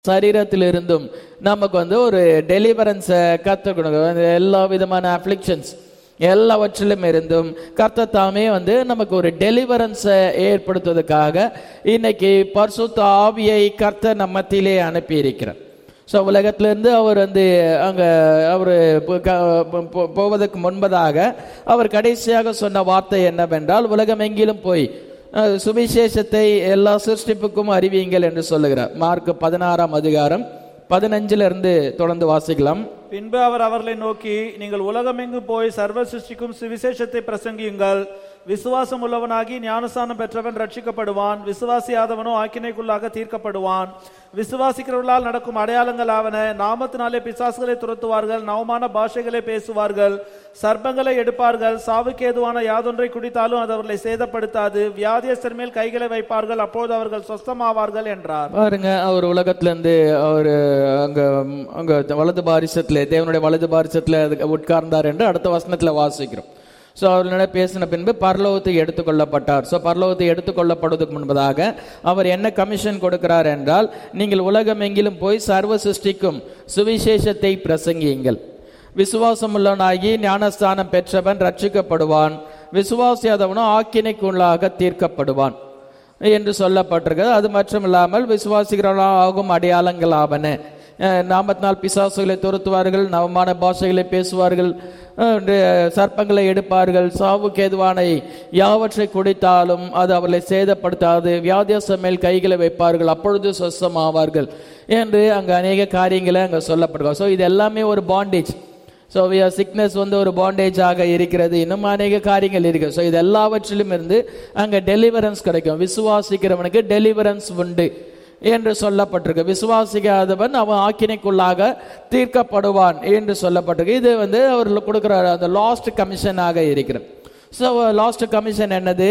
சரீரத்திலிருந்தும் நமக்கு வந்து ஒரு டெலிவரன்ஸை கற்றுக் கொடுங்க எல்லா விதமான அப்ளிக்ஷன்ஸ் எல்லாவற்றிலும் இருந்தும் கர்த்தர் தாமே வந்து நமக்கு ஒரு டெலிவரன்ஸை ஏற்படுத்துவதற்காக இன்னைக்கு பரிசுத்த ஆவியை கர்த்தர் நம்ம மத்தியிலே அனுப்பி இருக்கிறார் ஸோ உலகத்திலிருந்து அவர் வந்து அங்கே அவர் போவதற்கு முன்பதாக அவர் கடைசியாக சொன்ன வார்த்தை என்னவென்றால் உலகம் எங்கிலும் போய் அஹ், சுவிசேஷத்தை எல்லா சிருஷ்டிப்புக்கும் அறிவியுங்கள் என்று சொல்லுகிறார் மார்க் பதினாறாம் அதிகாரம் பதினஞ்சுல இருந்து தொடர்ந்து வாசிக்கலாம் பின்பு அவர் அவர்களை நோக்கி நீங்கள் உலகமெங்கும் போய் சர்வ சிருஷ்டிக்கும் சுவிசேஷத்தை பிரசங்கியுங்கள் விசுவாசம் உள்ளவனாகி ஞானஸ்தானம் பெற்றவன் ரட்சிக்கப்படுவான் விசுவாசியாதவனோ ஆக்கினைக்குள்ளாக தீர்க்கப்படுவான் விசுவாசிக்கிறவர்களால் நடக்கும் அடையாளங்கள் ஆவன நாமத்தினாலே பிசாசுகளை துரத்துவார்கள் நவமான பாஷைகளை பேசுவார்கள் சர்ப்பங்களை எடுப்பார்கள் சாவுக்கு ஏதுவான யாதொன்றை குடித்தாலும் அது அவர்களை சேதப்படுத்தாது வியாதியஸ்தர் மேல் கைகளை வைப்பார்கள் அப்போது அவர்கள் சொஸ்தமாவார்கள் என்றார் பாருங்க அவர் உலகத்துல இருந்து அவர் அங்க அங்க வலது பாரிசத்துல தேவனுடைய வலது பாரிசத்துல அதுக்கு உட்கார்ந்தார் என்று அடுத்த வசனத்துல வாசிக்கிறோம் ஸோ அவர்களோட பேசின பின்பு பரலோகத்துக்கு எடுத்துக்கொள்ளப்பட்டார் ஸோ பரலோகத்துக்கு எடுத்துக்கொள்ளப்படுவதற்கு முன்பதாக அவர் என்ன கமிஷன் கொடுக்கிறார் என்றால் நீங்கள் உலகம் எங்கிலும் போய் சர்வ சிருஷ்டிக்கும் சுவிசேஷத்தை பிரசங்கியுங்கள் விசுவாசமுள்ளவனாகி ஞானஸ்தானம் பெற்றவன் ரட்சிக்கப்படுவான் விசுவாசியாதவனோ ஆக்கினைக்குள்ளாக தீர்க்கப்படுவான் என்று சொல்லப்பட்டிருக்கிறது அது மட்டும் இல்லாமல் விசுவாசிகளாகும் அடையாளங்கள் ஆவன அஹ் நாமத்தினால் பிசாசுகளை துரத்துவார்கள் நவமான பாஷைகளை பேசுவார்கள் அஹ் இந்த சர்ப்பங்களை எடுப்பார்கள் சாவுக்கு ஏதுவான யாவற்றை குடித்தாலும் அது அவர்களை சேதப்படுத்தாது வியாதியாச மேல் கைகளை வைப்பார்கள் அப்பொழுது சொஸ்தமாவார்கள் என்று அங்கே அநேக காரியங்களை அங்கே சொல்லப்படுவார் ஸோ இது எல்லாமே ஒரு பாண்டேஜ் ஸோ சிக்னஸ் வந்து ஒரு பாண்டேஜாக இருக்கிறது இன்னும் அநேக காரியங்கள் இருக்கு ஸோ இது எல்லாவற்றிலும் இருந்து அங்கே டெலிவரன்ஸ் கிடைக்கும் விசுவாசிக்கிறவனுக்கு டெலிவரன்ஸ் உண்டு என்று சொல்லப்பட்டிருக்கு விசுவாசிக்காதவன் அவன் ஆக்கினைக்குள்ளாக தீர்க்கப்படுவான் என்று சொல்லப்பட்டிருக்கு இது வந்து அவர் கொடுக்குற அந்த லாஸ்ட் கமிஷனாக இருக்கிறது ஸோ லாஸ்ட் கமிஷன் என்னது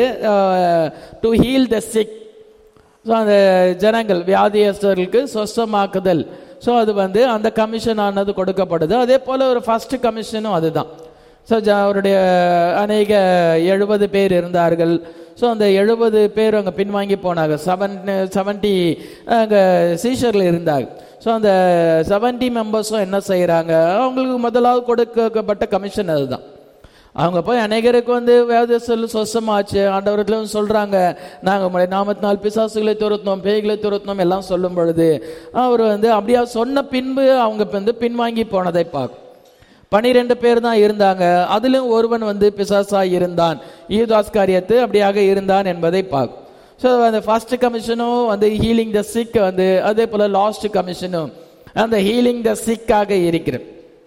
to heal the sick so அந்த ஜனங்கள் வியாதியஸ்தர்களுக்கு சொஸ்தமாக்குதல் ஸோ அது வந்து அந்த கமிஷன் ஆனது கொடுக்கப்படுது அதே போல் ஒரு ஃபர்ஸ்ட் கமிஷனும் அதுதான் ஸோ அவருடைய அநேக எழுபது பேர் இருந்தார்கள் ஸோ அந்த எழுபது பேர் அங்கே பின்வாங்கி போனாங்க செவன் செவன்ட்டி அங்கே சீஷரில் இருந்தாங்க ஸோ அந்த செவன்ட்டி மெம்பர்ஸும் என்ன செய்கிறாங்க அவங்களுக்கு முதலாவது கொடுக்கப்பட்ட கமிஷன் அதுதான் அவங்க போய் அநேகருக்கு வந்து வேத சொல்லு சொசமாச்சு ஆண்டவர்களும் சொல்றாங்க நாங்க உங்களுடைய நாமத்தினால் பிசாசுகளை துரத்தினோம் பேய்களை துரத்தினோம் எல்லாம் சொல்லும் பொழுது அவர் வந்து அப்படியா சொன்ன பின்பு அவங்க வந்து பின்வாங்கி போனதை பார்க்கும் பனிரெண்டு பேர் தான் இருந்தாங்க அதிலும் ஒருவன் வந்து பிசாசா இருந்தான் ஈதாஸ் காரியத்து அப்படியாக இருந்தான் என்பதை பார்க்கும் ஸோ அந்த ஃபர்ஸ்ட் கமிஷனும் வந்து ஹீலிங் த சிக் வந்து அதே போல லாஸ்ட் கமிஷனும் அந்த ஹீலிங் த சிக்காக இருக்கிறது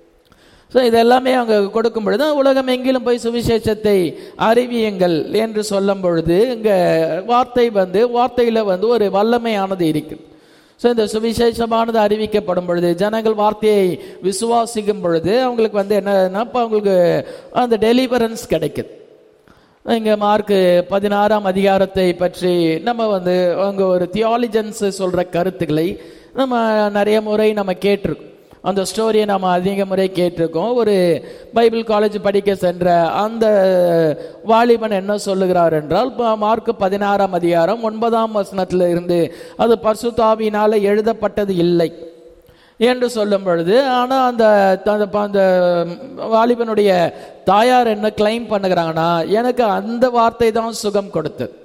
ஸோ இதெல்லாமே அவங்க கொடுக்கும் பொழுது உலகம் எங்கிலும் போய் சுவிசேஷத்தை அறிவியுங்கள் என்று சொல்லும் பொழுது இங்கே வார்த்தை வந்து வார்த்தையில் வந்து ஒரு வல்லமையானது இருக்குது ஸோ இந்த சுவிசேஷமானது அறிவிக்கப்படும் பொழுது ஜனங்கள் வார்த்தையை விசுவாசிக்கும் பொழுது அவங்களுக்கு வந்து என்னன்னா இப்போ அவங்களுக்கு அந்த டெலிவரன்ஸ் கிடைக்குது இங்கே மார்க் பதினாறாம் அதிகாரத்தை பற்றி நம்ம வந்து அங்கே ஒரு தியாலிஜன்ஸ் சொல்கிற கருத்துக்களை நம்ம நிறைய முறை நம்ம கேட்டிருக்கோம் அந்த ஸ்டோரியை நம்ம அதிக முறை கேட்டிருக்கோம் ஒரு பைபிள் காலேஜ் படிக்க சென்ற அந்த வாலிபன் என்ன சொல்லுகிறார் என்றால் ப- மார்க் பதினாறாம் அதிகாரம் ஒன்பதாம் வசனத்தில் இருந்து அது பரிசுத்தாவியினால எழுதப்பட்டது இல்லை என்று சொல்லும் பொழுது ஆனால் அந்த அந்த அந்த வாலிபனுடைய தாயார் என்ன கிளைம் பண்ணுகிறாங்கன்னா எனக்கு அந்த வார்த்தை தான் சுகம் கொடுத்தது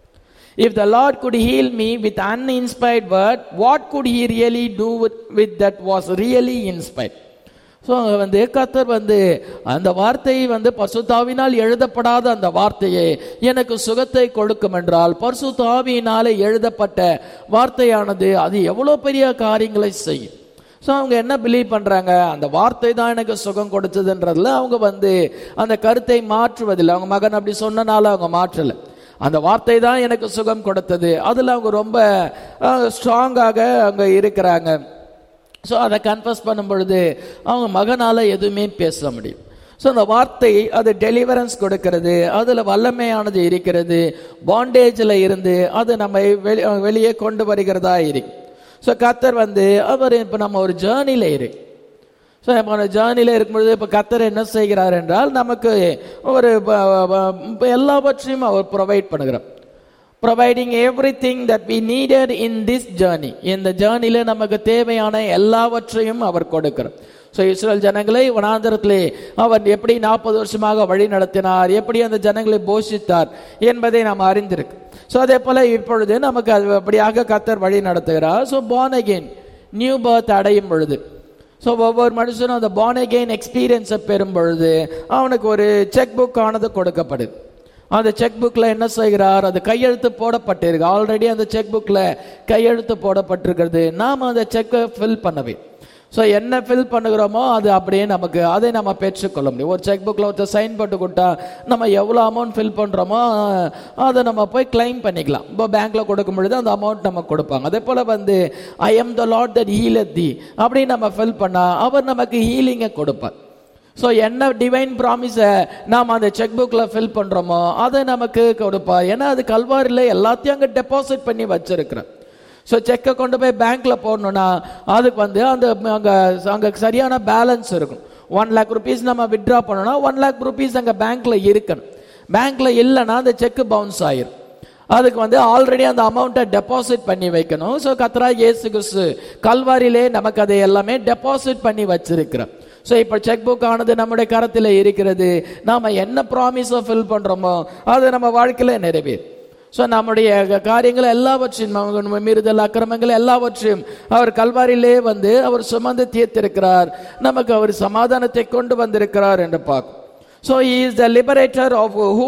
If the Lord could heal me with uninspired word, what could he really do with, with that was really inspired? So வந்து கர்த்தர் வந்து அந்த வார்த்தையை வந்து பசுத்தாவினால் எழுதப்படாத அந்த வார்த்தையை எனக்கு சுகத்தை கொடுக்கும் என்றால் பரிசுத்தாவியினாலே எழுதப்பட்ட வார்த்தையானது அது எவ்வளோ பெரிய காரியங்களை செய்யும் ஸோ அவங்க என்ன பிலீவ் பண்ணுறாங்க அந்த வார்த்தை தான் எனக்கு சுகம் கொடுத்ததுன்றதுல அவங்க வந்து அந்த கருத்தை மாற்றுவதில்லை அவங்க மகன் அப்படி சொன்னனால அவங்க மாற்றலை அந்த வார்த்தை தான் எனக்கு சுகம் கொடுத்தது அதில் அவங்க ரொம்ப ஸ்ட்ராங்காக அங்கே இருக்கிறாங்க ஸோ அதை கன்ஃபஸ் பண்ணும் பொழுது அவங்க மகனால் எதுவுமே பேச முடியும் ஸோ அந்த வார்த்தை அது டெலிவரன்ஸ் கொடுக்கிறது அதில் வல்லமையானது இருக்கிறது பாண்டேஜில் இருந்து அது நம்ம வெளி வெளியே கொண்டு வருகிறதா இருக்கு ஸோ கத்தர் வந்து அவர் இப்போ நம்ம ஒரு ஜேர்னியில் இருக்கு ஸோ இப்போ ஜேர்னியில் இருக்கும்பொழுது இப்போ கத்தர் என்ன செய்கிறார் என்றால் நமக்கு ஒரு ப- ப- ப- எல்லாவற்றையும் அவர் ப்ரொவைட் பண்ணுகிறார் providing everything that we needed in this journey இந்த ஜேர்னில நமக்கு தேவையான எல்லாவற்றையும் அவர் கொடுக்கிறார் ஸோ இஸ்ரேல் ஜனங்களை வனாந்தரத்திலே அவர் எப்படி நாற்பது வருஷமாக வழி நடத்தினார் எப்படி அந்த ஜனங்களை போஷித்தார் என்பதை நாம் அறிந்திருக்கு ஸோ அதே போல இப்பொழுது நமக்கு அது அப்படியாக கத்தர் வழி நடத்துகிறார் so born again new birth அடையும் பொழுது ஸோ ஒவ்வொரு மனுஷனும் அந்த born again எக்ஸ்பீரியன்ஸை பெறும் பொழுது அவனுக்கு ஒரு செக் புக் ஆனது கொடுக்கப்படுது அந்த செக் புக்கில் என்ன செய்கிறார் அது கையெழுத்து போடப்பட்டிருக்கு ஆல்ரெடி அந்த செக் புக்கில் கையெழுத்து போடப்பட்டிருக்கிறது நாம் அந்த செக்கை ஃபில் பண்ணவே ஸோ என்ன ஃபில் பண்ணுகிறோமோ அது அப்படியே நமக்கு அதை நம்ம பெற்றுக்கொள்ள முடியும் ஒரு செக் புக்கில் ஒருத்தர் சைன் போட்டு கொடுத்தா நம்ம எவ்வளோ அமௌண்ட் ஃபில் பண்ணுறோமோ அதை நம்ம போய் கிளைம் பண்ணிக்கலாம் இப்போ பேங்க்கில் கொடுக்கும் பொழுது அந்த அமௌண்ட் நமக்கு கொடுப்பாங்க அதே போல் வந்து I am the Lord that healeth thee அப்படின்னு நம்ம ஃபில் பண்ணால் அவர் நமக்கு ஹீலிங்கை கொடுப்பார் ஸோ என்ன டிவைன் ப்ராமிஸை நாம் அந்த செக் புக்கில் ஃபில் பண்ணுறோமோ அதை நமக்கு கொடுப்பார் ஏன்னா அது கல்வாரியில் எல்லாத்தையும் அங்கே டெபாசிட் பண்ணி வச்சிருக்கிறேன் ஸோ செக்கை கொண்டு போய் பேங்க்ல போடணும்னா அதுக்கு வந்து அந்த அங்கே அங்கே சரியான பேலன்ஸ் இருக்கும் ஒன் லேக் ருபீஸ் நம்ம வித்ட்ரா பண்ணோம்னா ஒன் லேக் ருபீஸ் அங்கே பேங்க்ல இருக்கணும் பேங்க்ல இல்லைன்னா அந்த செக் பவுன்ஸ் ஆயிரும் அதுக்கு வந்து ஆல்ரெடி அந்த அமௌண்ட்டை டெபாசிட் பண்ணி வைக்கணும் ஸோ கத்ரா இயேசு கிறிஸ்து கல்வாரியிலே நமக்கு அதை எல்லாமே டெபாசிட் பண்ணி வச்சிருக்கிறோம் ஸோ இப்போ செக் புக் ஆனது நம்முடைய கரத்தில் இருக்கிறது நாம என்ன ப்ராமிஸை ஃபில் பண்றோமோ அது நம்ம வாழ்க்கையில நிறைவேறும் ஸோ நம்முடைய காரியங்கள் எல்லாவற்றையும் நம்ம மீறுதல் அக்கிரமங்கள் எல்லாவற்றையும் அவர் கல்வாரியிலே வந்து அவர் சுமந்து தீர்த்திருக்கிறார் நமக்கு அவர் சமாதானத்தை கொண்டு வந்திருக்கிறார் என்று பார்க்கும் so is the liberator of who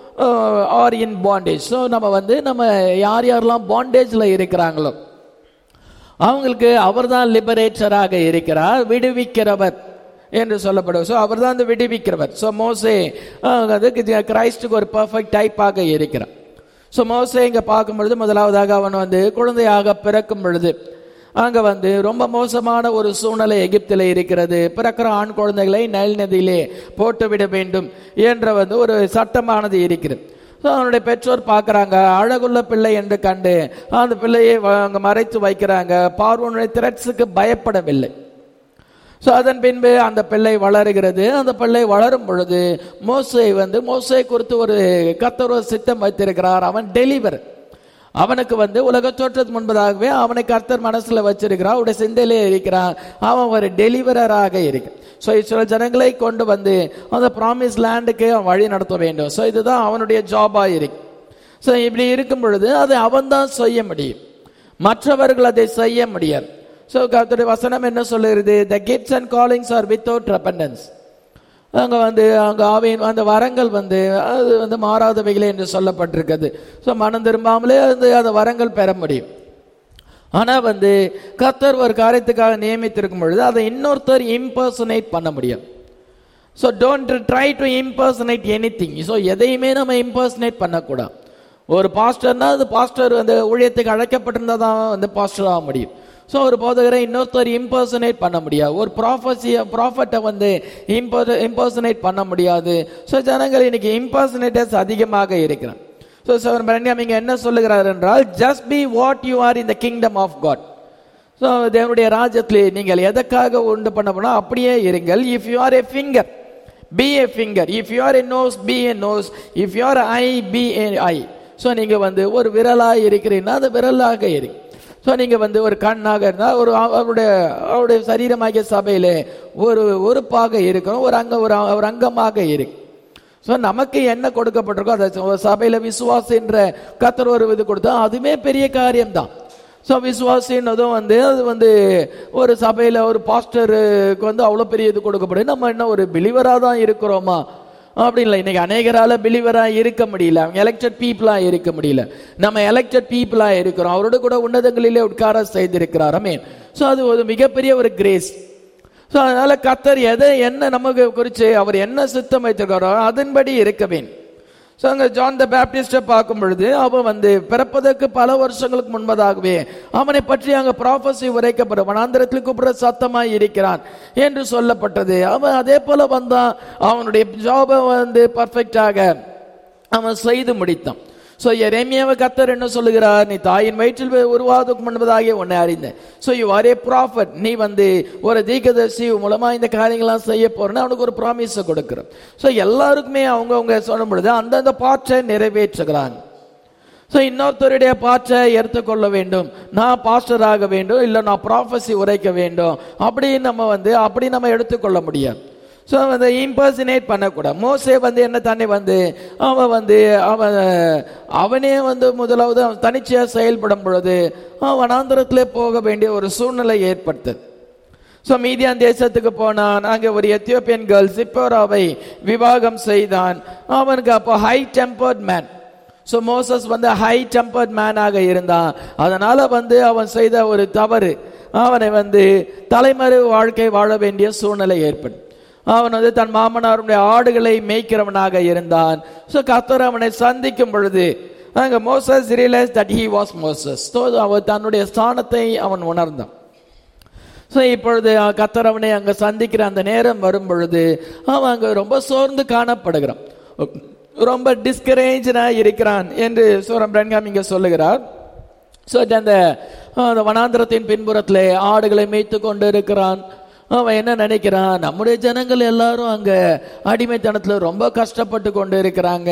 are in bondage so நம்ம வந்து நம்ம யார் யாரெல்லாம் பாண்டேஜில் இருக்கிறாங்களோ அவங்களுக்கு அவர்தான் லிபரேட்டராக இருக்கிறார் விடுவிக்கிறவர் என்று சொல்லப்படுவது ஸோ அவர் தான் அந்த விடுவிக்கிறவர் ஸோ மோசே அஹ், அது கிரைஸ்டுக்கு ஒரு பர்ஃபெக்ட் டைப்பாக இருக்கிறார் ஸோ மோசே இங்கே பார்க்கும் பொழுது முதலாவதாக அவன் வந்து குழந்தையாக பிறக்கும் பொழுது அங்கே வந்து ரொம்ப மோசமான ஒரு சூழ்நிலை எகிப்தில் இருக்கிறது பிறக்கிற ஆண் குழந்தைகளை நைல் நதியிலே போட்டு விட வேண்டும் என்ற வந்து ஒரு சட்டமானது இருக்கிறது ஸோ அவனுடைய பெற்றோர் பார்க்குறாங்க அழகுள்ள பிள்ளை என்று கண்டு அந்த பிள்ளையை வ- அங்க மறைத்து வைக்கிறாங்க பார்வனுடைய திரட்ஸுக்கு பயப்படவில்லை ஸோ அதன் பின்பு அந்த பிள்ளை வளருகிறது அந்த பிள்ளை வளரும் பொழுது மோசை வந்து மோசை குறித்து ஒரு கத்தர் ஒரு சித்தம் வைத்திருக்கிறார் அவன் டெலிவர் அவனுக்கு வந்து உலக தோற்றத்துக்கு முன்பதாகவே அவனை கர்த்தர் மனசுல வச்சிருக்கிறான் அவருடைய சிந்தையிலே இருக்கிறான் அவன் ஒரு டெலிவரராக இருக்கு ஸோ சில ஜனங்களை கொண்டு வந்து அந்த ப்ராமிஸ் லேண்டுக்கு அவன் வழி நடத்த வேண்டும் ஸோ இதுதான் அவனுடைய ஜாபா இருக்கு ஸோ இப்படி இருக்கும் பொழுது அதை அவன்தான் செய்ய முடியும் மற்றவர்கள் அதை செய்ய முடியாது ஸோ கர்த்தருடைய வசனம் என்ன சொல்லுகிறது the gifts and callings are without repentance அங்கே வந்து அங்கே ஆவியின் அந்த வரங்கள் வந்து அது வந்து மாறாதவைகளே என்று சொல்லப்பட்டிருக்கிறது ஸோ மனம் திரும்பாமலே வந்து அந்த வரங்கள் பெற முடியும் ஆனா வந்து கர்த்தர் ஒரு காரியத்துக்காக நியமித்திருக்கும் பொழுது அதை இன்னொருத்தர் இம்பர்சனேட் பண்ண முடியும் so don't try to impersonate anything so எதையுமே நம்ம இம்பர்சனேட் பண்ணக்கூடாது ஒரு பாஸ்டர்னா அது பாஸ்டர் அந்த ஊழியத்துக்கு அழைக்கப்பட்டிருந்தா தான் வந்து பாஸ்டர் ஆக முடியும் ஸோ ஒரு போதகரை இன்னொருத்தர் இம்பர்சனேட் பண்ண முடியாது ஒரு ப்ராஃபஸியை ப்ராஃபட்டை வந்து இம்பர்சனேட் பண்ண முடியாது ஸோ ஜனங்கள் இன்னைக்கு இம்பர்சனேட்டர்ஸ் அதிகமாக இருக்கிறான் ஸோ சவர் பிரண்யம் இங்கே என்ன சொல்லுகிறார் என்றால் just be what you are in the kingdom of God so தேவனுடைய ராஜ்யத்திலே நீங்கள் எதற்காக உண்டு பண்ண போனால் அப்படியே இருங்கள் if you are a finger be a finger if you are a nose be a nose if you are eye be a eye so நீங்கள் வந்து ஒரு விரலாக இருக்கிறீங்கன்னா அது விரலாக இருக்கு ஸோ நீங்கள் வந்து ஒரு கண்ணாக இருந்தால் ஒரு அவ- அவருடைய அவருடைய சரீரமாகிய சபையிலே ஒரு உறுப்பாக இருக்கணும் ஒரு அங்க ஒரு ஒரு அங்கமாக இருக்கு ஸோ நமக்கு என்ன கொடுக்கப்பட்டிருக்கோ அதை ச- சபையில விசுவாசம் என்ற கத்தர் ஒரு இது கொடுத்தா அதுவே பெரிய காரியம்தான் ஸோ விசுவாசின்னதும் வந்து அது வந்து ஒரு சபையில ஒரு பாஸ்டருக்கு வந்து அவ்வளோ பெரிய இது கொடுக்கப்படும் நம்ம என்ன ஒரு பிலிவராக தான் இருக்கிறோமா அப்படி இல்லை இன்னைக்கு அநேகரால பிலிவரா இருக்க முடியல அவங்க எலெக்டட் பீப்புளா இருக்க முடியல நம்ம எலெக்டட் பீப்புளா இருக்கிறோம் அவரோட கூட உன்னதங்களிலே உட்கார செய்திருக்கிறார் அமேன் ஸோ அது ஒரு மிகப்பெரிய ஒரு கிரேஸ் ஸோ அதனால கத்தர் எதை என்ன நமக்கு குறித்து அவர் என்ன சித்தம் வைத்திருக்காரோ அதன்படி இருக்க வேண்டும் ஸோ அங்கே ஜான் த பேப்டிஸ்டை பார்க்கும் பொழுது அவன் வந்து பிறப்பதற்கு பல வருஷங்களுக்கு முன்பதாகவே அவனை பற்றி அங்கே ப்ராஃபஸி உரைக்கப்படும் வனாந்திரத்தில் கூப்பிடுற சத்தமாய் இருக்கிறான் என்று சொல்லப்பட்டது அவன் அதே போல வந்தான் அவனுடைய ஜாபை வந்து பர்ஃபெக்டாக அவன் செய்து முடித்தான் ஸோ எரேமியாவை கத்தர் என்ன சொல்லுகிறார் நீ தாயின் வயிற்றில் உருவாவதற்கு முன்பதாகிய உன்னை அறிந்தேன் so you are a prophet நீ வந்து ஒரு தீர்க்கதரிசி மூலமா இந்த காரியங்கள்லாம் செய்ய போறேன்னு அவனுக்கு ஒரு ப்ராமிஸை கொடுக்குறோம் ஸோ எல்லாருக்குமே அவங்கவங்க சொல்லும் பொழுது அந்தந்த பாற்றை நிறைவேற்றுகிறாங்க ஸோ இன்னொருத்தருடைய பாற்றை எடுத்துக்கொள்ள வேண்டும் நான் பாஸ்டர் ஆக வேண்டும் இல்லை நான் ப்ராஃபஸி உரைக்க வேண்டும் அப்படி நம்ம வந்து அப்படி நம்ம எடுத்துக்கொள்ள முடியாது ஸோ வந்து இம்பர்சினேட் பண்ணக்கூடாது மோசே வந்து என்ன தானே வந்து அவன் வந்து அவன் அவனே வந்து முதலாவது அவன் தனிச்சையாக செயல்படும் பொழுது அவன் வனாந்திரத்திலே போக வேண்டிய ஒரு சூழ்நிலை ஏற்படுத்தது ஸோ மீதியான் தேசத்துக்கு போனான் அங்கே ஒரு எத்தியோப்பியன் கேர்ள் சிப்போராவை விவாகம் செய்தான் அவனுக்கு அப்போ high tempered man so Moses வந்து ஹை டெம்பர்ட் மேனாக இருந்தான் அதனால வந்து அவன் செய்த ஒரு தவறு அவனை வந்து தலைமறை வாழ்க்கை வாழ வேண்டிய சூழ்நிலை ஏற்படும் அவன் வந்து தன் மாமனாருடைய ஆடுகளை மேய்க்கிறவனாக இருந்தான் ஸோ கத்தர் அவனை சந்திக்கும் பொழுது அங்கே Moses realise that he was Moses so அவன் தன்னுடைய ஸ்தானத்தை அவன் உணர்ந்தான் ஸோ இப்பொழுது கத்தர் அவனை அங்கே சந்திக்கிற அந்த நேரம் வரும் பொழுது அவன் அங்கே ரொம்ப சோர்ந்து காணப்படுகிறான் ரொம்ப டிஸ்கரேஜா இருக்கிறான் என்று சூரம் பிரன்காம் இங்கே சொல்லுகிறார் ஸோ அந்த அந்த வனாந்திரத்தின் பின்புறத்திலே ஆடுகளை மேய்த்து கொண்டு இருக்கிறான் அவன் என்ன நினைக்கிறான் நம்முடைய ஜனங்கள் எல்லாரும் அங்க அடிமைத்தனத்தில் ரொம்ப கஷ்டப்பட்டு கொண்டு இருக்கிறாங்க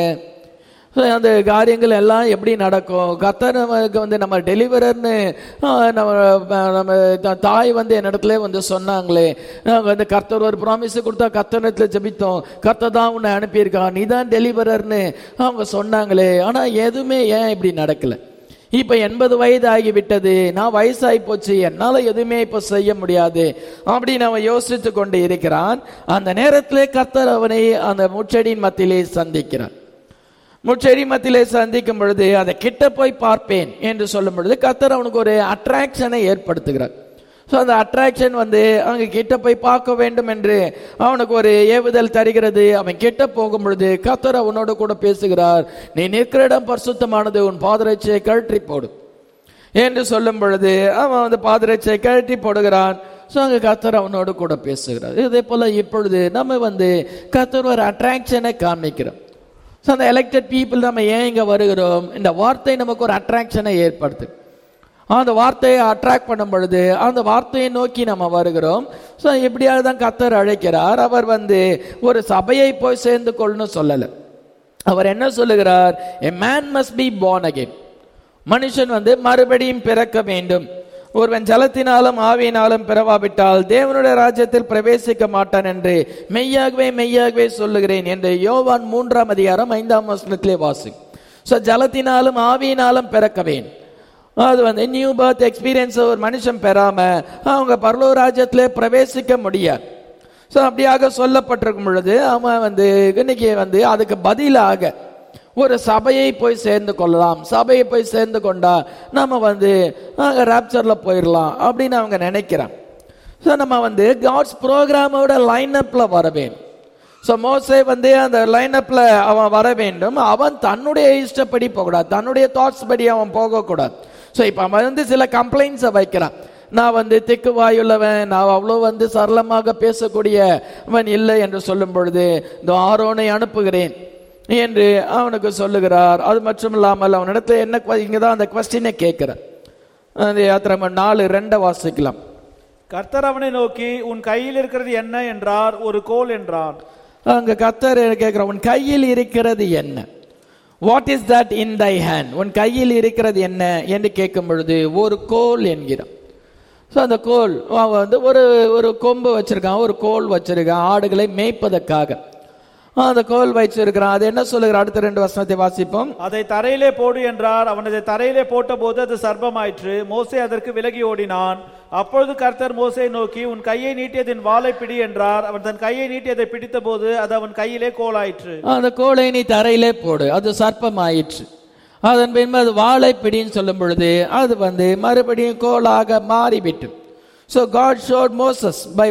So, அந்த காரியங்கள் எல்லாம் எப்படி நடக்கும் கத்தர் நமக்கு வந்து நம்ம டெலிவரர்னு நம்ம நம்ம த- தாய் வந்து என்னிடத்துல வந்து சொன்னாங்களே நாங்கள் வந்து கர்த்தர் ஒரு ப்ராமிஸ் கொடுத்தா கத்தனத்தில் ஜெபித்தோம் கர்த்தர் தான் உன்னை அனுப்பியிருக்கான் நீ தான் டெலிவரர்னு அவங்க சொன்னாங்களே ஆனால் எதுவுமே ஏன் இப்படி நடக்கல இப்ப எண்பது வயது ஆகிவிட்டது நான் வயசாகி போச்சு என்னால எதுவுமே இப்ப செய்ய முடியாது அப்படின்னு அவன் யோசித்து கொண்டு இருக்கிறான் அந்த நேரத்திலே கர்த்தர் அவனை அந்த முச்செடியின் மத்தியிலே சந்திக்கிறான் முச்செடி மத்தியிலே சந்திக்கும் பொழுது அதை கிட்ட போய் பார்ப்பேன் என்று சொல்லும் பொழுது கர்த்தர் அவனுக்கு ஒரு அட்ராக்ஷனை ஏற்படுத்துகிறார் ஸோ அந்த அட்ராக்ஷன் வந்து அங்கே கிட்ட போய் பார்க்க வேண்டும் என்று அவனுக்கு ஒரு ஏவுதல் தருகிறது அவன் கிட்ட போகும் பொழுது கர்த்தர் அவனோடு கூட பேசுகிறார் நீ நிற்கிற இடம் பரிசுத்தமானது உன் பாதரட்சியை கழற்றி போடு என்று சொல்லும் பொழுது அவன் வந்து பாதரட்சியை கழட்டி போடுகிறான் ஸோ அங்கே கத்தர் அவனோடு கூட பேசுகிறார் இதே போல இப்பொழுது நம்ம வந்து கத்தர் ஒரு அட்ராக்ஷனை காமிக்கிறோம் ஸோ அந்த எலெக்டட் பீப்புள் நம்ம ஏன் இங்கே வருகிறோம் இந்த வார்த்தை நமக்கு ஒரு அட்ராக்ஷனை ஏற்படுத்து அந்த வார்த்தையை அட்ராக்ட் பண்ணும் பொழுது அந்த வார்த்தையை நோக்கி நம்ம வருகிறோம் ஸோ எப்படியாவது தான் கத்தர் அழைக்கிறார் அவர் வந்து ஒரு சபையை போய் சேர்ந்து கொள்ளணும் சொல்லலை அவர் என்ன சொல்லுகிறார் a man must be born again மனுஷன் வந்து மறுபடியும் பிறக்க வேண்டும் ஒருவன் ஜலத்தினாலும் ஆவியினாலும் பிறவாவிட்டால் தேவனுடைய ராஜ்யத்தில் பிரவேசிக்க மாட்டான் என்று மெய்யாகவே மெய்யாகவே சொல்லுகிறேன் என்று யோவான் மூன்றாம் அதிகாரம் ஐந்தாம் வசனத்திலே வாசி ஸோ ஜலத்தினாலும் ஆவியினாலும் பிறக்கவேன் அது வந்து நியூ பர்த் எக்ஸ்பீரியன்ஸ் ஒரு மனுஷன் பெறாம அவங்க பரலோக ராஜ்யத்திலே பிரவேசிக்க முடியாது ஸோ அப்படியாக சொல்லப்பட்டிருக்கும் பொழுது அவன் வந்து இன்னைக்கு வந்து அதுக்கு பதிலாக ஒரு சபையை போய் சேர்ந்து கொள்ளலாம் சபையை போய் சேர்ந்து கொண்டா நம்ம வந்து அங்கே ராப்சரில் போயிடலாம் அப்படின்னு அவங்க நினைக்கிறான் ஸோ நம்ம வந்து காட்ஸ் ப்ரோக்ராமோட லைனப்பில் வர வேண்டும் ஸோ மோசே வந்து அந்த லைனப்பில் அவன் வர வேண்டும் அவன் தன்னுடைய இஷ்டப்படி போகக்கூடாது தன்னுடைய தாட்ஸ் படி அவன் போகக்கூடாது ஸோ இப்போ அவன் வந்து சில கம்ப்ளைண்ட்ஸை வைக்கிறான் நான் வந்து திக்கு வாயுள்ளவன் நான் அவ்வளோ வந்து சரளமாக பேசக்கூடியவன் இல்லை என்று சொல்லும் பொழுது இந்த ஆரோனை அனுப்புகிறேன் என்று அவனுக்கு சொல்லுகிறார் அது மட்டும் இல்லாமல் அவனிடத்துல என்ன இங்கே தான் அந்த கொஸ்டினை கேட்கிறார் அந்த யாத்திரை நாலு ரெண்டை வாசிக்கலாம் கர்த்தர் அவனை நோக்கி உன் கையில் இருக்கிறது என்ன என்றார் ஒரு கோல் என்றான் அங்க கத்தர் கேட்கிற உன் கையில் இருக்கிறது என்ன what is that in thy hand உன் கையில் இருக்கிறது என்ன என்று கேட்கும் பொழுது ஒரு கோல் என்கிறான் ஸோ அந்த கோல் அவன் வந்து ஒரு ஒரு கொம்பு வச்சிருக்கான் ஒரு கோல் வச்சிருக்கான் ஆடுகளை மேய்ப்பதற்காக அந்த கோல் வச்சிருக்கிறான் அது என்ன சொல்லுகிற அடுத்த ரெண்டு வசனத்தை வாசிப்போம் அதை தரையிலே போடு என்றார் அவன் அதை தரையிலே போட்டபோது அது சர்ப்பமாயிற்று மோசே அதற்கு விலகி ஓடினான் அப்பொழுது கர்த்தர் மோசே நோக்கி உன் கையை நீட்டியதின் வாளை பிடி என்றார் அவன் தன் கையை நீட்டி அதை பிடித்தபோது அது அவன் கையிலே கோலாயிற்று அந்த கோலை நீ தரையிலே போடு அது சர்ப்பம் ஆயிற்று அதன் பின்பு அது வாழை பிடின்னு சொல்லும் பொழுது அது வந்து மறுபடியும் கோலாக மாறிவிட்டு so God showed Moses by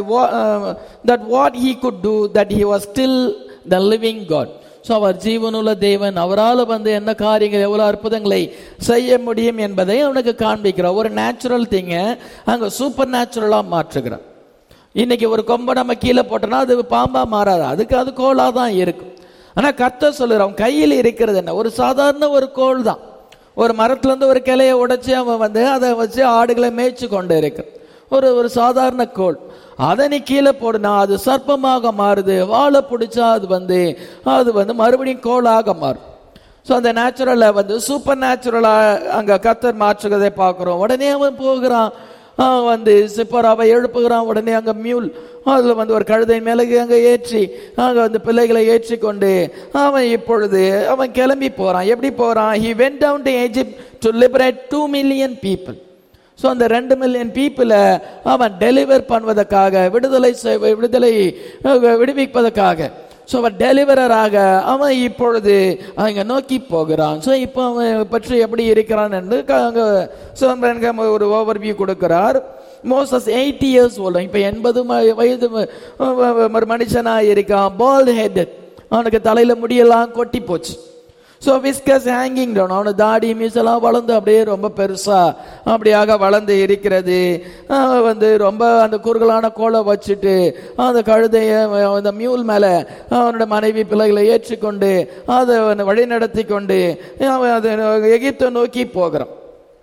that what he could do that he was still the living God so அவர் ஜீவனுள்ள தேவன் அவரால் வந்து என்ன காரியங்கள் எவ்வளோ அற்புதங்களை செய்ய முடியும் என்பதை அவனுக்கு காண்பிக்கிறார் ஒரு நேச்சுரல் திங்கை அங்கே சூப்பர் நேச்சுரலாக மாற்றுகிறார் இன்னைக்கு ஒரு கொம்பை நம்ம கீழே போட்டோம்னா அது பாம்பா மாறாது அதுக்கு அது கோலா தான் இருக்கும் ஆனா கர்த்தர் சொல்லுற அவன் கையில் இருக்கிறது என்ன ஒரு சாதாரண ஒரு கோல் தான் ஒரு மரத்துல இருந்து ஒரு கிளையை உடைச்சு அவன் வந்து அதை வச்சு ஆடுகளை மேய்ச்சு கொண்டு இருக்கு ஒரு ஒரு சாதாரண கோல் அதை நீ கீழே போடுனா அது சர்ப்பமாக மாறுது வாழை பிடிச்சா அது வந்து அது வந்து மறுபடியும் கோலாக மாறும் ஸோ அந்த நேச்சுரலை வந்து சூப்பர் நேச்சுரலா அங்க கத்தர் மாற்றுகிறதை பார்க்கிறோம் உடனே அவன் போகிறான் அவன் வந்து சிப்பராவை எழுப்புகிறான் உடனே அங்க மியூல் அதுல வந்து ஒரு கழுதை மேலகு அங்க ஏற்றி அங்க வந்து பிள்ளைகளை ஏற்றி கொண்டு அவன் இப்பொழுது அவன் கிளம்பி போறான் எப்படி போறான் he went down to Egypt to liberate two million people so அந்த ரெண்டு மில்லியன் பீப்புளை அவன் டெலிவர் பண்ணுவதற்காக விடுதலை செய்- விடுதலை அஹ், விடுவிப்பதற்காக ஸோ அவன் டெலிவரராக அவன் இப்பொழுது அங்க நோக்கி போகிறான் ஸோ இப்போ அவன் பற்றி எப்படி இருக்கிறான் என்று க- அங்க சிவம்பரன் ஒரு ஓவர்வியூ கொடுக்கிறார் மோசஸ் எயிட்டி இயர்ஸ் ஓல்டு இப்போ எண்பது ம- வயது ம- ஒரு மனுஷனாக இருக்கான் பால் ஹெட் அவனுக்கு தலையில முடியெல்லாம் கொட்டி போச்சு ஸோ விஸ்கஸ் ஹேங்கிங் டவுன் அவனு தாடி மீசெல்லாம் வளர்ந்து அப்படியே ரொம்ப பெருசா அப்படியாக வளர்ந்து இருக்கிறது அவன் வந்து ரொம்ப அந்த குறுகலான கோலை வச்சுட்டு அந்த கழுதையை அந்த மியூல் மேல அவனோட மனைவி பிள்ளைகளை ஏற்றிக்கொண்டு அதை அவனை வழிநடத்தி கொண்டு அவன் அதை எகிப்தை நோக்கி போகிறான்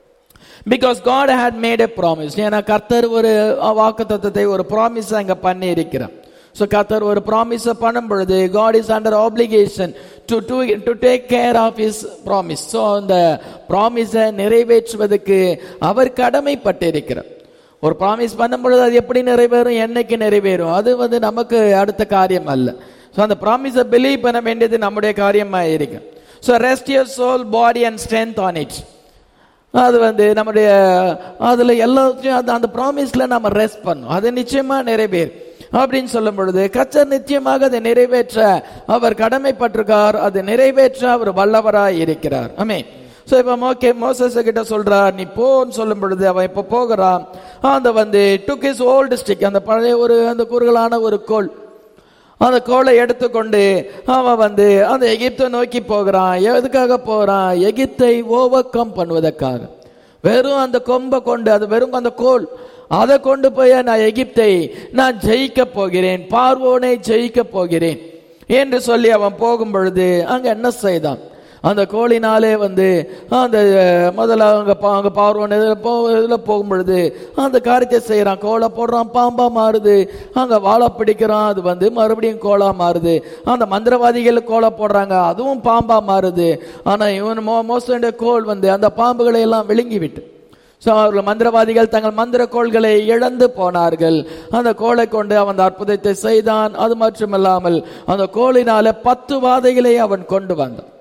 because God had made a promise ஏன்னா கர்த்தர் ஒரு வாக்கு தத்துவத்தை ஒரு ப்ராமிஸ் அங்க பண்ணி இருக்கிறார் ஸோ கர்த்தர் ஒரு ப்ராமிஸ் பண்ணும் பொழுது God is under obligation to to to take care of his promise so அந்த ப்ராமிஸை நிறைவேற்றுவதற்கு அவர் கடமைப்பட்டிருக்கிறார் ஒரு ப்ராமிஸ் பண்ணும் பொழுது அது எப்படி நிறைவேறும் என்னைக்கு நிறைவேறும் அது வந்து நமக்கு அடுத்த காரியம் அல்ல ஸோ அந்த ப்ராமிஸை பிலீவ் பண்ண வேண்டியது நம்முடைய காரியமாக இருக்கு so rest your soul body and strength on it அது வந்து நம்முடைய அதுல எல்லாத்தையும் அந்த அந்த ப்ராமிஸ்ல நம்ம ரெஸ்ட் பண்ணோம் அது நிச்சயமா நிறைவேறும் அப்படின்னு சொல்லும் பொழுது கச்சர் நிச்சயமாக அதை நிறைவேற்ற அவர் கடமைப்பட்டிருக்கார் அது நிறைவேற்ற அவர் வல்லவராய் இருக்கிறார் ஆமே ஸோ இப்போ ஓகே மோசஸ் கிட்ட சொல்றார் நீ போன்னு சொல்லும் பொழுது அவன் இப்போ போகிறான் அந்த வந்து டுக் இஸ் ஓல்டு ஸ்டிக் அந்த பழைய ஒரு அந்த குறுகலான ஒரு கோல் அந்த கோலை எடுத்துக்கொண்டு அவன் வந்து அந்த எகிப்தை நோக்கி போகிறான் எதுக்காக போறான் எகிப்தை ஓவர் கம் பண்ணுவதற்காக வெறும் அந்த கொம்பை கொண்டு அது வெறும் அந்த கோல் அதை கொண்டு போய் நான் எகிப்தை நான் ஜெயிக்க போகிறேன் பார்வோனை ஜெயிக்க போகிறேன் என்று சொல்லி அவன் போகும் பொழுது அங்க என்ன செய்தான் அந்த கோழினாலே வந்து அந்த அஹ், முதல்ல அவங்க பா- அங்க பார்வன் இதில் போ இதில் போகும் பொழுது அந்த காரியத்தை செய்கிறான் கோலை போடுறான் பாம்பா மாறுது அங்க வாழை பிடிக்கிறான் அது வந்து மறுபடியும் கோலா மாறுது அந்த மந்திரவாதிகள் கோலை போடுறாங்க அதுவும் பாம்பா மாறுது ஆனா இவன் மோ மோசனுடைய கோல் வந்து அந்த பாம்புகளை எல்லாம் விழுங்கி விட்டு ஸோ அவர்கள் மந்திரவாதிகள் தங்கள் மந்திர கோள்களை இழந்து போனார்கள் அந்த கோலை கொண்டு அவன் அந்த அற்புதத்தை செய்தான் அது மட்டுமல்லாமல் அந்த கோலினால பத்து வாதைகளை அவன் கொண்டு வந்தான்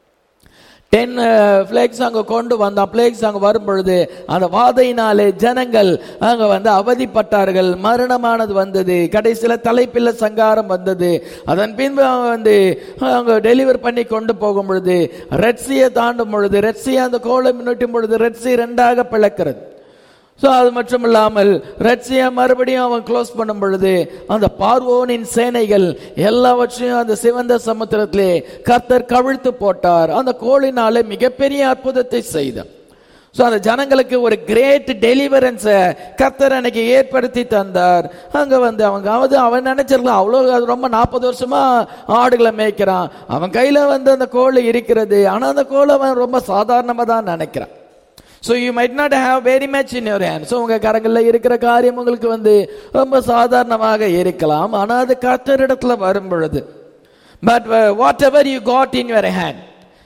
டென் பிளேக்ஸ் அங்க கொண்டு வந்தான் பிளேக்ஸ் அங்க வரும் பொழுது அந்த வாதையினாலே ஜனங்கள் அங்க வந்து அவதிப்பட்டார்கள் மரணமானது வந்தது கடைசியில தலைப்பில்ல சங்காரம் வந்தது அதன் பின்பு அவன் வந்து அவங்க டெலிவர் பண்ணி கொண்டு போகும் பொழுது ரெட்சியை தாண்டும் பொழுது ரெட்சியை அந்த கோலை முன்னிட்டும் பொழுது ரெட்சி ரெண்டாக பிளக்கிறது ஸோ அது மட்டும் இல்லாமல் ரட்சியை மறுபடியும் அவன் க்ளோஸ் பண்ணும் பொழுது அந்த பார்வோனின் சேனைகள் எல்லாவற்றையும் அந்த சிவந்த சமுத்திரத்திலே கர்த்தர் கவிழ்த்து போட்டார் அந்த கோளினாலே மிகப்பெரிய அற்புதத்தை செய்தார் ஸோ அந்த ஜனங்களுக்கு ஒரு கிரேட் டெலிவரன்ஸை கர்த்தர் அன்னைக்கு ஏற்படுத்தி தந்தார் அங்க வந்து அவங்க அவது அவன் நினைச்சிருக்கலாம் அவ்வளோ அது ரொம்ப நாற்பது வருஷமா ஆடுகளை மேய்க்கிறான் அவன் கையில வந்து அந்த கோல் இருக்கிறது ஆனா அந்த கோல் அவன் ரொம்ப சாதாரணமா தான் நினைக்கிறான் so you might not have very much in your hand so உங்க கரங்கள்ல இருக்கிற காரியம் உங்களுக்கு வந்து ரொம்ப சாதாரணமாக இருக்கலாம் ஆனால் அது கர்த்தரிடத்துல வரும் பொழுது but whatever you got in your hand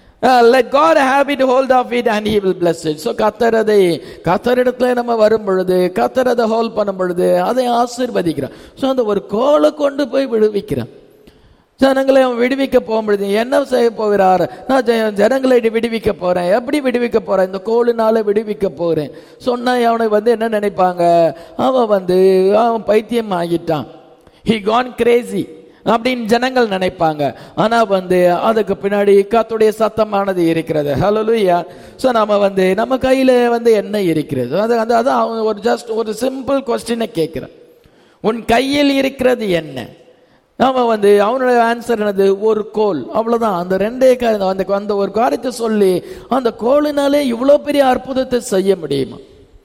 let God have it hold of it and he will bless it so கத்தர் அதை கத்தரிடத்துல நம்ம வரும் பொழுது கத்தர் அதை ஹோல்ட் பண்ணும் பொழுது அதை ஆசீர்வதிக்கிறான் ஸோ அந்த ஒரு கோலை கொண்டு போய் விடுவிக்கிறான் ஜனங்களை அவன் விடுவிக்க போகும்பொழுது என்ன செய்ய போகிறார் நான் ஜ- ஜனங்களை விடுவிக்க போறேன் எப்படி விடுவிக்க போறேன் இந்த கோளுனால விடுவிக்க போறேன் சொன்னா அவனை வந்து என்ன நினைப்பாங்க அவன் வந்து அவன் பைத்தியம் ஆகிட்டான் ஹி கான் கிரேசி அப்படின்னு ஜனங்கள் நினைப்பாங்க ஆனா வந்து அதுக்கு பின்னாடி கத்துடைய சத்தமானது இருக்கிறது ஹலோலுயா ஸோ நம்ம வந்து நம்ம கையில வந்து என்ன இருக்கிறது அது அது அதான் அவன் ஒரு ஜஸ்ட் ஒரு சிம்பிள் கொஸ்டினை கேட்கிறான் உன் கையில் இருக்கிறது என்ன நாம வந்து அவனுடைய ஆன்சர் என்னது ஒரு கோல் அவ்வளவுதான் அந்த ரெண்டே காரியம் அந்த அந்த ஒரு காரியத்தை சொல்லி அந்த கோலினாலே இவ்வளவு பெரிய அற்புதத்தை செய்ய முடியுமா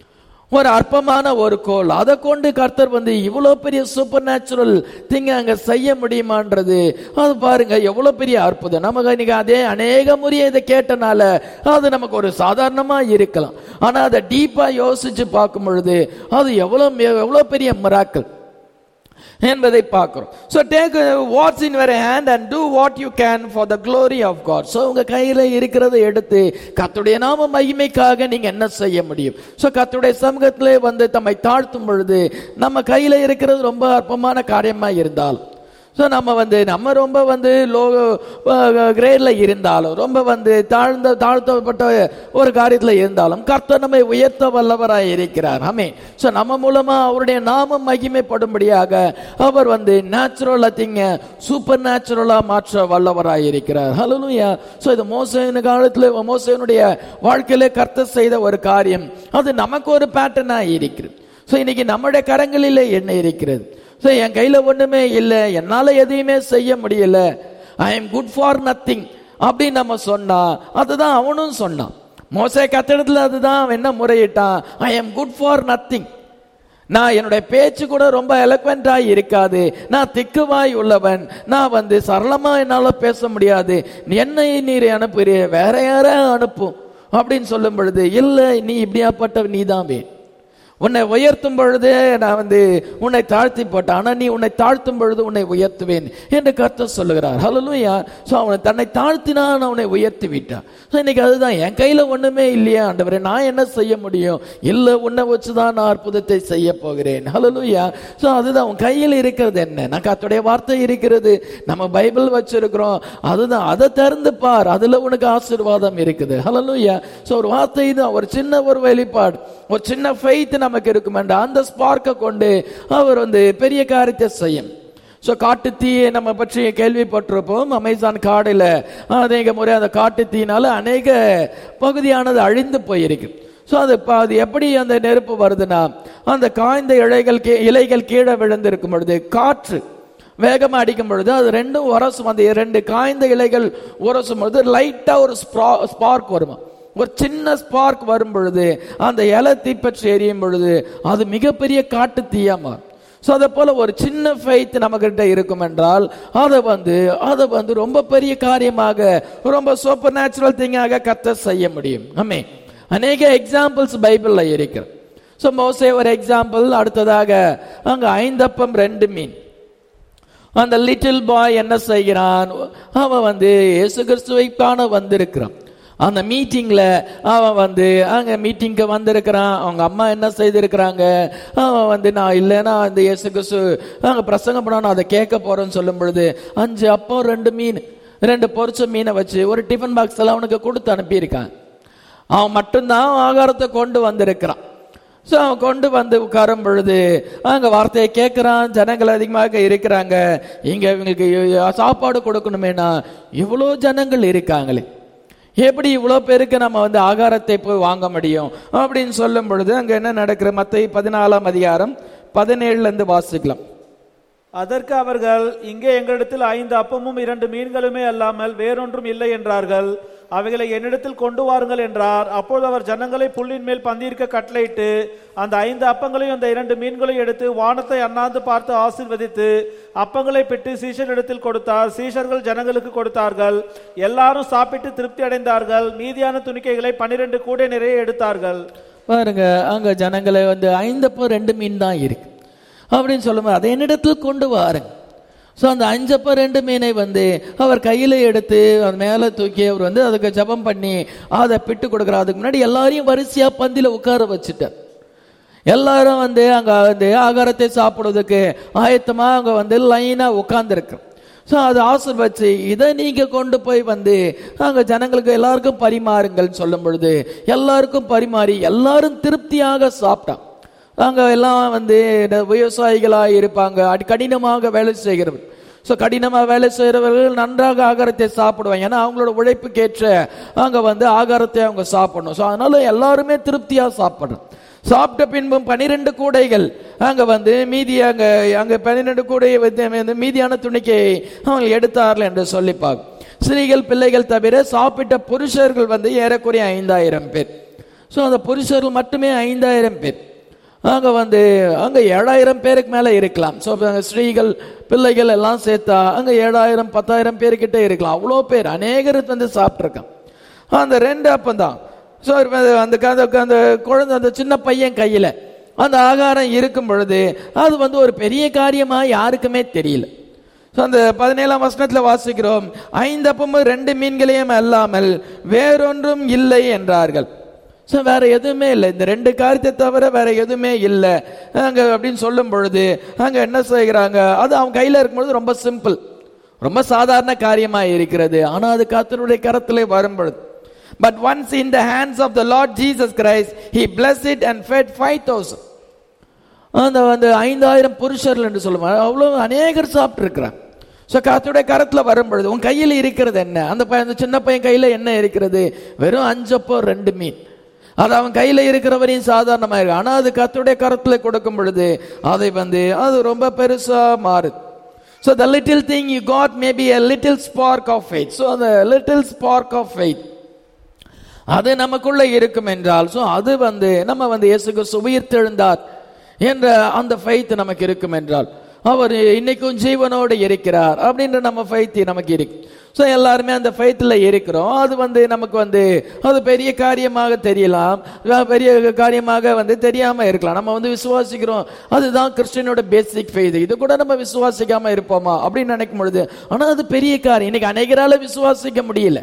ஒரு அற்பமான ஒரு கோல் அதை கொண்டு கர்த்தர் வந்து இவ்வளவு பெரிய சூப்பர் நேச்சுரல் திங்க அங்க செய்ய முடியுமான்றது அது பாருங்க எவ்வளவு பெரிய அற்புதம் நமக்கு இன்னைக்கு அதே அநேக முறையை இதை கேட்டனால அது நமக்கு ஒரு சாதாரணமா இருக்கலாம் ஆனா அதை டீப்பா யோசிச்சு பார்க்கும் பொழுது அது எவ்வளவு எவ்வளவு பெரிய மிராக்கள் என்பதை பார்க்கிறோம் so take what's in very hand and do what you can for the glory of God so உங்க கையில இருக்கிறத எடுத்து கத்துடைய நாம மகிமைக்காக நீங்க என்ன செய்ய முடியும் ஸோ கத்துடைய சமூகத்திலே வந்து தம்மை தாழ்த்தும் பொழுது நம்ம கையில இருக்கிறது ரொம்ப அற்பமான காரியமா இருந்தாலும் ஸோ நம்ம வந்து நம்ம ரொம்ப வந்து லோ கிரேட்ல இருந்தாலும் ரொம்ப வந்து தாழ்ந்த தாழ்த்தப்பட்ட ஒரு காரியத்தில் இருந்தாலும் கர்த்தர் நம்மை உயர்த்த வல்லவராய் இருக்கிறார் ஆமே ஸோ நம்ம மூலமா அவருடைய நாமம் மகிமைப்படும்படியாக அவர் வந்து நேச்சுரல் திங்க சூப்பர் நேச்சுரலா மாற்ற வல்லவராய் இருக்கிறார் ஹலோலுயா ஸோ இது மோசையின் காலத்தில் மோசையனுடைய வாழ்க்கையிலே கர்த்தர் செய்த ஒரு காரியம் அது நமக்கு ஒரு பேட்டர்னா இருக்கிறது ஸோ இன்னைக்கு நம்முடைய கரங்களிலே என்ன இருக்கிறது ஸோ என் கையில ஒண்ணுமே இல்லை என்னால எதையுமே செய்ய முடியல I am good for nothing அப்படின்னு நம்ம சொன்னா அதுதான் அவனும் சொன்னான் மோசை கத்திடத்துல அதுதான் அவன் என்ன முறையிட்டான் I am good for nothing நான் என்னுடைய பேச்சு கூட ரொம்ப எலக்வெண்டாய் இருக்காது நான் திக்குவாய் உள்ளவன் நான் வந்து சரளமா என்னால பேச முடியாது என்னை நீர் அனுப்புறிய வேற யார அனுப்பும் அப்படின்னு சொல்லும் பொழுது இல்லை நீ இப்படியாப்பட்ட நீதான் வேணும் உன்னை உயர்த்தும் பொழுது நான் வந்து உன்னை தாழ்த்தி போட்டேன் ஆனா நீ உன்னை தாழ்த்தும் பொழுது உன்னை உயர்த்துவேன் என்று கர்த்தர் சொல்லுகிறார் ஹலலூயா ஸோ அவனை தன்னை தாழ்த்தினா நான் அவனை உயர்த்தி விட்டான் ஸோ இன்னைக்கு அதுதான் என் கையில ஒண்ணுமே இல்லையா ஆண்டவரே நான் என்ன செய்ய முடியும் இல்லை உன்னை வச்சுதான் நான் அற்புதத்தை செய்ய போகிறேன் ஹலலூயா ஸோ அதுதான் உன் கையில் இருக்கிறது என்ன நான் கர்த்தருடைய வார்த்தை இருக்கிறது நம்ம பைபிள் வச்சிருக்கிறோம் அதுதான் அதை திறந்து பார் அதுல உனக்கு ஆசீர்வாதம் இருக்குது ஹலலூயா ஸோ ஒரு வார்த்தை தான் ஒரு சின்ன ஒரு வெளிப்பாடு ஒரு சின்ன ஃபெய்த் நமக்கு இருக்கும் என்ற அந்த ஸ்பார்க்கை கொண்டு அவர் வந்து பெரிய காரியத்தை செய்யும் ஸோ காட்டு தீயை நம்ம பற்றி கேள்விப்பட்டிருப்போம் அமேசான் காடில் அநேக முறை அந்த காட்டு தீயினால அநேக பகுதியானது அழிந்து போயிருக்கு ஸோ அது இப்போ அது எப்படி அந்த நெருப்பு வருதுன்னா அந்த காய்ந்த இலைகள் கீ இலைகள் கீழே விழுந்திருக்கும் பொழுது காற்று வேகமாக அடிக்கும் பொழுது அது ரெண்டும் உரசும் அந்த ரெண்டு காய்ந்த இலைகள் உரசும் பொழுது லைட்டாக ஒரு ஸ்பார்க் வருமா ஒரு சின்ன ஸ்பார்க் வரும் பொழுது அந்த இலை தீப்பற்றி எரியும் பொழுது அது மிகப்பெரிய காட்டு தீயா மாறும் ஸோ அதை போல ஒரு சின்ன ஃபெய்த் நம்மகிட்ட இருக்கும் என்றால் அதை வந்து அதை வந்து ரொம்ப பெரிய காரியமாக ரொம்ப சூப்பர் நேச்சுரல் திங்காக கத்த செய்ய முடியும் ஆமே அநேக எக்ஸாம்பிள்ஸ் பைபிளில் இருக்கிறது ஸோ மோசே ஒரு எக்ஸாம்பிள் அடுத்ததாக அங்கே ஐந்தப்பம் ரெண்டு மீன் அந்த லிட்டில் பாய் என்ன செய்கிறான் அவன் வந்து இயேசு கிறிஸ்துவை காண வந்திருக்கிறான் அந்த மீட்டிங்ல அவன் வந்து அங்க மீட்டிங்க்கு வந்திருக்கிறான் அவங்க அம்மா என்ன செய்திருக்கிறாங்க அவன் வந்து நான் இல்லைன்னா இந்த இயேசு கிறிஸ்து அங்க பிரசங்கம் பண்ண அதை கேட்க போறேன்னு சொல்லும் பொழுது அஞ்சு அப்போ ரெண்டு மீன் ரெண்டு பொரிச்ச மீனை வச்சு ஒரு டிஃபன் பாக்ஸ் எல்லாம் அவனுக்கு கொடுத்து அனுப்பியிருக்கான் அவன் மட்டும்தான் ஆகாரத்தை கொண்டு வந்திருக்கிறான் ஸோ அவன் கொண்டு வந்து உட்காரும் பொழுது அங்கே வார்த்தையை கேட்குறான் ஜனங்கள் அதிகமாக இருக்கிறாங்க இங்கே இவங்களுக்கு சாப்பாடு கொடுக்கணுமேனா இவ்வளோ ஜனங்கள் இருக்காங்களே எப்படி இவ்வளோ பேருக்கு நம்ம வந்து ஆகாரத்தை போய் வாங்க முடியும் அப்படின்னு சொல்லும் பொழுது அங்கே என்ன நடக்கிற மற்ற பதினாலாம் அதிகாரம் பதினேழுலேருந்து வாசிக்கலாம் அதற்கு அவர்கள் இங்கே எங்களிடத்தில் ஐந்து அப்பமும் இரண்டு மீன்களுமே அல்லாமல் வேறொன்றும் இல்லை என்றார்கள் அவைகளை என்னிடத்தில் கொண்டு வாருங்கள் என்றார் அப்பொழுது அவர் ஜனங்களை புல்லின் மேல் பந்தியிருக்க கட்டளையிட்டு அந்த ஐந்து அப்பங்களையும் அந்த இரண்டு மீன்களையும் எடுத்து வானத்தை அண்ணாந்து பார்த்து ஆசீர்வதித்து அப்பங்களை பெற்று சீஷரிடத்தில் கொடுத்தார் சீஷர்கள் ஜனங்களுக்கு கொடுத்தார்கள் எல்லாரும் சாப்பிட்டு திருப்தி அடைந்தார்கள் மீதியான துணிக்கைகளை பன்னிரண்டு கூடை நிறைய எடுத்தார்கள் பாருங்க அங்க ஜனங்களை வந்து ஐந்தப்போ ரெண்டு மீன் தான் இருக்கு அப்படின்னு சொல்லும்போது அதை என்னிடத்தில் கொண்டு வாருங்க ஸோ அந்த அஞ்சப்ப ரெண்டு மீனை வந்து அவர் கையில் எடுத்து அது மேலே தூக்கி அவர் வந்து அதுக்கு ஜபம் பண்ணி அதை பிட்டு கொடுக்குறார் அதுக்கு முன்னாடி எல்லாரையும் வரிசையாக பந்தியில் உட்கார வச்சுட்டார் எல்லாரும் வந்து அங்கே வந்து ஆகாரத்தை சாப்பிடுறதுக்கு ஆயத்தமாக அங்கே வந்து லைனாக உட்காந்துருக்கு ஸோ அது ஆசிர்வச்சு இதை நீங்கள் கொண்டு போய் வந்து அங்கே ஜனங்களுக்கு எல்லாருக்கும் பரிமாறுங்கள்னு சொல்லும் பொழுது எல்லாருக்கும் பரிமாறி எல்லாரும் திருப்தியாக சாப்பிட்டான் அங்கே எல்லாம் வந்து விவசாயிகளாக இருப்பாங்க அடி கடினமாக வேலை செய்கிறவர் ஸோ கடினமாக வேலை செய்கிறவர்கள் நன்றாக ஆகாரத்தை சாப்பிடுவாங்க ஏன்னா அவங்களோட உழைப்புக்கேற்ற அங்கே வந்து ஆகாரத்தை அவங்க சாப்பிடணும் ஸோ அதனால எல்லாருமே திருப்தியாக சாப்பிட்றோம் சாப்பிட்ட பின்பும் பனிரெண்டு கூடைகள் அங்க வந்து மீதி அங்க அங்க பன்னிரெண்டு கூடையை வந்து மீதியான துணிக்கையை அவங்க எடுத்தார்கள் என்று சொல்லிப்பாங்க ஸ்திரீகள் பிள்ளைகள் தவிர சாப்பிட்ட புருஷர்கள் வந்து ஏறக்குறைய ஐந்தாயிரம் பேர் ஸோ அந்த புருஷர்கள் மட்டுமே ஐந்தாயிரம் பேர் அங்கே வந்து அங்கே ஏழாயிரம் பேருக்கு மேலே இருக்கலாம் ஸோ ஸ்ரீகள் பிள்ளைகள் எல்லாம் சேர்த்தா அங்கே ஏழாயிரம் பத்தாயிரம் பேர்கிட்ட இருக்கலாம் அவ்வளோ பேர் அநேகர் வந்து சாப்பிட்ருக்கான் அந்த ரெண்டு அப்பந்தான் ஸோ அந்த அந்த அந்த குழந்தை அந்த சின்ன பையன் கையில் அந்த ஆகாரம் இருக்கும் பொழுது அது வந்து ஒரு பெரிய காரியமா யாருக்குமே தெரியல So, அந்த பதினேழாம் வசனத்துல வாசிக்கிறோம் ஐந்து அப்பமும் ரெண்டு மீன்களையும் அல்லாமல் வேறொன்றும் இல்லை என்றார்கள் ஸோ வேற எதுவுமே இல்லை இந்த ரெண்டு காரியத்தை தவிர வேற எதுவுமே இல்லை அங்க அப்படின்னு சொல்லும் பொழுது அங்க என்ன செய்கிறாங்க அது அவன் கையில இருக்கும்பொழுது ரொம்ப சிம்பிள் ரொம்ப சாதாரண காரியமா இருக்கிறது ஆனா அது கர்த்தருடைய கரத்திலே வரும் பொழுது but once in the hands of the Lord Jesus Christ he bless it and fed five thousand அந்த அந்த ஐந்தாயிரம் புருஷர்கள் என்று சொல்லுவாங்க அவ்வளோ அநேகர் சாப்பிட்டு இருக்கிறாங்க ஸோ கர்த்தருடைய கரத்துல வரும் பொழுது உன் கையில் இருக்கிறது என்ன அந்த பையன் அந்த சின்ன பையன் கையில என்ன இருக்கிறது வெறும் அஞ்சப்போ ரெண்டு மீன் அது அவன் கையில இருக்கிறவரையும் சாதாரணமா இருக்கு ஆனா அது கர்த்தருடைய கரத்துல கொடுக்கும் பொழுது அதை வந்து அது ரொம்ப பெருசா மாறுது so the little thing you got maybe a little spark of faith so அந்த லிட்டில் ஸ்பார்க் ஆஃப் ஃபெய்த் அது நமக்குள்ள இருக்கும் என்றால் ஸோ அது வந்து நம்ம வந்து இயேசு கிறிஸ்து உயிர்த்தெழுந்தார் என்ற அந்த ஃபைத் நமக்கு இருக்கும் என்றால் அவர் இன்னைக்கும் ஜீவனோடு இருக்கிறார் அப்படின்ற நம்ம ஃபைத் நமக்கு இருக்கு ஸோ எல்லாருமே அந்த ஃபைத்தில் இருக்கிறோம் அது வந்து நமக்கு வந்து அது பெரிய காரியமாக தெரியலாம் அஹ் பெரிய காரியமாக வந்து தெரியாம இருக்கலாம் நம்ம வந்து விசுவாசிக்கிறோம் அதுதான் கிறிஸ்டியனோட பேசிக் ஃபெய்த் இது கூட நம்ம விசுவாசிக்காம இருப்போமா அப்படின்னு நினைக்கும் பொழுது ஆனா அது பெரிய காரியம் இன்னைக்கு அநேகரால விசுவாசிக்க முடியல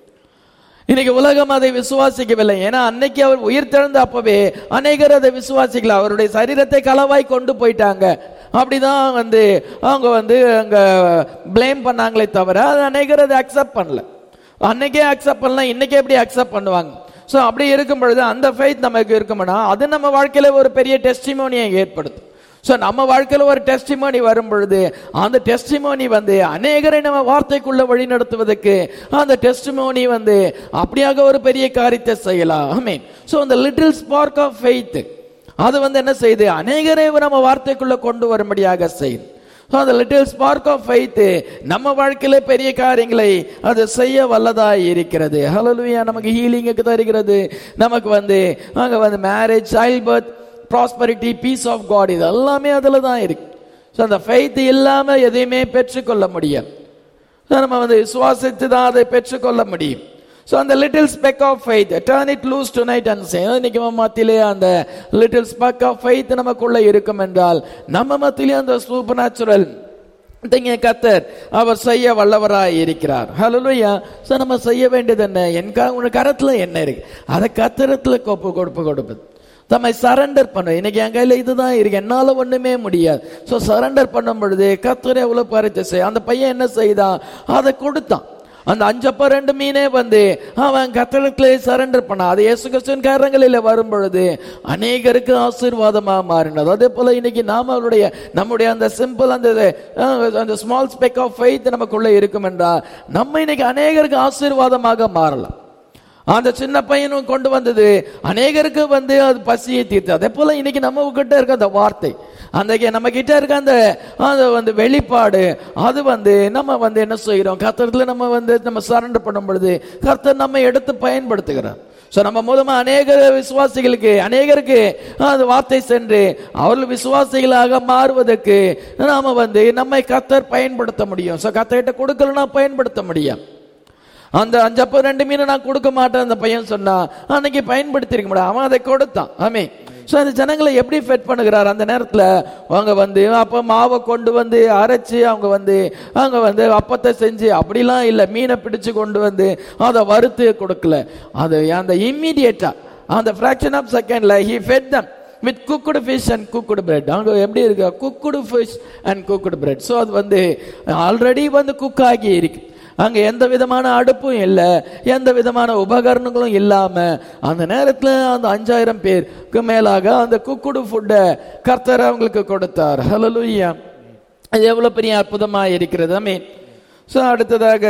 இன்னைக்கு உலகம் அதை விசுவாசிக்கவில்லை ஏன்னா அன்னைக்கு அவர் உயிர் தெழுந்த அப்பவே அநேகர் அதை விசுவாசிக்கல அவருடைய சரீரத்தை களவாய் கொண்டு போயிட்டாங்க அப்படிதான் வந்து அவங்க வந்து அங்க ப்ளேம் பண்ணாங்களே தவிர அது அநேகர் அதை அக்செப்ட் பண்ணல அன்னைக்கே அக்செப்ட் பண்ணலாம் இன்னைக்கே எப்படி அக்செப்ட் பண்ணுவாங்க ஸோ அப்படி இருக்கும் பொழுது அந்த ஃபைத் நமக்கு இருக்கும்னா அது நம்ம வாழ்க்கையில ஒரு பெரிய டெஸ்டிமோனியை ஏற்படுத்தும் ஸோ நம்ம வாழ்க்கையில் ஒரு டெஸ்டிமோனி வரும் பொழுது அந்த டெஸ்டிமோனி வந்து அநேகரை நம்ம வார்த்தைக்குள்ள வழி நடத்துவதற்கு அந்த டெஸ்டிமோனி வந்து அப்படியாக ஒரு பெரிய காரியத்தை செய்யலாம் ஆமீன் ஸோ அந்த லிட்டில் ஸ்பார்க் ஆஃப் ஃபெய்த் அது வந்து என்ன செய்யுது அநேகரை நம்ம வார்த்தைக்குள்ள கொண்டு வரும்படியாக செய்யுது So, அந்த லிட்டில் ஸ்பார்க் ஆஃப் ஃபெய்த் நம்ம வாழ்க்கையில பெரிய காரியங்களை அது செய்ய வல்லதாய் இருக்கிறது ஹalleluya நமக்கு ஹீலிங்குக்கு தருகிறது நமக்கு வந்து அங்க வந்து marriage childbirth prosperity peace of God இது எல்லாமே அதுல தான் இருக்கு ஸோ அந்த ஃபெய்த் இல்லாம எதையுமே பெற்றுக்கொள்ள முடியும் So, நம்ம வந்து விசுவாசித்து தான் அதை பெற்றுக்கொள்ள முடியும் ஸோ அந்த little speck of faith turn it loose tonight and say இன்னைக்கு நம்ம மத்தியிலே அந்த லிட்டில் ஸ்பெக் ஆஃப் ஃபெய்த் நமக்குள்ள இருக்கும் என்றால் நம்ம மத்தியிலே அந்த சூப்பர் நேச்சுரல் திங்க கத்தர் அவர் செய்ய வல்லவராய் இருக்கிறார் ஹalleluya சோ நம்ம செய்ய வேண்டியது என்ன என் க- உன் கரத்துல என்ன இருக்கு அதை கத்திரத்துல கொப்பு கொடுப்பு கொடுப்பது தம்மை சரண்டர் பண்ண இன்னைக்கு என் கையில இதுதான் இருக்கு என்னால ஒண்ணுமே முடியாது சோ சரண்டர் பண்ணும் பொழுது கத்தர் எவ்வளவு பரிச்சை செய்ய அந்த பையன் என்ன செய்தான் அதை கொடுத்தான் அந்த அஞ்சப்ப ரெண்டு மீனே வந்து அவன் கத்தளத்திலே சரண்டர் பண்ணான் அது இயேசு கிறிஸ்துவின் காரங்களில் வரும் பொழுது அநேகருக்கு ஆசீர்வாதமா மாறினது அதே போல இன்னைக்கு நாம அவருடைய நம்முடைய அந்த சிம்பிள் அந்த அஹ், அந்த ஸ்மால் ஸ்பெக் ஆஃப் ஃபெய்த் நமக்குள்ள இருக்கும் என்றால் நம்ம இன்னைக்கு அநேகருக்கு ஆசீர்வாதமாக மாறலாம் அந்த சின்ன பையனும் கொண்டு வந்தது அநேகருக்கு வந்து அது பசியை தீர்த்து அதே போல இன்னைக்கு நம்ம கிட்ட இருக்க அந்த வார்த்தை அந்த நம்ம கிட்ட இருக்க அந்த அந்த வந்து வெளிப்பாடு அது வந்து நம்ம வந்து என்ன செய்கிறோம் கர்த்தரத்துல நம்ம வந்து நம்ம சரண்டர் பண்ணும் பொழுது கர்த்தர் நம்ம எடுத்து பயன்படுத்துகிறார் ஸோ நம்ம மூலமா அநேக விசுவாசிகளுக்கு அநேகருக்கு அந்த வார்த்தை சென்று அவர்கள் விசுவாசிகளாக மாறுவதற்கு நாம வந்து நம்மை கர்த்தர் பயன்படுத்த முடியும் ஸோ கர்த்தர்கிட்ட கொடுக்கலன்னா பயன்படுத்த முடியும் அந்த அஞ்சப்போ ரெண்டு மீன் நான் கொடுக்க மாட்டேன் அந்த பையன் சொன்னான் அன்னைக்கு பயன்படுத்தி இருக்க முடியாது அவன் அதை கொடுத்தான் ஆமே ஸோ அந்த ஜனங்களை எப்படி ஃபெட் பண்ணுகிறார் அந்த நேரத்தில் அவங்க வந்து அப்போ மாவை கொண்டு வந்து அரைச்சு அவங்க வந்து அவங்க வந்து அப்பத்தை செஞ்சு அப்படிலாம் இல்லை மீனை பிடிச்சு கொண்டு வந்து அதை வறுத்து கொடுக்கல அது அந்த இம்மீடியட்டா அந்த ஃப்ராக்ஷன் ஆஃப் செகண்ட்ல he fed them with cooked fish and cooked bread அங்கே எப்படி இருக்கு cooked fish and cooked bread so அது வந்து ஆல்ரெடி வந்து குக் ஆகி இருக்கு அங்க எந்த விதமான அடுப்பும் இல்லை எந்த விதமான உபகரணங்களும் இல்லாம அந்த நேரத்துல அந்த அஞ்சாயிரம் பேருக்கு மேலாக அந்த குக்குடு ஃபுட்டை கர்த்தர் அவங்களுக்கு கொடுத்தார் ஹalleluya அது எவ்வளவு பெரிய அற்புதமா இருக்கிறது மீன் ஸோ அடுத்ததாக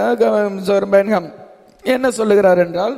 பென்ஹம் என்ன சொல்லுகிறார் என்றால்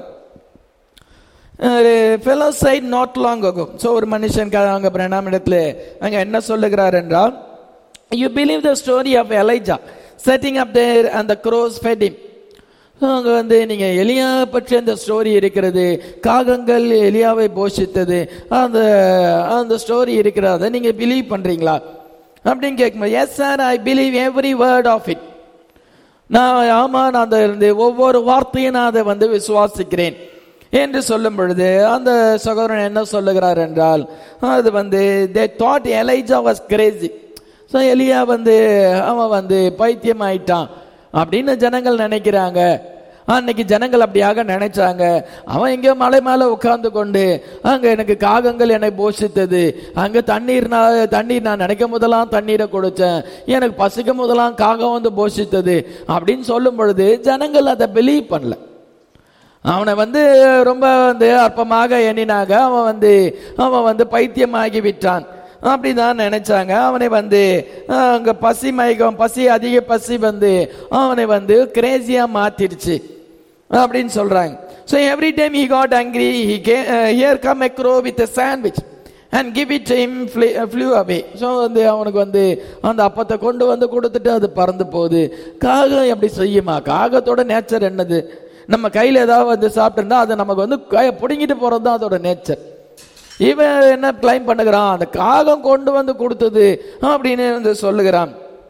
ஃபெலோ சைட் நாட் லாங் ஆகும் ஸோ ஒரு மனுஷன் க- அங்க பிரணாம் இடத்துல அங்க என்ன சொல்லுகிறார் என்றால் you believe the story of Elijah setting up there அந்த க்ரோஸ் ஃபெட்டிங் அங்க வந்து நீங்க எலியா பற்றி அந்த ஸ்டோரி இருக்கிறது காகங்கள் எலியாவை போஷித்தது அந்த அந்த ஸ்டோரி இருக்கிறத நீங்க பிலீவ் பண்றீங்களா அப்படின்னு கேட்கும்போது yes sir I believe every word of it நான் ஆமா நான் அந்த இருந்து ஒவ்வொரு வார்த்தையும் நான் அதை வந்து விசுவாசிக்கிறேன் என்று சொல்லும் பொழுது அந்த சகோதரன் என்ன சொல்லுகிறார் என்றால் அது வந்து they thought Elijah was crazy so எலியா வந்து அவன் வந்து பைத்தியம் ஆயிட்டான் அப்படின்னு ஜனங்கள் நினைக்கிறாங்க அன்னைக்கு ஜனங்கள் அப்படியாக நினைச்சாங்க அவன் எங்கேயோ மலை மேல உட்கார்ந்து கொண்டு அங்க எனக்கு காகங்கள் என்னை போஷித்தது அங்க தண்ணீர் நான் தண்ணீர் நான் நினைக்கும் போதெல்லாம் தண்ணீரை கொடுத்தேன் எனக்கு பசிக்கும் போதெல்லாம் காகம் வந்து போஷித்தது அப்படின்னு சொல்லும் பொழுது ஜனங்கள் அதை பிலீவ் பண்ணல அவனை வந்து ரொம்ப வந்து அற்பமாக எண்ணினாங்க அவன் வந்து அவன் வந்து பைத்தியமாகி விட்டான் அப்படிதான் நினைச்சாங்க அவனை வந்து அஹ், அங்க பசி மயக்கம் பசி அதிக பசி வந்து அவனை வந்து கிரேசியா மாத்திருச்சு அப்படின்னு சொல்றாங்க so every time he got angry he கே here come a crow with sandwich and give it him flew away so வந்து அவனுக்கு வந்து அந்த அப்பத்தை கொண்டு வந்து கொடுத்துட்டு அது பறந்து போகுது காகம் எப்படி செய்யுமா காகத்தோட நேச்சர் என்னது நம்ம கையில் ஏதாவது வந்து சாப்பிட்டுருந்தா அது நமக்கு வந்து கையை பிடுங்கிட்டு போகிறது தான் அதோட நேச்சர் இவன் என்ன கிளைம் பண்ணுகிறான் அந்த காகம் கொண்டு வந்து கொடுத்தது அப்படின்னு வந்து சொல்லுகிறான்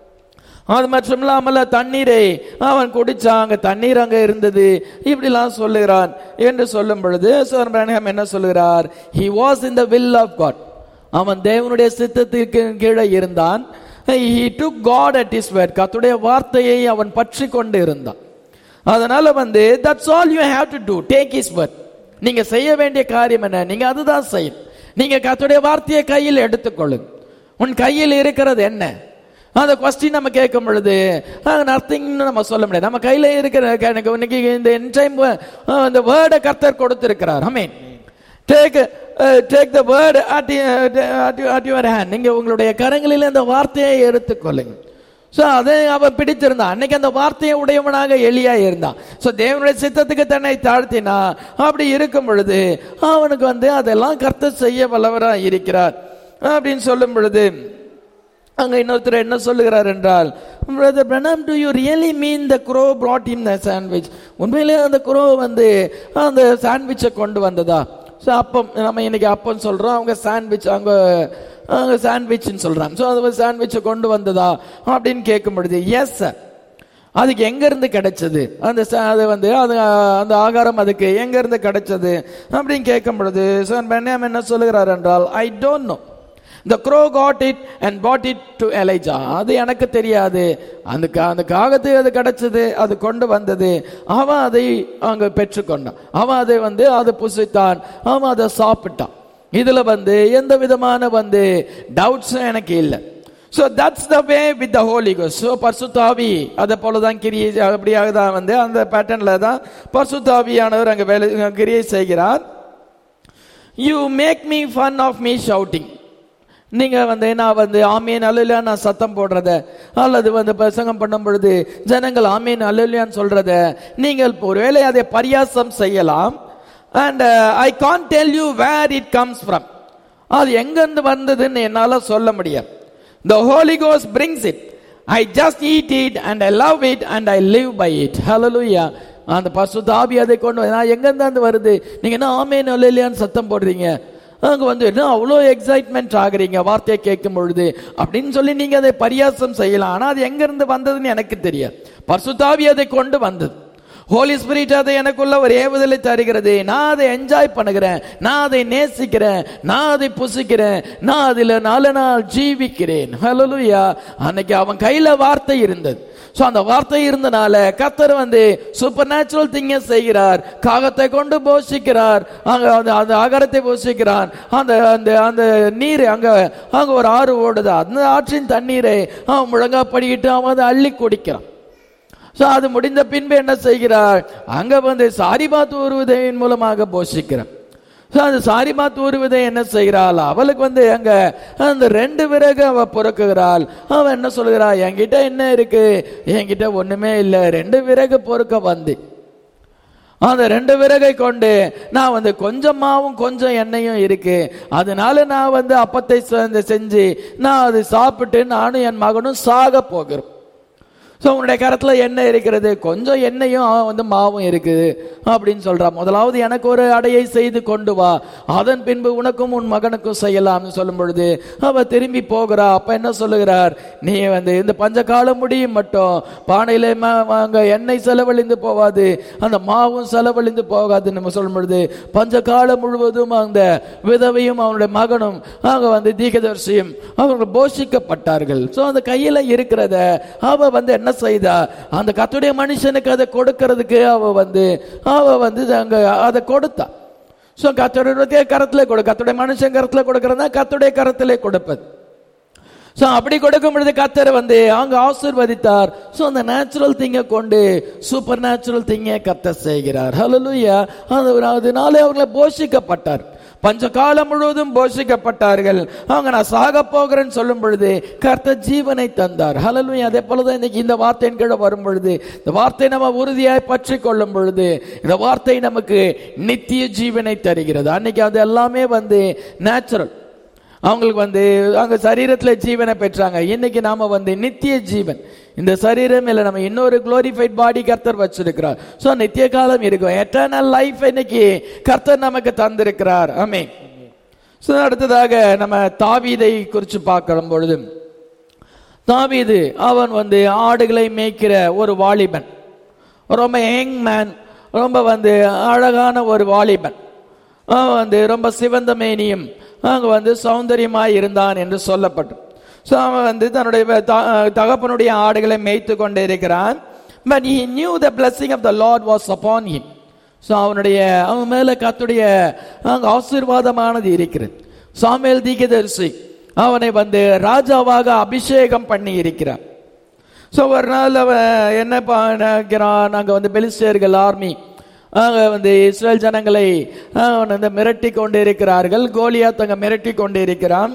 அது மட்டும் இல்லாமல் தண்ணீரை அவன் குடிச்சான் அங்க தண்ணீர் அங்க இருந்தது இப்படிலாம் சொல்லுகிறான் என்று சொல்லும் பொழுது சோர் பிரனஹாம் என்ன சொல்லுகிறார் he was in the will of God அவன் தேவனுடைய சித்தத்திற்கு கீழே இருந்தான் he took God at his word கத்துடைய வார்த்தையை அவன் பற்றி கொண்டு இருந்தான் அதனால வந்து that's all you have to do take his word நீங்க செய்ய வேண்டிய காரியம் என்ன நீங்க அதுதான் செய்யும் நீங்க கத்துடைய வார்த்தையை கையில் எடுத்துக்கொள்ளுங்க உன் கையில் இருக்கிறது என்ன அந்த கொஸ்டின் நம்ம கேட்கும் பொழுது நத்திங்னு நம்ம சொல்ல முடியாது நம்ம கையில இருக்கிற எனக்கு இன்னைக்கு இந்த டைம் இந்த வேர்டை கர்த்தர் கொடுத்திருக்கிறார் அமீன் take take the word at at your hand நீங்க உங்களுடைய கரங்களில் அந்த வார்த்தையை எடுத்துக்கொள்ளுங்க ஸோ அதை அவன் பிடித்திருந்தான் அன்னைக்கு அந்த வார்த்தையை உடையவனாக எளியா இருந்தான் ஸோ தேவனுடைய சித்தத்துக்கு தன்னை தாழ்த்தினா அப்படி இருக்கும் பொழுது அவனுக்கு வந்து அதெல்லாம் கர்த்தர் செய்ய வல்லவராக இருக்கிறார் அப்படின்னு சொல்லும் பொழுது அங்க இன்னொருத்தர் என்ன சொல்லுகிறார் என்றால் brother Branham do you really mean the crow brought him the sandwich உண்மையிலே அந்த குரோ வந்து அந்த சாண்ட்விச்சை கொண்டு வந்ததா ஸோ அப்பம் நம்ம இன்னைக்கு அப்பம் சொல்றோம் அவங்க சாண்ட்விச் அவங்க அவங்க சாண்ட்விச்னு சொல்றாங்க ஸோ அது சாண்ட்விச்சை கொண்டு வந்ததா அப்படின்னு கேட்கும் பொழுது எஸ் சார் அதுக்கு எங்க இருந்து கிடைச்சது அந்த ச- அது வந்து அது அந்த ஆகாரம் அதுக்கு எங்க இருந்து கிடைச்சது அப்படின்னு கேட்கும் பொழுது சார் பென்யாம் என்ன சொல்லுகிறார் என்றால் I don't know the crow got it and brought it to Elijah அது எனக்கு தெரியாது அந்த கா- அந்த காகத்தை அது கிடைச்சது அது கொண்டு வந்தது அவன் அதை அங்க பெற்றுக்கொண்டான் அவன் அதை வந்து அதை புசித்தான் அவன் அதை சாப்பிட்டான் இதுல வந்து எந்த விதமான வந்து டவுட்ஸும் எனக்கு இல்லை so that's the way with the Holy கோஸ் ஸோ பர்சுத்தாவி அதை போல தான் கிரியை அப்படியாக தான் வந்து அந்த பேட்டர்னில் தான் பர்சுத்தாவியானவர் அங்கே வேலை கிரியை செய்கிறார் you make me fun of me shouting நீங்க வந்து நான் வந்து ஆமீன் அல்லையா நான் சத்தம் போடுறத அல்லது வந்து பிரசங்கம் பண்ணும் பொழுது ஜனங்கள் ஆமீன் அல்லையான்னு சொல்றத நீங்கள் ஒருவேளை அதை பரியாசம் செய்யலாம் and I can't tell you where it comes from அது எங்கிருந்து வந்ததுன்னு என்னால சொல்ல முடியாது த ஹோலி கோஸ் brings it I just eat it and I love it and I live by it hallelujah அந்த பசுத்த ஆவி அதை கொண்டு வந்து நான் எங்கேருந்து அது வருது நீங்க என்ன ஆமேன் இல்லையான்னு சத்தம் போடுறீங்க அங்க வந்து என்ன அவ்வளோ எக்ஸைட்மெண்ட் ஆகுறீங்க வார்த்தையை கேட்கும் பொழுது அப்படின்னு சொல்லி நீங்க அதை பரியாசம் செய்யலாம் ஆனா அது எங்க இருந்து வந்ததுன்னு எனக்கு தெரியாது பர்சுத்தாவி அதை கொண்டு வந்தது ஹோலி ஸ்பிரிட் அதை எனக்குள்ள ஒரு ஏவுதலை தருகிறது நான் அதை என்ஜாய் பண்ணுகிறேன் நான் அதை நேசிக்கிறேன் நான் அதை புசிக்கிறேன் நான் அதில் நாலு நாள் ஜீவிக்கிறேன் ஹalleluya அன்னைக்கு அவன் கையில வார்த்தை இருந்தது ஸோ அந்த வார்த்தை இருந்தனால கத்தர் வந்து சூப்பர் நேச்சுரல் திங்க செய்கிறார் காகத்தை கொண்டு போஷிக்கிறார் அங்க அந்த அந்த ஆகாரத்தை போஷிக்கிறான் அந்த அந்த அந்த நீர் அங்க அங்க ஒரு ஆறு ஓடுது அந்த ஆற்றின் தண்ணீரை அவன் முழங்கா படிக்கிட்டு அவன் அதை அள்ளி குடிக்கிறான் ஸோ அது முடிந்த பின்பு என்ன செய்கிறார் அங்க வந்து சாரிபாத் உருவதையின் மூலமாக போஷிக்கிறான் ஸோ அந்த சாரிபாத் உருவதை என்ன செய்கிறாள் அவளுக்கு வந்து அங்க அந்த ரெண்டு விறகு அவ பொறுக்குகிறாள் அவன் என்ன சொல்கிறா என்கிட்ட என்ன இருக்கு என்கிட்ட ஒண்ணுமே இல்லை ரெண்டு விறகு பொறுக்க வந்து அந்த ரெண்டு விறகை கொண்டு நான் வந்து கொஞ்சம் மாவும் கொஞ்சம் எண்ணெயும் இருக்கு அதனால நான் வந்து அப்பத்தை செ- செஞ்சு நான் அதை சாப்பிட்டு நானும் என் மகனும் சாக போகிறோம் ஸோ ஸோ உன்னுடைய கரத்துல எண்ணெய் இருக்கிறது கொஞ்சம் எண்ணெயும் அவன் வந்து மாவும் இருக்குது அப்படின்னு சொல்றான் முதலாவது எனக்கு ஒரு அடையை செய்து கொண்டு வா அதன் பின்பு உனக்கும் உன் மகனுக்கும் செய்யலாம்னு சொல்லும் பொழுது அவ திரும்பி போகிறா அப்ப என்ன சொல்லுகிறார் நீ வந்து இந்த பஞ்சகாலம் முடியும் மட்டும் பானையில ம- அங்க எண்ணெய் செலவழிந்து போகாது அந்த மாவும் செலவழிந்து போகாது நம்ம சொல்லும் பொழுது பஞ்சகாலம் முழுவதும் அந்த விதவையும் அவனுடைய மகனும் அங்க வந்து தீகதர்சியும் அவங்க போஷிக்கப்பட்டார்கள் சோ அந்த கையில இருக்கிறத அவ வந்து என்ன செய்தா அந்த கத்துடைய மனுஷனுக்கு அதை கொடுக்கறதுக்கு அவ வந்து அவ வந்து அங்க அதை கொடுத்தா சோ கத்துடைய கரத்துல கொடு கத்துடைய மனுஷன் கரத்துல கொடுக்கறதா கத்துடைய கரத்திலே கொடுப்பது ஸோ அப்படி கொடுக்கும் பொழுது கத்தர் வந்து அங்க ஆசீர்வதித்தார் ஸோ அந்த நேச்சுரல் திங்கை கொண்டு சூப்பர் நேச்சுரல் திங்கை கத்தர் செய்கிறார் ஹalleluya அது அதனால அவங்களை போஷிக்கப்பட்டார் பஞ்ச காலம் முழுவதும் போஷிக்கப்பட்டார்கள் அவங்க நான் சாக போகிறேன்னு சொல்லும் பொழுது கர்த்தர் ஜீவனை தந்தார் ஹalleluya அதே போலதான் இன்னைக்கு இந்த வார்த்தையின் கீழே வரும் பொழுது இந்த வார்த்தை நம்ம உறுதியாய் பற்றி கொள்ளும் பொழுது இந்த வார்த்தை நமக்கு நித்திய ஜீவனை தருகிறது அன்னைக்கு அது எல்லாமே வந்து நேச்சுரல் அவங்களுக்கு வந்து அங்க சரீரத்துல ஜீவனை பெற்றாங்க இன்னைக்கு நாம வந்து நித்திய ஜீவன் இந்த சரீரம் இல்ல நம்ம இன்னொரு குளோரிஃபைட் பாடி கர்த்தர் வச்சிருக்கிறார் சோ நித்திய காலம் இருக்கும் எட்டர்னல் லைஃப் இன்னைக்கு கர்த்தர் நமக்கு தந்திருக்கிறார் ஆமே சோ அடுத்ததாக நம்ம தாவீதை குறித்து பார்க்கும் பொழுது தாவீது அவன் வந்து ஆடுகளை மேய்க்கிற ஒரு வாலிபன் ரொம்ப யங் மேன் ரொம்ப வந்து அழகான ஒரு வாலிபன் அவன் வந்து ரொம்ப சிவந்த மேனியும் அங்க வந்து சௌந்தரியமாய் இருந்தான் என்று சொல்லப்பட்டு ஸோ அவன் வந்து தன்னுடைய த- தகப்பனுடைய ஆடுகளை மேய்த்து கொண்டே இருக்கிறான் but he knew the blessing of the lord was upon him so அவனுடைய அவன் மேல கத்துடைய அங்க ஆசீர்வாதமானது இருக்கிறது சாமுவேல் தீகதரிசி அவனை வந்து ராஜாவாக அபிஷேகம் பண்ணி இருக்கிறான் ஸோ ஒரு நாள் அவன் என்ன பண்ணிக்கிறான் அங்கே வந்து பெலிஸ்டர்கள் ஆர்மி அங்கே வந்து இஸ்ரேல் ஜனங்களை அவன் வந்து மிரட்டி கொண்டு இருக்கிறார்கள் கோலியாத் அங்கே மிரட்டி கொண்டு இருக்கிறான்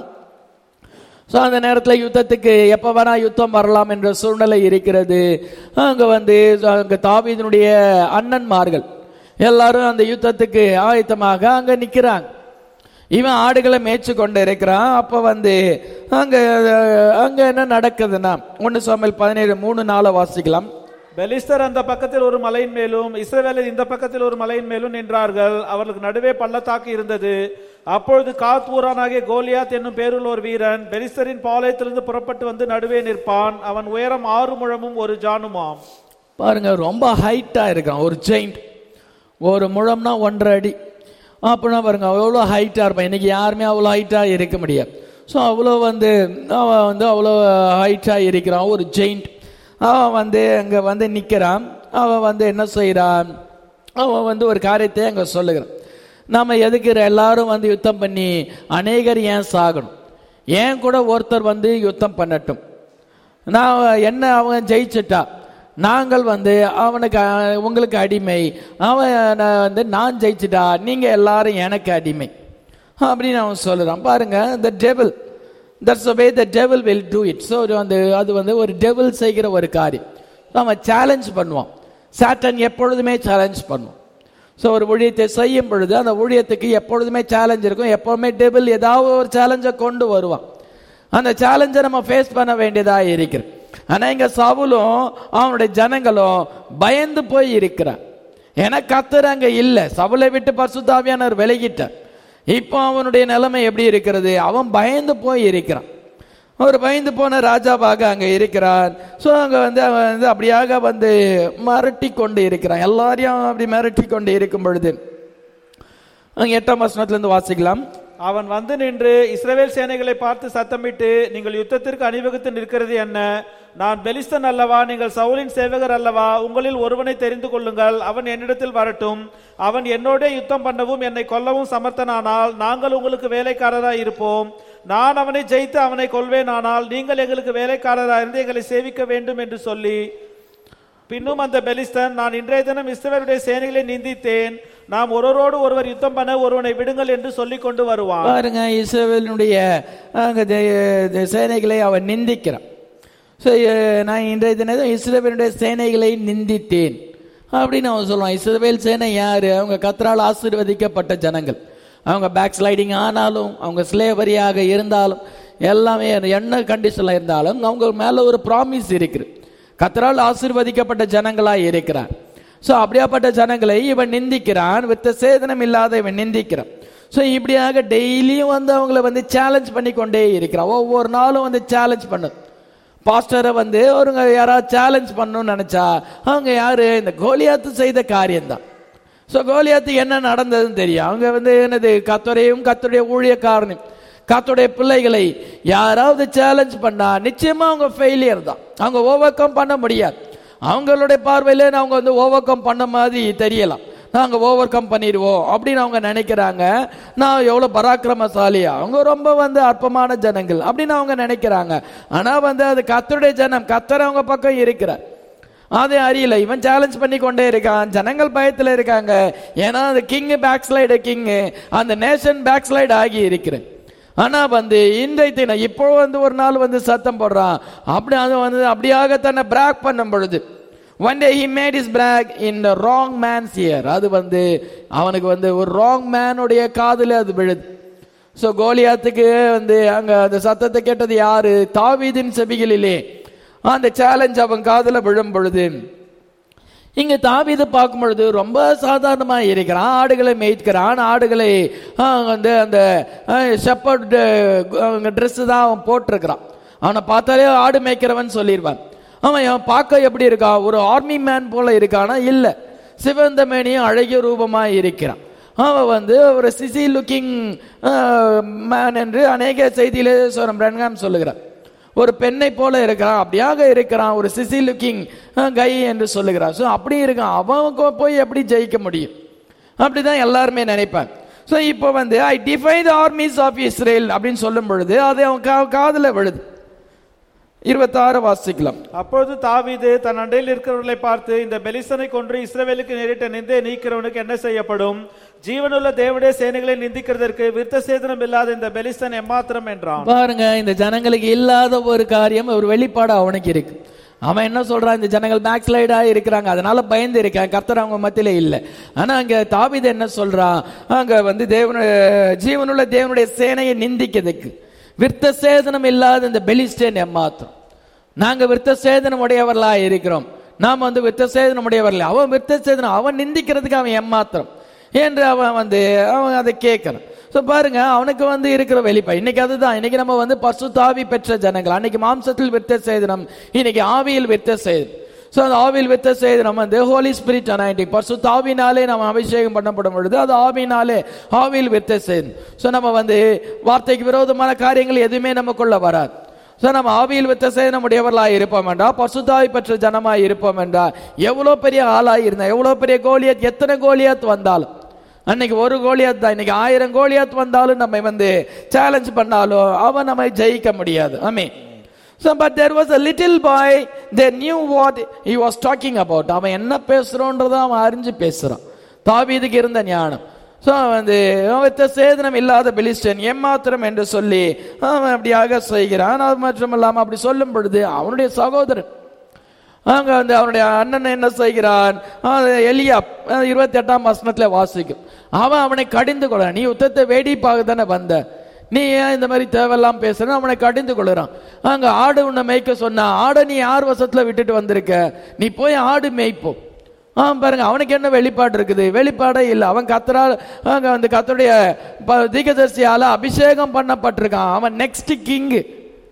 ஸோ அந்த நேரத்தில் யுத்தத்துக்கு எப்போ வேணா யுத்தம் வரலாம் என்ற சூழ்நிலை இருக்கிறது அங்கே வந்து அங்கே தாவீதினுடைய அண்ணன்மார்கள் எல்லாரும் அந்த யுத்தத்துக்கு ஆயத்தமாக அங்கே நிற்கிறாங்க இவன் ஆடுகளை மேய்ச்சு கொண்டு இருக்கிறான் அப்போ வந்து அங்க அங்க என்ன நடக்குதுன்னா ஒன்று சாமல் பதினேழு மூணு நாளை வாசிக்கலாம் பெலிஸ்தர் அந்த பக்கத்தில் ஒரு மலையின் மேலும் இஸ்ரவேலர் இந்த பக்கத்தில் ஒரு மலையின் மேலும் நின்றார்கள் அவர்களுக்கு நடுவே பள்ளத்தாக்கு இருந்தது அப்பொழுது காத்பூரானாகிய கோலியாத் என்னும் பேருள்ள ஒரு வீரன் பெலிஸ்தரின் பாளையத்திலிருந்து புறப்பட்டு வந்து நடுவே நிற்பான் அவன் உயரம் ஆறு முழமும் ஒரு ஜானுமாம் பாருங்க ரொம்ப ஹைட்டா இருக்கான் ஒரு ஜெயிண்ட் ஒரு முழம்னா ஒன்றரை அடி அப்படின்னா பாருங்க அவ்வளோ ஹைட்டா இருப்பான் இன்னைக்கு யாருமே அவ்வளோ ஹைட்டா இருக்க முடியாது ஸோ அவ்வளோ வந்து அவன் வந்து அவ்வளோ ஹைட்டா இருக்கிறான் ஒரு ஜெயிண்ட் அவன் வந்து அங்கே வந்து நிற்கிறான் அவன் வந்து என்ன செய்கிறான் அவன் வந்து ஒரு காரியத்தை அங்கே சொல்லுகிறான் நாம எதுக்கு எல்லாரும் வந்து யுத்தம் பண்ணி அநேகர் ஏன் சாகணும் ஏன் கூட ஒருத்தர் வந்து யுத்தம் பண்ணட்டும் நான் என்ன அவன் ஜெயிச்சிட்டா நாங்கள் வந்து அவனுக்கு அஹ், உங்களுக்கு அடிமை அவன் நான் வந்து நான் ஜெயிச்சிட்டா நீங்க எல்லாரும் எனக்கு அடிமை அப்படின்னு அவன் சொல்லுறான் பாருங்க the devil that's the way the devil do it it வந்து அது வந்து ஒரு டெவில் செய்கிற ஒரு காரியம் அவன் சேலஞ்ச் பண்ணுவான் சாட்டன் எப்பொழுதுமே சேலஞ்ச் பண்ணுவான் ஸோ ஒரு ஊழியத்தை செய்யும் பொழுது அந்த ஊழியத்துக்கு எப்பொழுதுமே சேலஞ்ச் இருக்கும் எப்பவுமே டெபிள் ஏதாவது ஒரு சேலஞ்சை கொண்டு வருவான் அந்த சேலஞ்சை நம்ம ஃபேஸ் பண்ண வேண்டியதா இருக்கிறது ஆனா இங்க சவுலும் அவனுடைய ஜனங்களும் பயந்து போய் இருக்கிறான் ஏன்னா கத்தர் அங்க இல்ல சவுலை விட்டு பரிசுத்தாவியானவர் விலகிட்டார் இப்போ அவனுடைய நிலைமை எப்படி இருக்கிறது அவன் பயந்து போய் இருக்கிறான் ஒரு பயந்து போன ராஜாவாக அங்க இருக்கிறான் ஸோ அங்க வந்து அவன் வந்து அப்படியாக வந்து மிரட்டி கொண்டு இருக்கிறான் எல்லாரையும் அப்படி மிரட்டி கொண்டு இருக்கும் பொழுது அங்க எட்டாம் வசனத்துல இருந்து வாசிக்கலாம் அவன் வந்து நின்று இஸ்ரவேல் சேனைகளை பார்த்து சத்தமிட்டு நீங்கள் யுத்தத்திற்கு அணிவகுத்து நிற்கிறது என்ன நான் பெலிஸ்தன் அல்லவா நீங்கள் சவுலின் சேவகர் அல்லவா உங்களில் ஒருவனை தெரிந்து கொள்ளுங்கள் அவன் என்னிடத்தில் வரட்டும் அவன் என்னோட யுத்தம் பண்ணவும் என்னை கொல்லவும் சமர்த்தனானால் நாங்கள் உங்களுக்கு வேலைக்காரராய் இருப்போம் நான் அவனை ஜெயித்து அவனை கொள்வேனானால் நீங்கள் எங்களுக்கு வேலைக்காரராய் இருந்து எங்களை சேவிக்க வேண்டும் என்று சொல்லி பின்னும் அந்த பெலிஸ்தன் நான் இன்றைய தினம் இஸ்ரவேலுடைய சேனைகளை நிந்தித்தேன் நாம் ஒருவரோடு ஒருவர் யுத்தம் பண்ண ஒருவனை விடுங்கள் என்று சொல்லிக் கொண்டு வருவான் பாருங்க இஸ்ரவேலினுடைய அங்க தே- தே- சேனைகளை அவன் நிந்திக்கிறான் ஸோ நான் இன்றைய தினம் இஸ்ரவேலுடைய சேனைகளை நிந்தித்தேன் அப்படின்னு அவன் சொல்லுவான் இஸ்ரவேல் சேனை யாரு அவங்க கத்தரால் ஆசீர்வதிக்கப்பட்ட ஜனங்கள் அவங்க பேக் ஸ்லைடிங் ஆனாலும் அவங்க ஸ்லேவரியாக இருந்தாலும் எல்லாமே என்ன கண்டிஷன்ல இருந்தாலும் அவங்க மேல ஒரு ப்ராமிஸ் இருக்குது கத்தரால் ஆசீர்வதிக்கப்பட்ட ஜனங்களாய் இருக்கிறார் ஸோ அப்படியாப்பட்ட ஜனங்களை இவன் நிந்திக்கிறான் வித்த சேதனம் இல்லாத இவன் நிந்திக்கிறான் ஸோ இப்படியாக டெய்லியும் வந்து அவங்கள வந்து சேலஞ்ச் பண்ணி கொண்டே இருக்கிறான் ஒவ்வொரு நாளும் வந்து சேலஞ்ச் பண்ணும் பாஸ்டரை வந்து அவருங்க யாராவது சேலஞ்ச் பண்ணணும்னு நினைச்சா அவங்க யாரு இந்த கோலியாத்து செய்த காரியம்தான் ஸோ கோலியாத்துக்கு என்ன நடந்ததுன்னு தெரியும் அவங்க வந்து என்னது கத்தரையும் கத்தருடைய ஊழியக்காரனையும் கத்தருடைய பிள்ளைகளை யாராவது சேலஞ்ச் பண்ணா நிச்சயமா அவங்க ஃபெயிலியர் தான் அவங்க ஓவர் கம் பண்ண முடியாது அவங்களுடைய பார்வையில அவங்க வந்து ஓவர் கம் பண்ண மாதிரி தெரியலாம் நாங்க ஓவர் கம் பண்ணிடுவோம் அப்படின்னு அவங்க நினைக்கிறாங்க நான் எவ்வளவு பராக்கிரமசாலி அவங்க ரொம்ப வந்து அற்பமான ஜனங்கள் அப்படின்னு அவங்க நினைக்கிறாங்க ஆனா வந்து அது கத்தருடைய ஜனம் கத்தர் அவங்க பக்கம் இருக்கிறார் அதை அறியல இவன் சேலஞ்ச் பண்ணி கொண்டே இருக்கான் ஜனங்கள் பயத்துல இருக்காங்க ஏன்னா அந்த கிங் பேக் ஸ்லைடு கிங் அந்த நேஷன் பேக் ஸ்லைடு ஆகி இருக்கிறேன் ஆனா வந்து இன்றைய தினம் இப்போ வந்து ஒரு நாள் வந்து சத்தம் போடுறான் அப்படி அது வந்து அப்படியாக தன்னை பிராக் பண்ணும் பொழுது one day he made his brag in the wrong man's ear அது வந்து அவனுக்கு வந்து ஒரு ராங் மேனுடைய காதுல அது விழுது ஸோ கோலியாத்துக்கு வந்து அங்க அந்த சத்தத்தை கேட்டது யாரு தாவீதின் செவிகளிலே அந்த சேலஞ்ச் அவன் காதுல விழும் பொழுது இங்க தாவீது பார்க்கும் பொழுது ரொம்ப சாதாரணமா இருக்கிறான் ஆடுகளை மேய்க்கிறான் ஆடுகளை ஆ, வந்து அந்த ஷெப்பர்ட் ட்ரெஸ் தான் அவன் போட்டிருக்கிறான் அவனை பார்த்தாலே ஆடு மேய்க்கிறவன் சொல்லிடுவான் அவன் அவன் பார்க்க எப்படி இருக்கான் ஒரு ஆர்மி மேன் போல இருக்கானா இல்ல சிவந்த மேனியும் அழகிய ரூபமா இருக்கிறான் அவன் வந்து ஒரு சிசி லுக்கிங் மேன் என்று அநேக செய்தியிலே சொல்றான் பிரன்காம் சொல்லுகிறான் ஒரு பெண்ணை போல இருக்கிறான் அப்படியாக இருக்கிறான் ஒரு சிசி லுக்கிங் கை என்று சொல்லுகிறான் ஸோ அப்படி இருக்கான் அவன் கொ- போய் எப்படி ஜெயிக்க முடியும் அப்படிதான் எல்லாருமே நினைப்பான் ஸோ இப்போ வந்து I defy the armies of Israel அப்படின்னு சொல்லும் பொழுது அது அவன் கா காதில் விழுது இருபத்தாறு வாசிக்கலாம் அப்பொழுது தாவீது தன் அண்டையில் இருக்கிறவர்களை பார்த்து இந்த பெலிஸ்தனை கொன்று இஸ்ரவேலுக்கு நேரிட்ட நிந்தை நீக்கிறவனுக்கு என்ன செய்யப்படும் ஜீவனுள்ள தேவனுடைய சேனைகளை நிந்திக்கிறதற்கு விருத்த சேதனம் இல்லாத இந்த பெலிஸ்தன் எம்மாத்திரம் என்றான் பாருங்க இந்த ஜனங்களுக்கு இல்லாத ஒரு காரியம் ஒரு வெளிப்பாடு அவனுக்கு இருக்கு அவன் என்ன சொல்றான் இந்த ஜனங்கள் பேக் ஸ்லைடா இருக்கிறாங்க அதனால பயந்து இருக்கான் கர்த்தர் அவங்க மத்தியில இல்ல ஆனா அங்க தாவீது என்ன சொல்றான் அங்க வந்து தேவன ஜீவனுள்ள தேவனுடைய சேனையை நிந்திக்கிறதுக்கு விருத்த சேதனம் இல்லாத இந்த பெலிஸ்டேன் எம்மாத்திரம் நாங்க விருத்த சேதனம் உடையவர்களா இருக்கிறோம் நாம் வந்து விருத்த சேதனம் உடையவர்கள் அவன் விருத்த சேதனம் அவன் நிந்திக்கிறதுக்கு அவன் எம்மாத்திரம் என்று அவன் வந்து அவன் அதை கேட்கறான் ஸோ பாருங்க அவனுக்கு வந்து இருக்கிற வெளிப்பா இன்னைக்கு அதுதான் இன்னைக்கு நம்ம வந்து பசுத்தாவி பெற்ற ஜனங்கள் அன்னைக்கு மாம்சத்தில் விருத்த சேதனம் இன்னைக்கு ஆவியில் விருத்த சேதனம் ஸோ அந்த ஆவியில் வித்த சேதனம் வந்து ஹோலி ஸ்பிரிட் அனாயிண்டிங் பசு தாவினாலே நம்ம அபிஷேகம் பண்ணப்படும் பொழுது அது ஆவினாலே ஆவியில் வித்த சேதனம் ஸோ நம்ம வந்து வார்த்தைக்கு விரோதமான காரியங்கள் எதுவுமே நமக்குள்ள வராது ஸோ நம்ம ஆவியில் வித்த சேதனம் உடையவர்களாய் இருப்போம் என்றா பசுதாய் பெற்ற ஜனமாய் இருப்போம் என்றா எவ்வளோ பெரிய ஆளாய் இருந்தா எவ்வளோ பெரிய கோலியத் எத்தனை கோலியாத் வந்தாலும் அன்னைக்கு ஒரு கோலியாத் தான் இன்னைக்கு ஆயிரம் கோலியாத் வந்தாலும் நம்ம வந்து சேலஞ்ச் பண்ணாலும் அவன் நம்ம ஜெயிக்க முடியாது ஆமே So, but there was a little boy, they knew what he was talking about. அவன் என்ன பேசுறோன்றத அவன் அறிஞ்சு பேசுறான் தாவீதுக்கு இருந்த ஞானம் ஸோ வந்து வித்த சேதனம் இல்லாத பெலிஸ்டன் ஏமாத்திரம் என்று சொல்லி அவன் அப்படியாக செய்கிறான் அது மட்டும் இல்லாமல் அப்படி சொல்லும் பொழுது அவனுடைய சகோதரன் அங்க வந்து அவனுடைய அண்ணன் என்ன செய்கிறான் எலியா இருபத்தி எட்டாம் வசனத்துல வாசிக்கும் அவன் அவனை கடிந்து கொள்ள நீ யுத்தத்தை வேடிப்பாக தானே வந்த நீ ஏன் இந்த மாதிரி தேவையெல்லாம் பேசுற அவனை கடிந்து கொள்ளுறான் அங்க ஆடு உன்னை மேய்க்க சொன்னா ஆடை நீ யார் வசத்துல விட்டுட்டு வந்திருக்க நீ போய் ஆடு மேய்ப்போம் ஆ பாருங்க அவனுக்கு என்ன வெளிப்பாடு இருக்குது வெளிப்பாடே இல்லை அவன் கத்தரா அங்க வந்து கத்தருடைய ப- தீர்க்கதரிசியால அபிஷேகம் பண்ணப்பட்டிருக்கான் அவன் நெக்ஸ்ட் கிங்கு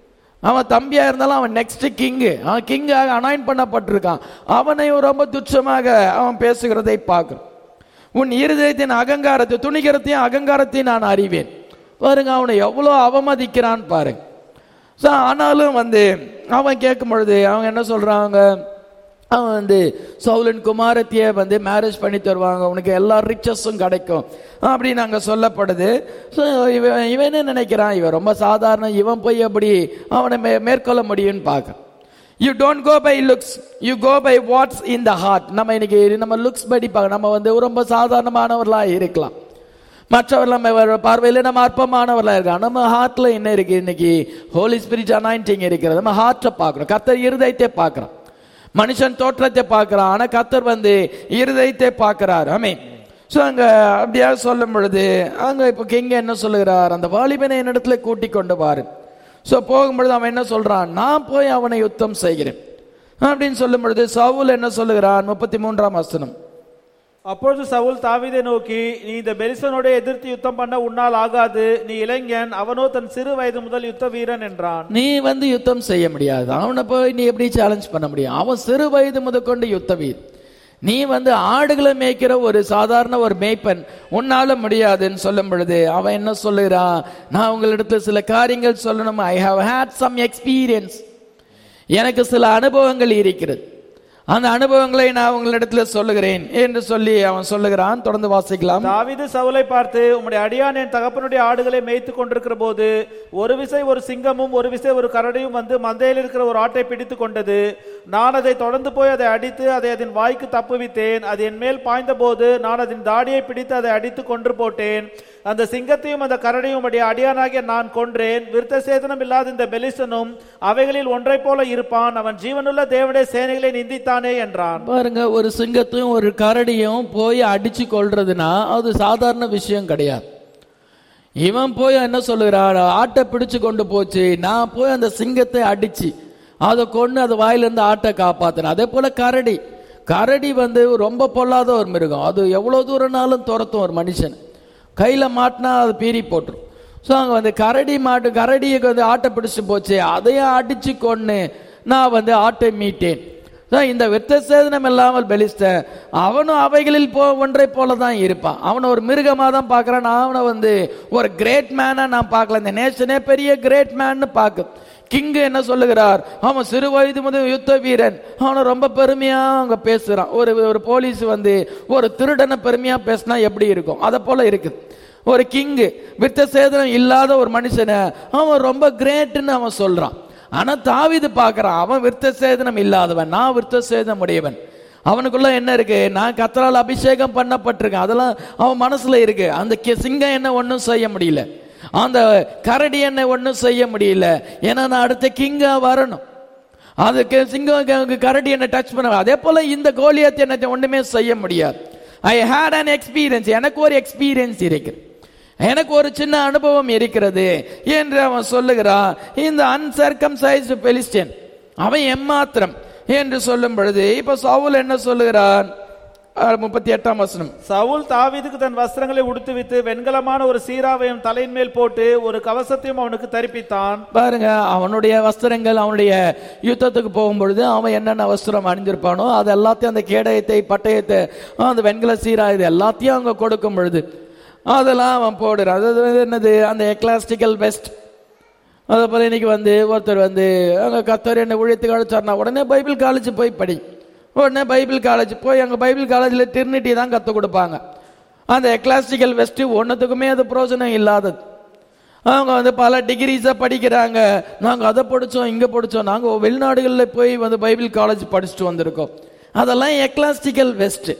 அவன் தம்பியா இருந்தாலும் அவன் நெக்ஸ்ட் கிங்கு அவன் கிங்காக அனாயின் பண்ணப்பட்டிருக்கான் அவனை ரொம்ப துச்சமாக அவன் பேசுகிறதை பார்க்கிறோம் உன் இருதயத்தின் அகங்காரத்தை துணிகரத்தையும் அகங்காரத்தையும் நான் அறிவேன் பாருங்க அவனை எவ்வளோ அவமதிக்கிறான் பாருங்க ஸோ ஆனாலும் வந்து அவன் கேட்கும் பொழுது அவங்க என்ன சொல்றாங்க அவன் வந்து சவுலன் குமாரத்திய வந்து மேரேஜ் பண்ணி தருவாங்க உனக்கு எல்லா ரிச்சஸும் கிடைக்கும் அப்படின்னு அங்கே சொல்லப்படுது ஸோ இவன் இவன் என்ன நினைக்கிறான் இவன் ரொம்ப சாதாரண இவன் போய் எப்படி அவனை மே மேற்கொள்ள முடியும்னு பார்க்க you don't go by looks you go by what's in the heart நம்ம இன்னைக்கு நம்ம லுக்ஸ் படி பார்க்க நம்ம வந்து ரொம்ப சாதாரணமானவர்களா இருக்கலாம் மற்றவர் நம்ம பார்வையில் நம்ம அற்பமானவர்களா இருக்கலாம் நம்ம ஹார்ட்ல என்ன இருக்கு இன்னைக்கு ஹோலி ஸ்பிரிட் அனாயிண்டிங் இருக்கிறது நம்ம ஹார்ட்டை பார்க்கிறோம் கத்தர் இருதயத்தை பார்க்கிறோம் மனுஷன் தோற்றத்தை பார்க்கிறான் ஆனா கத்தர் வந்து இருதயத்தை பார்க்கிறார் ஆமே ஸோ அங்க அப்படியா சொல்லும் பொழுது அங்க இப்போ கிங்க என்ன சொல்லுகிறார் அந்த வாலிபனை என்னிடத்துல கூட்டி கொண்டு பாரு ஸோ போகும்பொழுது அவன் என்ன சொல்றான் நான் போய் அவனை யுத்தம் செய்கிறேன் அப்படின்னு சொல்லும் பொழுது சவுல் என்ன சொல்லுகிறான் முப்பத்தி மூன்றாம் வசனம் அப்பொழுது சவுல் தாவீதை நோக்கி நீ இந்த பெலிசனோட எதிர்த்து யுத்தம் பண்ண உன்னால் ஆகாது நீ இளைஞன் அவனோ தன் சிறு வயது முதல் யுத்த வீரன் என்றான் நீ வந்து யுத்தம் செய்ய முடியாது அவனை போய் நீ எப்படி சேலஞ்ச் பண்ண முடியும் அவன் சிறு வயது முதற்கொண்டு யுத்த வீர் நீ வந்து ஆடுகளை மேய்க்கிற ஒரு சாதாரண ஒரு மேய்ப்பன் உன்னால முடியாதுன்னு சொல்லும் பொழுது அவன் என்ன சொல்லுகிறான் நான் உங்களிடத்துல சில காரியங்கள் சொல்லணும் I have had some experience எனக்கு சில அனுபவங்கள் இருக்கிறது அந்த அனுபவங்களை நான் உங்களிடத்துல சொல்லுகிறேன் என்று சொல்லி அவன் சொல்லுகிறான் தொடர்ந்து வாசிக்கலாம் தாவீது சவுலை பார்த்து உம்முடைய அடியான் என் தகப்பனுடைய ஆடுகளை மேய்த்து கொண்டிருக்கிற போது ஒரு விசை ஒரு சிங்கமும் ஒரு விசை ஒரு கரடியும் வந்து மந்தையில் இருக்கிற ஒரு ஆட்டை பிடித்து கொண்டது நான் அதை தொடர்ந்து போய் அதை அடித்து அதை அதன் வாய்க்கு தப்புவித்தேன் அது என் மேல் பாய்ந்த போது நான் அதன் தாடியை பிடித்து அதை அடித்து கொன்று போட்டேன் அந்த சிங்கத்தையும் அந்த கரடியும் உடைய அடியானாகிய நான் கொன்றேன் விருத்த சேதனம் இல்லாத இந்த பெலிசனும் அவைகளில் ஒன்றைப் போல இருப்பான் அவன் ஜீவனுள்ள தேவனுடைய சேனைகளை நிந்தித்தானே என்றான் பாருங்க ஒரு சிங்கத்தையும் ஒரு கரடியும் போய் அடிச்சு கொள்றதுனா அது சாதாரண விஷயம் கிடையாது இவன் போய் என்ன சொல்லுகிறான் ஆட்டை பிடிச்சு கொண்டு போச்சு நான் போய் அந்த சிங்கத்தை அடிச்சு அதை கொண்டு அது வாயிலிருந்து ஆட்டை காப்பாத்தினேன் அதே போல கரடி கரடி வந்து ரொம்ப பொல்லாத ஒரு மிருகம் அது எவ்வளவு தூரம்னாலும் துரத்தும் ஒரு மனுஷன் கையில மாட்டினா அது பீறி போட்டுரும் ஸோ அங்கே வந்து கரடி மாட்டு கரடியை வந்து ஆட்டை பிடிச்சு போச்சு அதையும் அடிச்சு கொண்டு நான் வந்து ஆட்டை மீட்டேன் So, இந்த வித்த சேதனம் இல்லாமல் பெலிஸ்த அவனும் அவைகளில் போ ஒன்றை போல தான் இருப்பான் அவனை ஒரு மிருகமாக தான் பார்க்குறான் நான் அவனை வந்து ஒரு கிரேட் மேனாக நான் பார்க்கல இந்த நேஷனே பெரிய கிரேட் மேன்னு பார்க்கு கிங்கு என்ன சொல்லுகிறார் அவன் சிறு வயது முதல் யுத்த வீரன் அவனை ரொம்ப பெருமையா அங்க பேசுறான் ஒரு ஒரு போலீஸ் வந்து ஒரு திருடனை பெருமையா பேசினா எப்படி இருக்கும் அதை போல இருக்குது ஒரு கிங்கு வித்த சேதனம் இல்லாத ஒரு மனுஷனை அவன் ரொம்ப கிரேட்னு அவன் சொல்றான் ஆனா தாவிது பார்க்கறான் அவன் விருத்த சேதனம் இல்லாதவன் நான் விருத்த சேதனம் உடையவன் அவனுக்குள்ள என்ன இருக்கு நான் கத்தரால் அபிஷேகம் பண்ணப்பட்டிருக்கேன் அதெல்லாம் அவன் மனசுல இருக்கு அந்த கி- சிங்கம் என்ன ஒன்றும் செய்ய முடியல அந்த கரடி என்ன ஒன்றும் செய்ய முடியல ஏன்னா நான் அடுத்த கிங்கா வரணும் அதுக்கு சிங்கம் க- கரடி என்ன டச் பண்ண அதே போல இந்த கோலியத்தை என்ன ஒண்ணுமே செய்ய முடியாது ஐ ஹேட் an எக்ஸ்பீரியன்ஸ் எனக்கு ஒரு எக்ஸ்பீரியன்ஸ் இருக்குது எனக்கு ஒரு சின்ன அனுபவம் இருக்கிறது என்று அவன் சொல்லுகிறான் இந்த அன்சர்கம்சைஸ்டு பெலிஸ்டியன் அவன் எம்மாத்திரம் என்று சொல்லும் பொழுது இப்ப சவுல் என்ன சொல்லுகிறான் முப்பத்தி எட்டாம் வசனம் சவுல் தாவீதுக்கு தன் வஸ்திரங்களை உடுத்துவித்து வெண்கலமான ஒரு சீராவையும் தலையின் மேல் போட்டு ஒரு கவசத்தையும் அவனுக்கு தரிப்பித்தான் பாருங்க அவனுடைய வஸ்திரங்கள் அவனுடைய யுத்தத்துக்கு போகும்பொழுது அவன் என்னென்ன வஸ்திரம் அணிஞ்சிருப்பானோ அது எல்லாத்தையும் அந்த கேடயத்தை பட்டயத்தை அந்த வெண்கல சீரா இது எல்லாத்தையும் அவங்க கொடுக்கும் பொழுது அதெல்லாம் அவன் போடுறான் அது வந்து என்னது அந்த எக்லாஸ்டிக்கல் வெஸ்ட் அதே போல இன்னைக்கு வந்து ஒருத்தர் வந்து அங்கே கத்தர் என்னை உழைத்து கழிச்சார்னா உடனே பைபிள் காலேஜ் போய் படி உடனே பைபிள் காலேஜ் போய் அங்கே பைபிள் காலேஜில் டிரினிட்டி தான் கற்றுக் கொடுப்பாங்க அந்த எக்லாஸ்டிக்கல் வெஸ்ட் ஒன்றுத்துக்குமே அது பிரோஜனம் இல்லாதது அவங்க வந்து பல டிகிரிஸை படிக்கிறாங்க நாங்கள் அதை படித்தோம் இங்கே படித்தோம் நாங்கள் வெளிநாடுகளில் போய் வந்து பைபிள் காலேஜ் படிச்சுட்டு வந்திருக்கோம் அதெல்லாம் எக்லாஸ்டிக்கல் வெஸ்ட்டு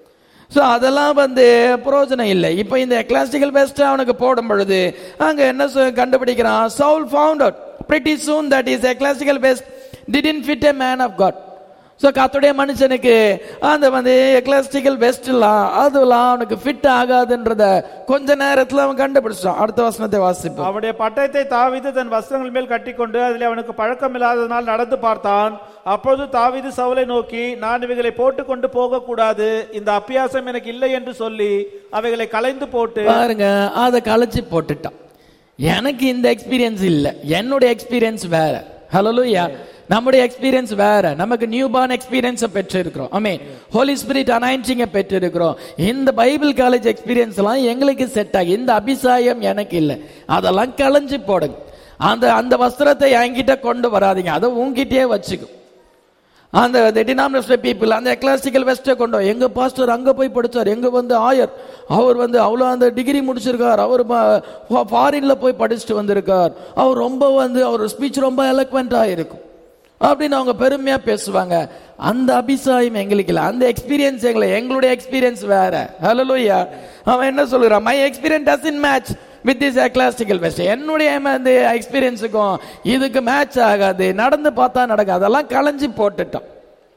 ஸோ அதெல்லாம் வந்து பிரயோஜனம் இல்லை இப்போ இந்த எக்லாஸ்டிக்கல் வெஸ்ட் அவனுக்கு போடும் பொழுது அங்கே என்ன சொ- கண்டுபிடிக்கிறான் Saul found out pretty soon that his ecclesiastical vest didn't fit a man of God so கத்துடைய மனுஷனுக்கு அந்த வந்து எக்லாஸ்டிக்கல் வெஸ்ட்லாம் அதெல்லாம் அவனுக்கு ஃபிட் ஆகாதுன்றத கொஞ்ச நேரத்தில் அவன் கண்டுபிடிச்சான் அடுத்த வசனத்தை வாசிப்போம் அவனுடைய பட்டயத்தை தாவீது தன் வஸ்திரங்கள் மேல் கட்டிக்கொண்டு அதில் அவனுக்கு பழக்கம் இல்லாததனால் நடந்து பார்த்தான் அப்பொழுது தாவீது சவுலை நோக்கி நான் இவைகளை போட்டுக்கொண்டு போகக்கூடாது இந்த அப்பியாசம் எனக்கு இல்லை என்று சொல்லி அவைகளை களைந்து போட்டு பாருங்க அதை கலைச்சு போட்டுட்டான் எனக்கு இந்த எக்ஸ்பீரியன்ஸ் இல்ல என்னுடைய எக்ஸ்பீரியன்ஸ் வேற ஹலோலூயா நம்முடைய எக்ஸ்பீரியன்ஸ் வேற நமக்கு நியூ பார்ன் எக்ஸ்பீரியன்ஸை பெற்றிருக்கிறோம் ஆமே ஹோலி ஸ்பிரிட் அனாயின்சிங்கை பெற்றிருக்கிறோம் இந்த பைபிள் காலேஜ் எக்ஸ்பீரியன்ஸ் எல்லாம் எங்களுக்கு செட் ஆகி இந்த அபிசாயம் எனக்கு இல்லை அதெல்லாம் களைஞ்சு போடுங்க அந்த அந்த வஸ்திரத்தை என்கிட்ட கொண்டு வராதீங்க அதை உங்ககிட்டயே வச்சுக்கும் அந்த டினாமினேஷன் பீப்புள் அந்த எக்லாஸ்டிக்கல் வெஸ்ட்டை கொண்டு வா. எங்க பாஸ்டர் அங்க போய் படிச்சார் எங்க வந்து ஆயர் அவர் வந்து அவ்வளோ அந்த டிகிரி முடிச்சிருக்கார் அவர் ஃபாரின்ல போய் படிச்சுட்டு வந்திருக்கார் அவர் ரொம்ப வந்து அவர் ஸ்பீச் ரொம்ப எலக்வெண்டா இருக்கும் அப்படின்னு அவங்க பெருமையா பேசுவாங்க அந்த அபிசாயம் எங்களுக்கு இல்லை அந்த எக்ஸ்பீரியன்ஸ் எங்களை எங்களுடைய எக்ஸ்பீரியன்ஸ் வேற ஹலோயா அவன் என்ன சொல்லுறான் my experience doesn't match with this ecclesiastical vest என்னுடைய அந்த எக்ஸ்பீரியன்ஸுக்கும் இதுக்கு மேட்ச் ஆகாது நடந்து பார்த்தா நடக்காது அதெல்லாம் களைஞ்சு போட்டுட்டான்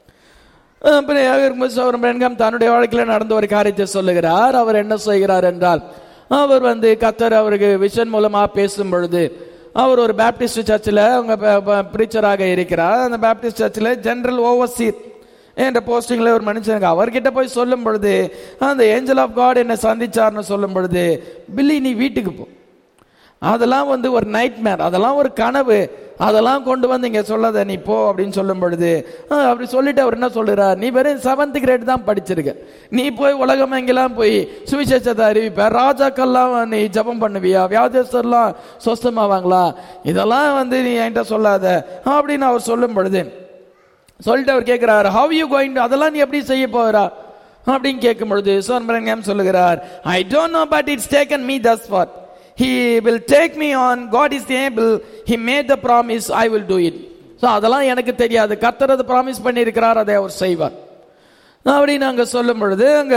அப்புறம் இருக்கும்போது சௌரம் பெண்கம் தன்னுடைய வாழ்க்கையில் நடந்த ஒரு காரியத்தை சொல்லுகிறார் அவர் என்ன செய்கிறார் என்றால் அவர் வந்து கத்தர் அவருக்கு விஷன் மூலமா பேசும் பொழுது அவர் ஒரு பேப்டிஸ்ட் சர்ச்சில் அவங்க ப்ரீச்சராக இருக்கிறார் அந்த பேப்டிஸ்ட் சர்ச்சில் ஜெனரல் ஓவர்சீர் என்ற போஸ்டிங்கில் ஒரு மனுஷனுக்கு அவர்கிட்ட போய் சொல்லும் பொழுது அந்த ஏஞ்சல் ஆஃப் காட் என்னை சந்திச்சார்னு சொல்லும் பொழுது பில்லி நீ வீட்டுக்கு போ அதெல்லாம் வந்து ஒரு நைட் மேர் அதெல்லாம் ஒரு கனவு அதெல்லாம் கொண்டு வந்து இங்க சொல்லாத நீ போ அப்படின்னு சொல்லும் பொழுது "ஆ, அப்படி சொல்லிட்டு அவர் என்ன சொல்றார் நீ வெறும் செவன்த் கிரேட் தான் படிச்சிருக்க நீ போய் உலகம் எங்கெல்லாம் போய் சுவிசேஷத்தை அறிவிப்ப ராஜாக்கள்லாம் நீ ஜெபம் பண்ணுவியா வியாதேஸ்வர்லாம் சொஸ்தமாவாங்களா இதெல்லாம் வந்து நீ என்கிட்ட சொல்லாத அப்படின்னு அவர் சொல்லும் பொழுது சொல்லிட்டு அவர் கேட்கிறார் ஹவ் யூ கோயிங் அதெல்லாம் நீ எப்படி செய்ய போகிறா அப்படின்னு கேட்கும் பொழுது சோன்பரங்கம் சொல்லுகிறார் I don't know but it's taken me this far he will take me on God is able he made the promise I will do it so அதெல்லாம் எனக்கு தெரியாது கர்த்தர் அதை ப்ராமிஸ் பண்ணியிருக்கிறார் அதை அவர் செய்வார் அப்படின்னு அங்க சொல்லும் பொழுது அங்க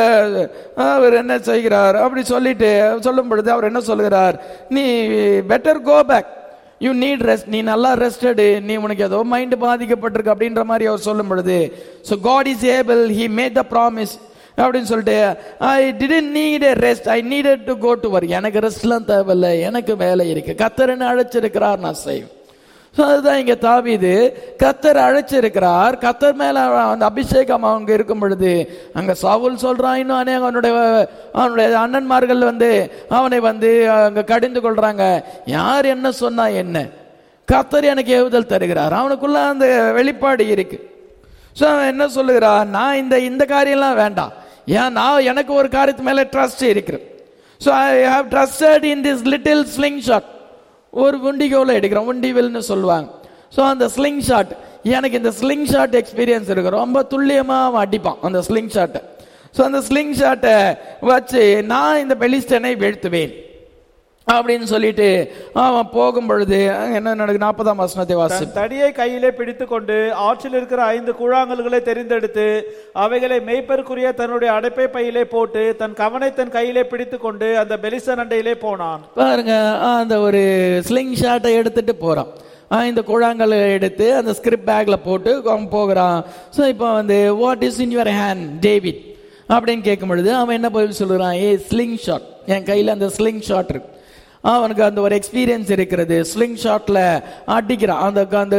அவர் என்ன செய்கிறார் அப்படி சொல்லிட்டு சொல்லும் பொழுது அவர் என்ன சொல்லுகிறார் நீ better go back you need rest நீ நல்லா ரெஸ்டடு நீ உனக்கு ஏதோ மைண்ட் பாதிக்கப்பட்டிருக்கு அப்படின்ற மாதிரி அவர் சொல்லும் பொழுது so God is able he made the promise அப்படின்னு சொல்லிட்டு I didn't need a rest I needed to go to work எனக்கு ரெஸ்ட்லாம் தேவையில்லை எனக்கு வேலை இருக்கு கத்தர் என்ன அழைச்சிருக்கிறார் நான் செய்வேன் ஸோ அதுதான் இங்க தாவீது கத்தர் அழைச்சிருக்கிறார் கத்தர் மேல அந்த அபிஷேகம் அவங்க இருக்கும் பொழுது அங்க சாவுல் சொல்றான் இன்னும் அநேக அவனுடைய அவனுடைய அண்ணன்மார்கள் வந்து அவனை வந்து அங்க கடிந்து கொள்றாங்க யார் என்ன சொன்னா என்ன கத்தர் எனக்கு ஏவுதல் தருகிறார் அவனுக்குள்ள அந்த வெளிப்பாடு இருக்கு ஸோ அவன் என்ன சொல்லுகிறான் நான் இந்த இந்த காரியம்லாம் வேண்டாம் ஏன் நான் எனக்கு ஒரு காரியத்து மேல ட்ரஸ்ட் இருக்கிறேன் so I have trusted in this little slingshot ஒரு உண்டிகோல எடுக்கிறோம் உண்டிவில்னு சொல்லுவாங்க ஸோ அந்த ஸ்லிங் ஷாட் எனக்கு இந்த ஸ்லிங் ஷாட் எக்ஸ்பீரியன்ஸ் இருக்கு ரொம்ப துல்லியமாக அவன் அடிப்பான் அந்த ஸ்லிங் ஷாட்டை ஸோ அந்த ஸ்லிங் ஷாட்டை வச்சு நான் இந்த பெலிஸ்டனை வீழ்த்துவேன் அப்படின்னு சொல்லிட்டு அவன் போகும் பொழுது அங்க என்ன நடக்கு நாற்பதாம் வசனத்தை வாசி தன் தடியை கையிலே பிடித்துக்கொண்டு ஆற்றில் இருக்கிற ஐந்து கூழாங்கல்களை தெரிந்தெடுத்து அவைகளை மேய்ப்பருக்குரிய தன்னுடைய அடைப்பை பையிலே போட்டு தன் கவனை தன் கையிலே பிடித்துக்கொண்டு அந்த பெலிசன் அண்டையிலே போனான் பாருங்க அந்த ஒரு ஸ்லிங் ஷாட்டை எடுத்துட்டு போறான் ஆஹ் இந்த குழாங்களை எடுத்து அந்த ஸ்கிரிப்ட் பேக்ல போட்டு அவன் போகிறான் ஸோ இப்போ வந்து what is in your hand David அப்படின்னு கேட்கும் பொழுது அவன் என்ன பதில் சொல்லுறான் ஏ ஸ்லிங் ஷாட் என் கையில் அந்த ஸ்லிங் ஷாட் இருக்கு அவனுக்கு அந்த ஒரு எக்ஸ்பீரியன்ஸ் இருக்கிறது ஸ்லிங் ஷாட்ல அடிக்கிறான் அந்த அந்த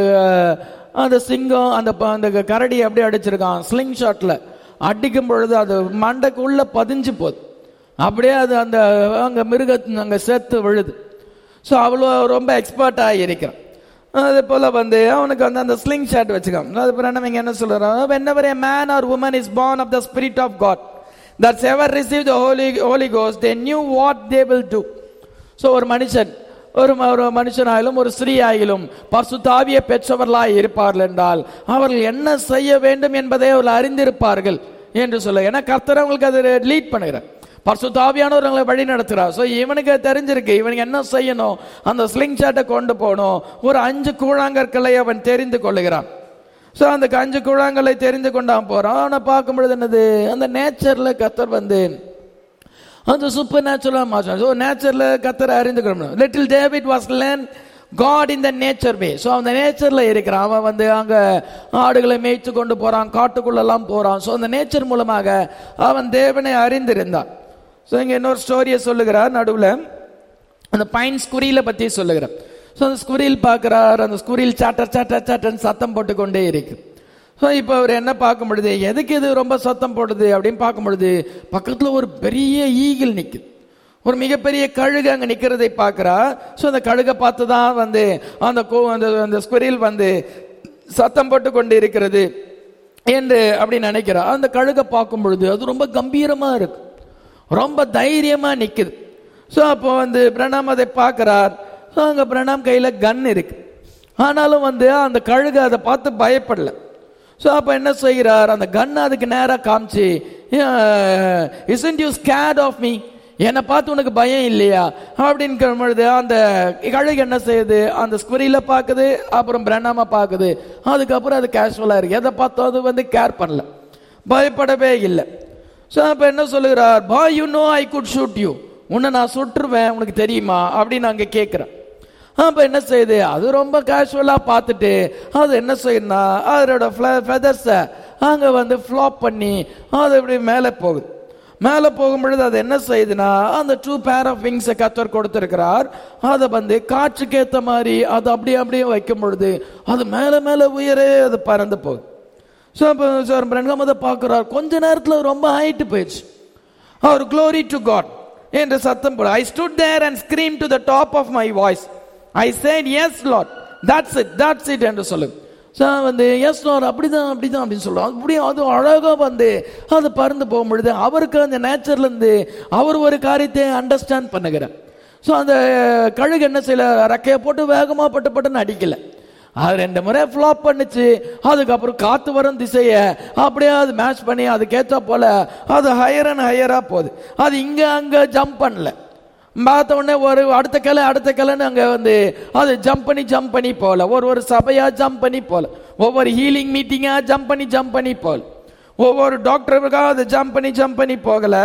அந்த சிங்கம் அந்த ப- அந்த கரடி அப்படியே அடிச்சிருக்கான் ஸ்லிங் ஷாட்ல அடிக்கும் பொழுது அது மண்டைக்குள்ள பதிஞ்சு போகுது அப்படியே அது அந்த அங்க மிருக அங்க செத்து விழுது ஸோ அவ்வளோ ரொம்ப எக்ஸ்பர்ட்டாக இருக்கிறான் அதே போல வந்து அவனுக்கு வந்து அந்த ஸ்லிங் ஷாட் வச்சுக்கான் அது பிறகு நம்ம இங்க என்ன சொல்றோம் whenever a man or woman is born of the spirit of God that's ever received the holy holy ghost they knew what they will do so ஒரு மனுஷன் ஒரு ம- ஒரு மனுஷனாயிலும் ஒரு ஸ்திரீ ஆகிலும் பசுத்தாவிய பெற்றவர்களாய் இருப்பார்கள் என்றால் அவர்கள் என்ன செய்ய வேண்டும் என்பதை அவர்கள் அறிந்திருப்பார்கள் என்று சொல்ல ஏன்னா கர்த்தர் அவங்களுக்கு அதை லீட் பண்ணுகிறார் பரிசுத்தாவியானவர்களை வழி நடத்துகிறார் ஸோ இவனுக்கு தெரிஞ்சிருக்கு இவனுக்கு என்ன செய்யணும் அந்த ஸ்லிங் ஷாட்டை கொண்டு போகணும் ஒரு அஞ்சு கூழாங்கற்களை அவன் தெரிந்து கொள்ளுகிறான் ஸோ அந்த அஞ்சு கூழாங்கலை தெரிந்து கொண்டான் போறான் அவனை பார்க்கும் பொழுது என்னது அந்த நேச்சர்ல கத்தர் வந்து அந்த சூப்பர் நேச்சுரலாக மாற்றம் ஸோ நேச்சரில் கத்தரை அறிந்துக்கணும் little David was learn God in the nature way so அந்த நேச்சரில் இருக்கிறான் அவன் வந்து அங்கே ஆடுகளை மேய்த்து கொண்டு போகிறான் காட்டுக்குள்ளெல்லாம் போகிறான் ஸோ அந்த நேச்சர் மூலமாக அவன் தேவனை அறிந்திருந்தான் ஸோ இங்கே இன்னொரு ஸ்டோரியை சொல்லுகிறார் நடுவில் அந்த பைன் ஸ்குரியில பற்றி சொல்லுகிறார் ஸோ அந்த ஸ்குரில் பார்க்குறார் அந்த ஸ்குரில் சாட்டர் சாட்டர் சாட்டர்னு சத்தம் போட்டு கொண்டே இருக்கு ஸோ இப்போ அவர் என்ன பார்க்கும் பொழுது எதுக்கு இது ரொம்ப சத்தம் போடுது அப்படின்னு பார்க்கும் பொழுது பக்கத்தில் ஒரு பெரிய ஈகிள் நிற்குது ஒரு மிகப்பெரிய கழுகு அங்கே நிற்கிறதை பார்க்குறா ஸோ அந்த கழுகை பார்த்து தான் வந்து அந்த கோ அந்த அந்த ஸ்குரில் வந்து சத்தம் போட்டு கொண்டு இருக்கிறது என்று அப்படி நினைக்கிறா அந்த கழுகை பார்க்கும் பொழுது அது ரொம்ப கம்பீரமா இருக்கு ரொம்ப தைரியமா நிக்குது ஸோ அப்போ வந்து பிரணாம் அதை பார்க்கிறார் ஸோ அங்கே பிரணாம் கையில கன் இருக்கு ஆனாலும் வந்து அந்த கழுகு அதை பார்த்து பயப்படல ஸோ அப்போ என்ன செய்கிறார் அந்த கன் அதுக்கு நேராக காமிச்சு isn't you scared of me என்னை பார்த்து உனக்கு பயம் இல்லையா அப்படின்னு பொழுது அந்த கழுகு என்ன செய்யுது அந்த ஸ்குரியில பார்க்குது அப்புறம் பிரணாம பார்க்குது அதுக்கப்புறம் அது கேஷுவலாக இருக்கு எதை பார்த்தோம் அது வந்து கேர் பண்ணல பயப்படவே இல்லை ஸோ அப்போ என்ன சொல்லுகிறார் பா you know I could shoot you உன்னை நான் சுட்டுருவேன் உனக்கு தெரியுமா அப்படின்னு அங்கே கேட்குறேன் அப்போ என்ன செய்யுது அது ரொம்ப கேஷுவலாக பார்த்துட்டு அது என்ன செய்யுதுன்னா அதோட ஃபெதர்ஸை அங்கே வந்து ஃப்ளாப் பண்ணி அது இப்படி மேலே போகுது மேலே போகும் பொழுது அது என்ன செய்யுதுன்னா அந்த டூ பேர் ஆஃப் விங்ஸை கத்தர் கொடுத்திருக்கிறார் அதை வந்து காற்றுக்கு ஏத்த மாதிரி அது அப்படியே அப்படியே வைக்கும் பொழுது அது மேலே மேலே உயரே அது பறந்து போகுது ஸோ இப்போ சார் பிரங்கம் அதை பார்க்குறார் கொஞ்ச நேரத்தில் ரொம்ப ஹைட்டு போயிடுச்சு அவர் க்ளோரி டு காட் என்று சத்தம் போட I stood there and screamed to the top of my voice I said yes Lord that's it that's it என்று சொல்லு ஸோ வந்து எஸ் லாட் அப்படிதான் அப்படிதான் அப்படின்னு சொல்லுவோம் அப்படி அது அழகாக வந்து அது பறந்து போகும் பொழுது அவருக்கு அந்த நேச்சர்லேருந்து அவர் ஒரு காரியத்தை அண்டர்ஸ்டாண்ட் பண்ணுகிறார் ஸோ அந்த கழுகு என்ன செய்யல ரெக்கையை போட்டு வேகமாக பட்டு பட்டுன்னு அடிக்கல அது ரெண்டு முறை ஃப்ளாப் பண்ணுச்சு அதுக்கப்புறம் காத்து வரும் திசையை அப்படியே அது மேட்ச் பண்ணி அதுக்கேற்ற போல அது ஹையர் அண்ட் ஹையரா போகுது அது இங்க அங்க ஜம்ப் பண்ணல பார்த்த உடனே ஒரு அடுத்த கிளை அடுத்த கிளைன்னு அங்க வந்து அது ஜம்ப் பண்ணி ஜம்ப் பண்ணி போகல ஒரு ஒரு சபையா ஜம்ப் பண்ணி போகல ஒவ்வொரு ஹீலிங் மீட்டிங்கா ஜம்ப் பண்ணி ஜம்ப் பண்ணி போகல ஒவ்வொரு டாக்டருக்காக அது ஜம்ப் பண்ணி ஜம்ப் பண்ணி போகல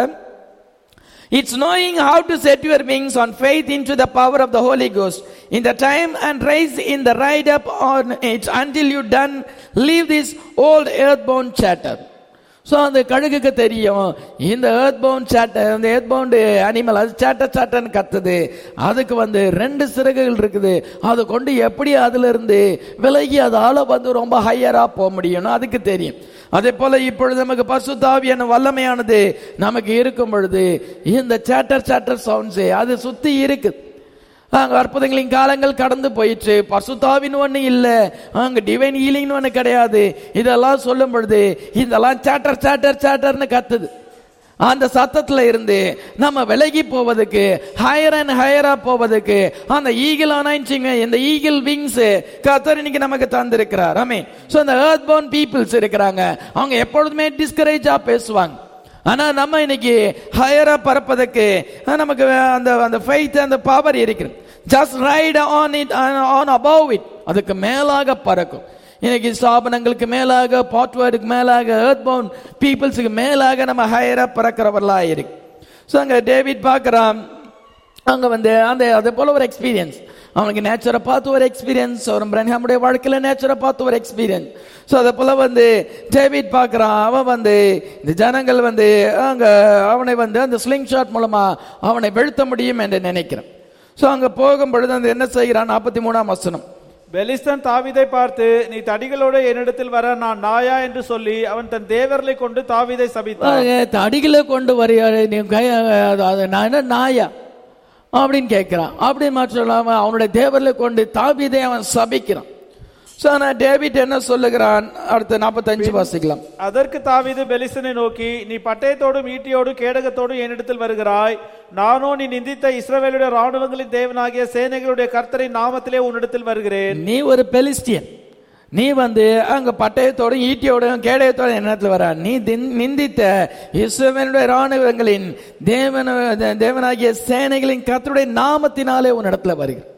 It's knowing how to set your wings on faith into the power of the Holy Ghost in the time and rise in the ride up on it until you done leave this old earthbound chatter. So அந்த கழுகுக்கு தெரியும் இந்த earthbound chatter அந்த earthbound animal அது சாட்ட சாட்டன்னு கத்துது அதுக்கு வந்து ரெண்டு சிறகுகள் இருக்குது அதை கொண்டு எப்படி அதுல இருந்து விலகி அதால வந்து ரொம்ப ஹையரா போக முடியும்னு அதுக்கு தெரியும் அதே போல இப்பொழுது நமக்கு பசுத்தாவியான வல்லமையானது நமக்கு இருக்கும் பொழுது இந்த சாட்டர் சாட்டர் சவுண்ட்ஸ் அது சுத்தி இருக்குது அங்க அற்புதங்களின் காலங்கள் கடந்து போயிடுச்சு பசுத்தாவின் ஒண்ணு இல்ல அங்க டிவைன் ஹீலிங் ஒண்ணு கிடையாது இதெல்லாம் சொல்லும் பொழுது இதெல்லாம் சாட்டர் சாட்டர் சாட்டர்னு கத்துது அந்த சத்தத்துல இருந்து நம்ம விலகி போவதுக்கு ஹையர் அண்ட் ஹையரா போவதுக்கு அந்த ஈகிள் அனாயின்சிங் இந்த ஈகிள் விங்ஸ் கத்தர் இன்னைக்கு நமக்கு தந்திருக்கிறார் ஆமே சோ அந்த earth born பீப்புள்ஸ் இருக்கிறாங்க அவங்க எப்பொழுதுமே டிஸ்கரேஜா பேசுவாங்க ஆனா நம்ம இன்னைக்கு ஹையரா பறப்பதற்கு அஹ், நமக்கு அந்த அந்த ஃபைத் அந்த பவர் இருக்குது just right on it on above it அதுக்கு மேலாக பறக்கும் இன்னைக்கு ஸ்தாபனங்களுக்கு மேலாக பாட்வேர்டுக்கு மேலாக earth bound பீப்புள்ஸுக்கு மேலாக நம்ம ஹையரா பறக்கிறவர்களா இருக்கு ஸோ அங்க டேவிட் பார்க்கறான் அங்க வந்து அந்த அதே போல ஒரு எக்ஸ்பீரியன்ஸ் அவனுக்கு நேச்சரை பார்த்து ஒரு எக்ஸ்பீரியன்ஸ் ஒரு பிரன்ஹாமுடைய வாழ்க்கையில நேச்சரை பார்த்து ஒரு எக்ஸ்பீரியன்ஸ் ஸோ அதே போல வந்து டேவிட் பார்க்கறான் அவன் வந்து இந்த ஜனங்கள் வந்து அங்க அவனை வந்து அந்த ஸ்லிங் ஷாட் மூலமா அவனை வீழ்த்த முடியும் என்று நினைக்கிறேன் ஸோ அங்க போகும் பொழுது அந்த என்ன செய்கிறான் நாற்பத்தி மூணாம் வசனம் பெலிஸ்தன் தாவீதை பார்த்து நீ தடிகளோடு என்னிடத்தில் வர நான் நாயா என்று சொல்லி அவன் தன் தேவர்களை கொண்டு தாவீதை சபித்தான் பாருங்க, தடிகளை கொண்டு வரையாரு நீ கை- அது அது நான் என்ன நாயா அப்படின்னு கேட்கிறான் அப்படின்னு மாற்றம் இல்லாம அவனுடைய தேவர்களை கொண்டு தாபீதை அவன் சபிக்கிறான் ஸோ ஆனால் டேவிட் என்ன சொல்லுகிறான் அடுத்த நாற்பத்தஞ்சு வாசிக்கலாம் அதற்கு தாவீது பெலிஸ்தனை நோக்கி நீ பட்டயத்தோடும் ஈட்டியோடும் கேடகத்தோடும் என்னிடத்தில் வருகிறாய் நானோ நீ நிந்தித்த இஸ்ரவேலுடைய ராணுவங்களின் தேவனாகிய சேனைகளுடைய கர்த்தரின் நாமத்திலே உன்னிடத்தில் வருகிறேன் நீ ஒரு பெலிஸ்டியன் நீ வந்து அங்க பட்டயத்தோடும் ஈட்டியோடும் கேடயத்தோட எண்ணத்துல வர நீ தின்- நிந்தித்த இஸ்ரவேலுடைய ராணுவங்களின் தேவன தேவனாகிய சேனைகளின் கர்த்தருடைய நாமத்தினாலே உன் இடத்துல வருகிறேன்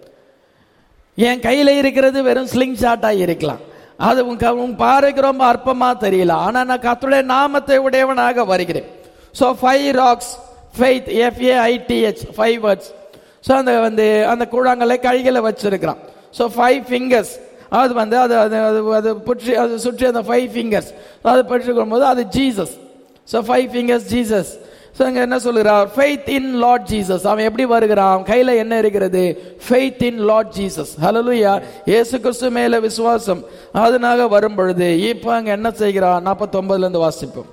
என் கையில இருக்கிறது வெறும் ஸ்லிங் ஷாட்டா இருக்கலாம் அது உன் க- உன் பார்வைக்கு ரொம்ப அற்பமா தெரியல ஆனா நான் கர்த்தருடைய நாமத்தை உடையவனாக வருகிறேன் so five rocks faith F A I T H five words so அந்த வந்து அந்த கூழாங்கல்லை கைகளை வச்சிருக்கிறான் ஸோ ஃபைவ் ஃபிங்கர்ஸ் அது வந்து அது அது அது அது புற்றி அது சுற்றி அந்த ஃபைவ் ஃபிங்கர்ஸ் அது பற்றி போது அது Jesus so five fingers Jesus so அங்கே என்ன சொல்லுகிறார் ஃபெய்த் இன் லார்ட் ஜீசஸ் அவன் எப்படி வருகிறான் அவன் கையில் என்ன இருக்கிறது faith in Lord Jesus hallelujah இயேசு கிறிஸ்து மேல விசுவாசம் அதனாக வரும் பொழுது இப்போ அங்கே என்ன செய்கிறான் நாற்பத்தொன்பதுல இருந்து வாசிப்போம்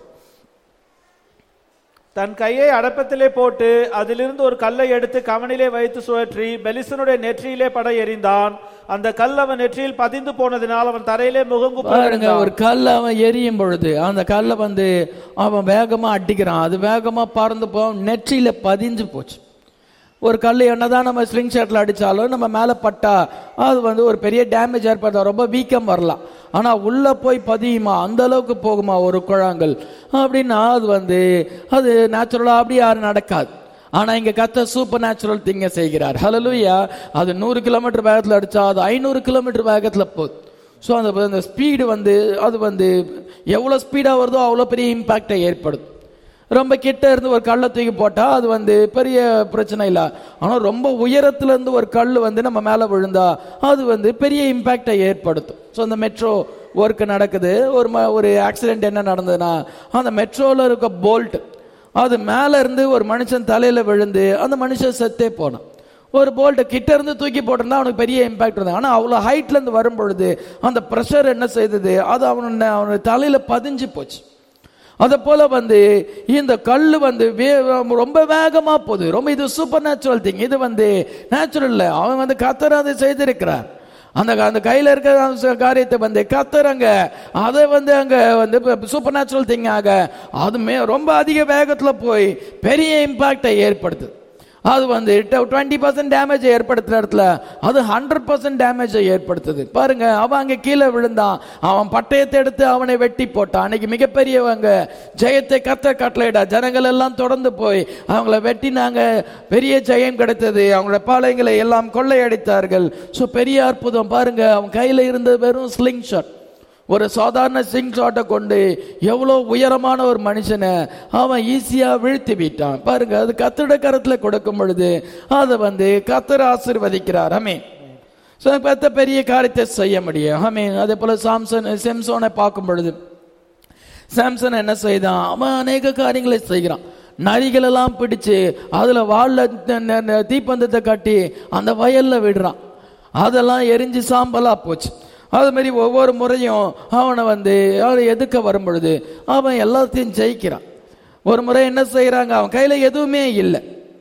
தன் கையை அடப்பத்திலே போட்டு அதிலிருந்து ஒரு கல்லை எடுத்து கவனிலே வைத்து சுழற்றி பெலிஸ்தனுடைய நெற்றியிலே பட எறிந்தான் அந்த கல் அவன் நெற்றியில் பதிந்து போனதினால் அவன் தரையிலே முகங்குப்புற பாருங்க விழுந்தான். ஒரு கல் அவன் எரியும் பொழுது அந்த கல்லை வந்து அவன் வேகமா அடிக்கிறான் அது வேகமா பறந்து போ நெற்றியில பதிஞ்சு போச்சு ஒரு கல் என்னதான் நம்ம ஸ்லிங் ஷாட்ல அடிச்சாலும் நம்ம மேல பட்டா அது வந்து ஒரு பெரிய டேமேஜ் ஏற்படுத்தா ரொம்ப வீக்கம் வரலாம் ஆனா உள்ள போய் பதியுமா அந்த அளவுக்கு போகுமா ஒரு குழாங்கல் அப்படின்னா அது வந்து அது நேச்சுரலா அப்படி யாரும் நடக்காது ஆனா இங்க கத்த சூப்பர் நேச்சுரல் திங்க செய்கிறார் ஹalleluya அது நூறு கிலோமீட்டர் வேகத்துல அடிச்சா அது ஐநூறு கிலோமீட்டர் வேகத்துல போகுது ஸோ அந்த அந்த ஸ்பீடு வந்து அது வந்து எவ்வளோ ஸ்பீடாக வருதோ அவ்வளோ பெரிய இம்பேக்டை ஏற்படுத்தும் ரொம்ப கிட்ட இருந்து ஒரு கல்லை தூக்கி போட்டால் அது வந்து பெரிய பிரச்சனை இல்லை ஆனால் ரொம்ப உயரத்துல இருந்து ஒரு கல் வந்து நம்ம மேலே விழுந்தா அது வந்து பெரிய இம்பேக்டை ஏற்படுத்தும் ஸோ அந்த மெட்ரோ ஒர்க் நடக்குது ஒரு ம ஒரு ஆக்சிடென்ட் என்ன நடந்ததுன்னா அந்த மெட்ரோவில் இருக்க போல்ட் அது மேல இருந்து ஒரு மனுஷன் தலையில விழுந்து அந்த மனுஷன் செத்தே போனான் ஒரு போல்ட்டை கிட்ட இருந்து தூக்கி போட்டிருந்தா அவனுக்கு பெரிய இம்பாக்ட் இருந்தது ஆனா அவ்வளவு ஹைட்ல இருந்து வரும் பொழுது அந்த ப்ரெஷர் என்ன செய்தது அது அவன அவனுடைய தலையில பதிஞ்சு போச்சு அதை போல வந்து இந்த கல் வந்து வே- ரொம்ப வேகமா போகுது ரொம்ப இது சூப்பர் நேச்சுரல் திங் இது வந்து நேச்சுரல் இல்ல அவன் வந்து கத்தர் அதை செய்திருக்கிறார் அந்த அந்த கையில இருக்கிற அந்த காரியத்தை வந்து கத்தர் அங்க அதை வந்து அங்க வந்து சூப்பர் நேச்சுரல் திங் ஆக அது மே- ரொம்ப அதிக வேகத்துல போய் பெரிய இம்பாக்டை ஏற்படுத்துது அது வந்து டுவெண்ட்டி பர்சன்ட் டேமேஜ் ஏற்படுத்துற இடத்துல அது ஹண்ட்ரட் பர்சன்ட் டேமேஜை ஏற்படுத்துது பாருங்க அவன் அங்க கீழே விழுந்தான் அவன் பட்டயத்தை எடுத்து அவனை வெட்டி போட்டான் அன்னைக்கு மிகப்பெரியவங்க ஜெயத்தை கத்த கட்டளையிடா ஜனங்கள் எல்லாம் தொடர்ந்து போய் அவங்கள வெட்டினாங்க பெரிய ஜெயம் கிடைத்தது அவங்களோட பாளையங்களை எல்லாம் கொள்ளையடித்தார்கள் ஸோ பெரிய அற்புதம் பாருங்க அவன் கையில இருந்தது வெறும் ஸ்லிங் ஷாட் ஒரு சாதாரண சிங் ஷாட்டை கொண்டு எவ்வளோ உயரமான ஒரு மனுஷனை அவன் ஈஸியா வீழ்த்தி விட்டான் பாருங்க அது கத்தட கரத்துல கொடுக்கும் பொழுது அதை வந்து கத்தர் ஆசீர்வதிக்கிறார் அமீன் ஸோ பெத்த பெரிய காரியத்தை செய்ய முடியும் அமீன் அதே போல சாம்சன் செம்சோனை பார்க்கும் பொழுது சாம்சன் என்ன செய்தான் அவன் அநேக காரியங்களை செய்கிறான் நரிகள் எல்லாம் பிடிச்சு அதுல வாழ தீப்பந்தத்தை கட்டி அந்த வயல்ல விடுறான் அதெல்லாம் எரிஞ்சு சாம்பலா போச்சு அது மாதிரி ஒவ்வொரு முறையும் அவனை வந்து அவனை எதுக்க வரும் பொழுது அவன் எல்லாத்தையும் ஜெயிக்கிறான் ஒரு முறை என்ன செய்யறாங்க அவன் கையில எதுவுமே இல்லை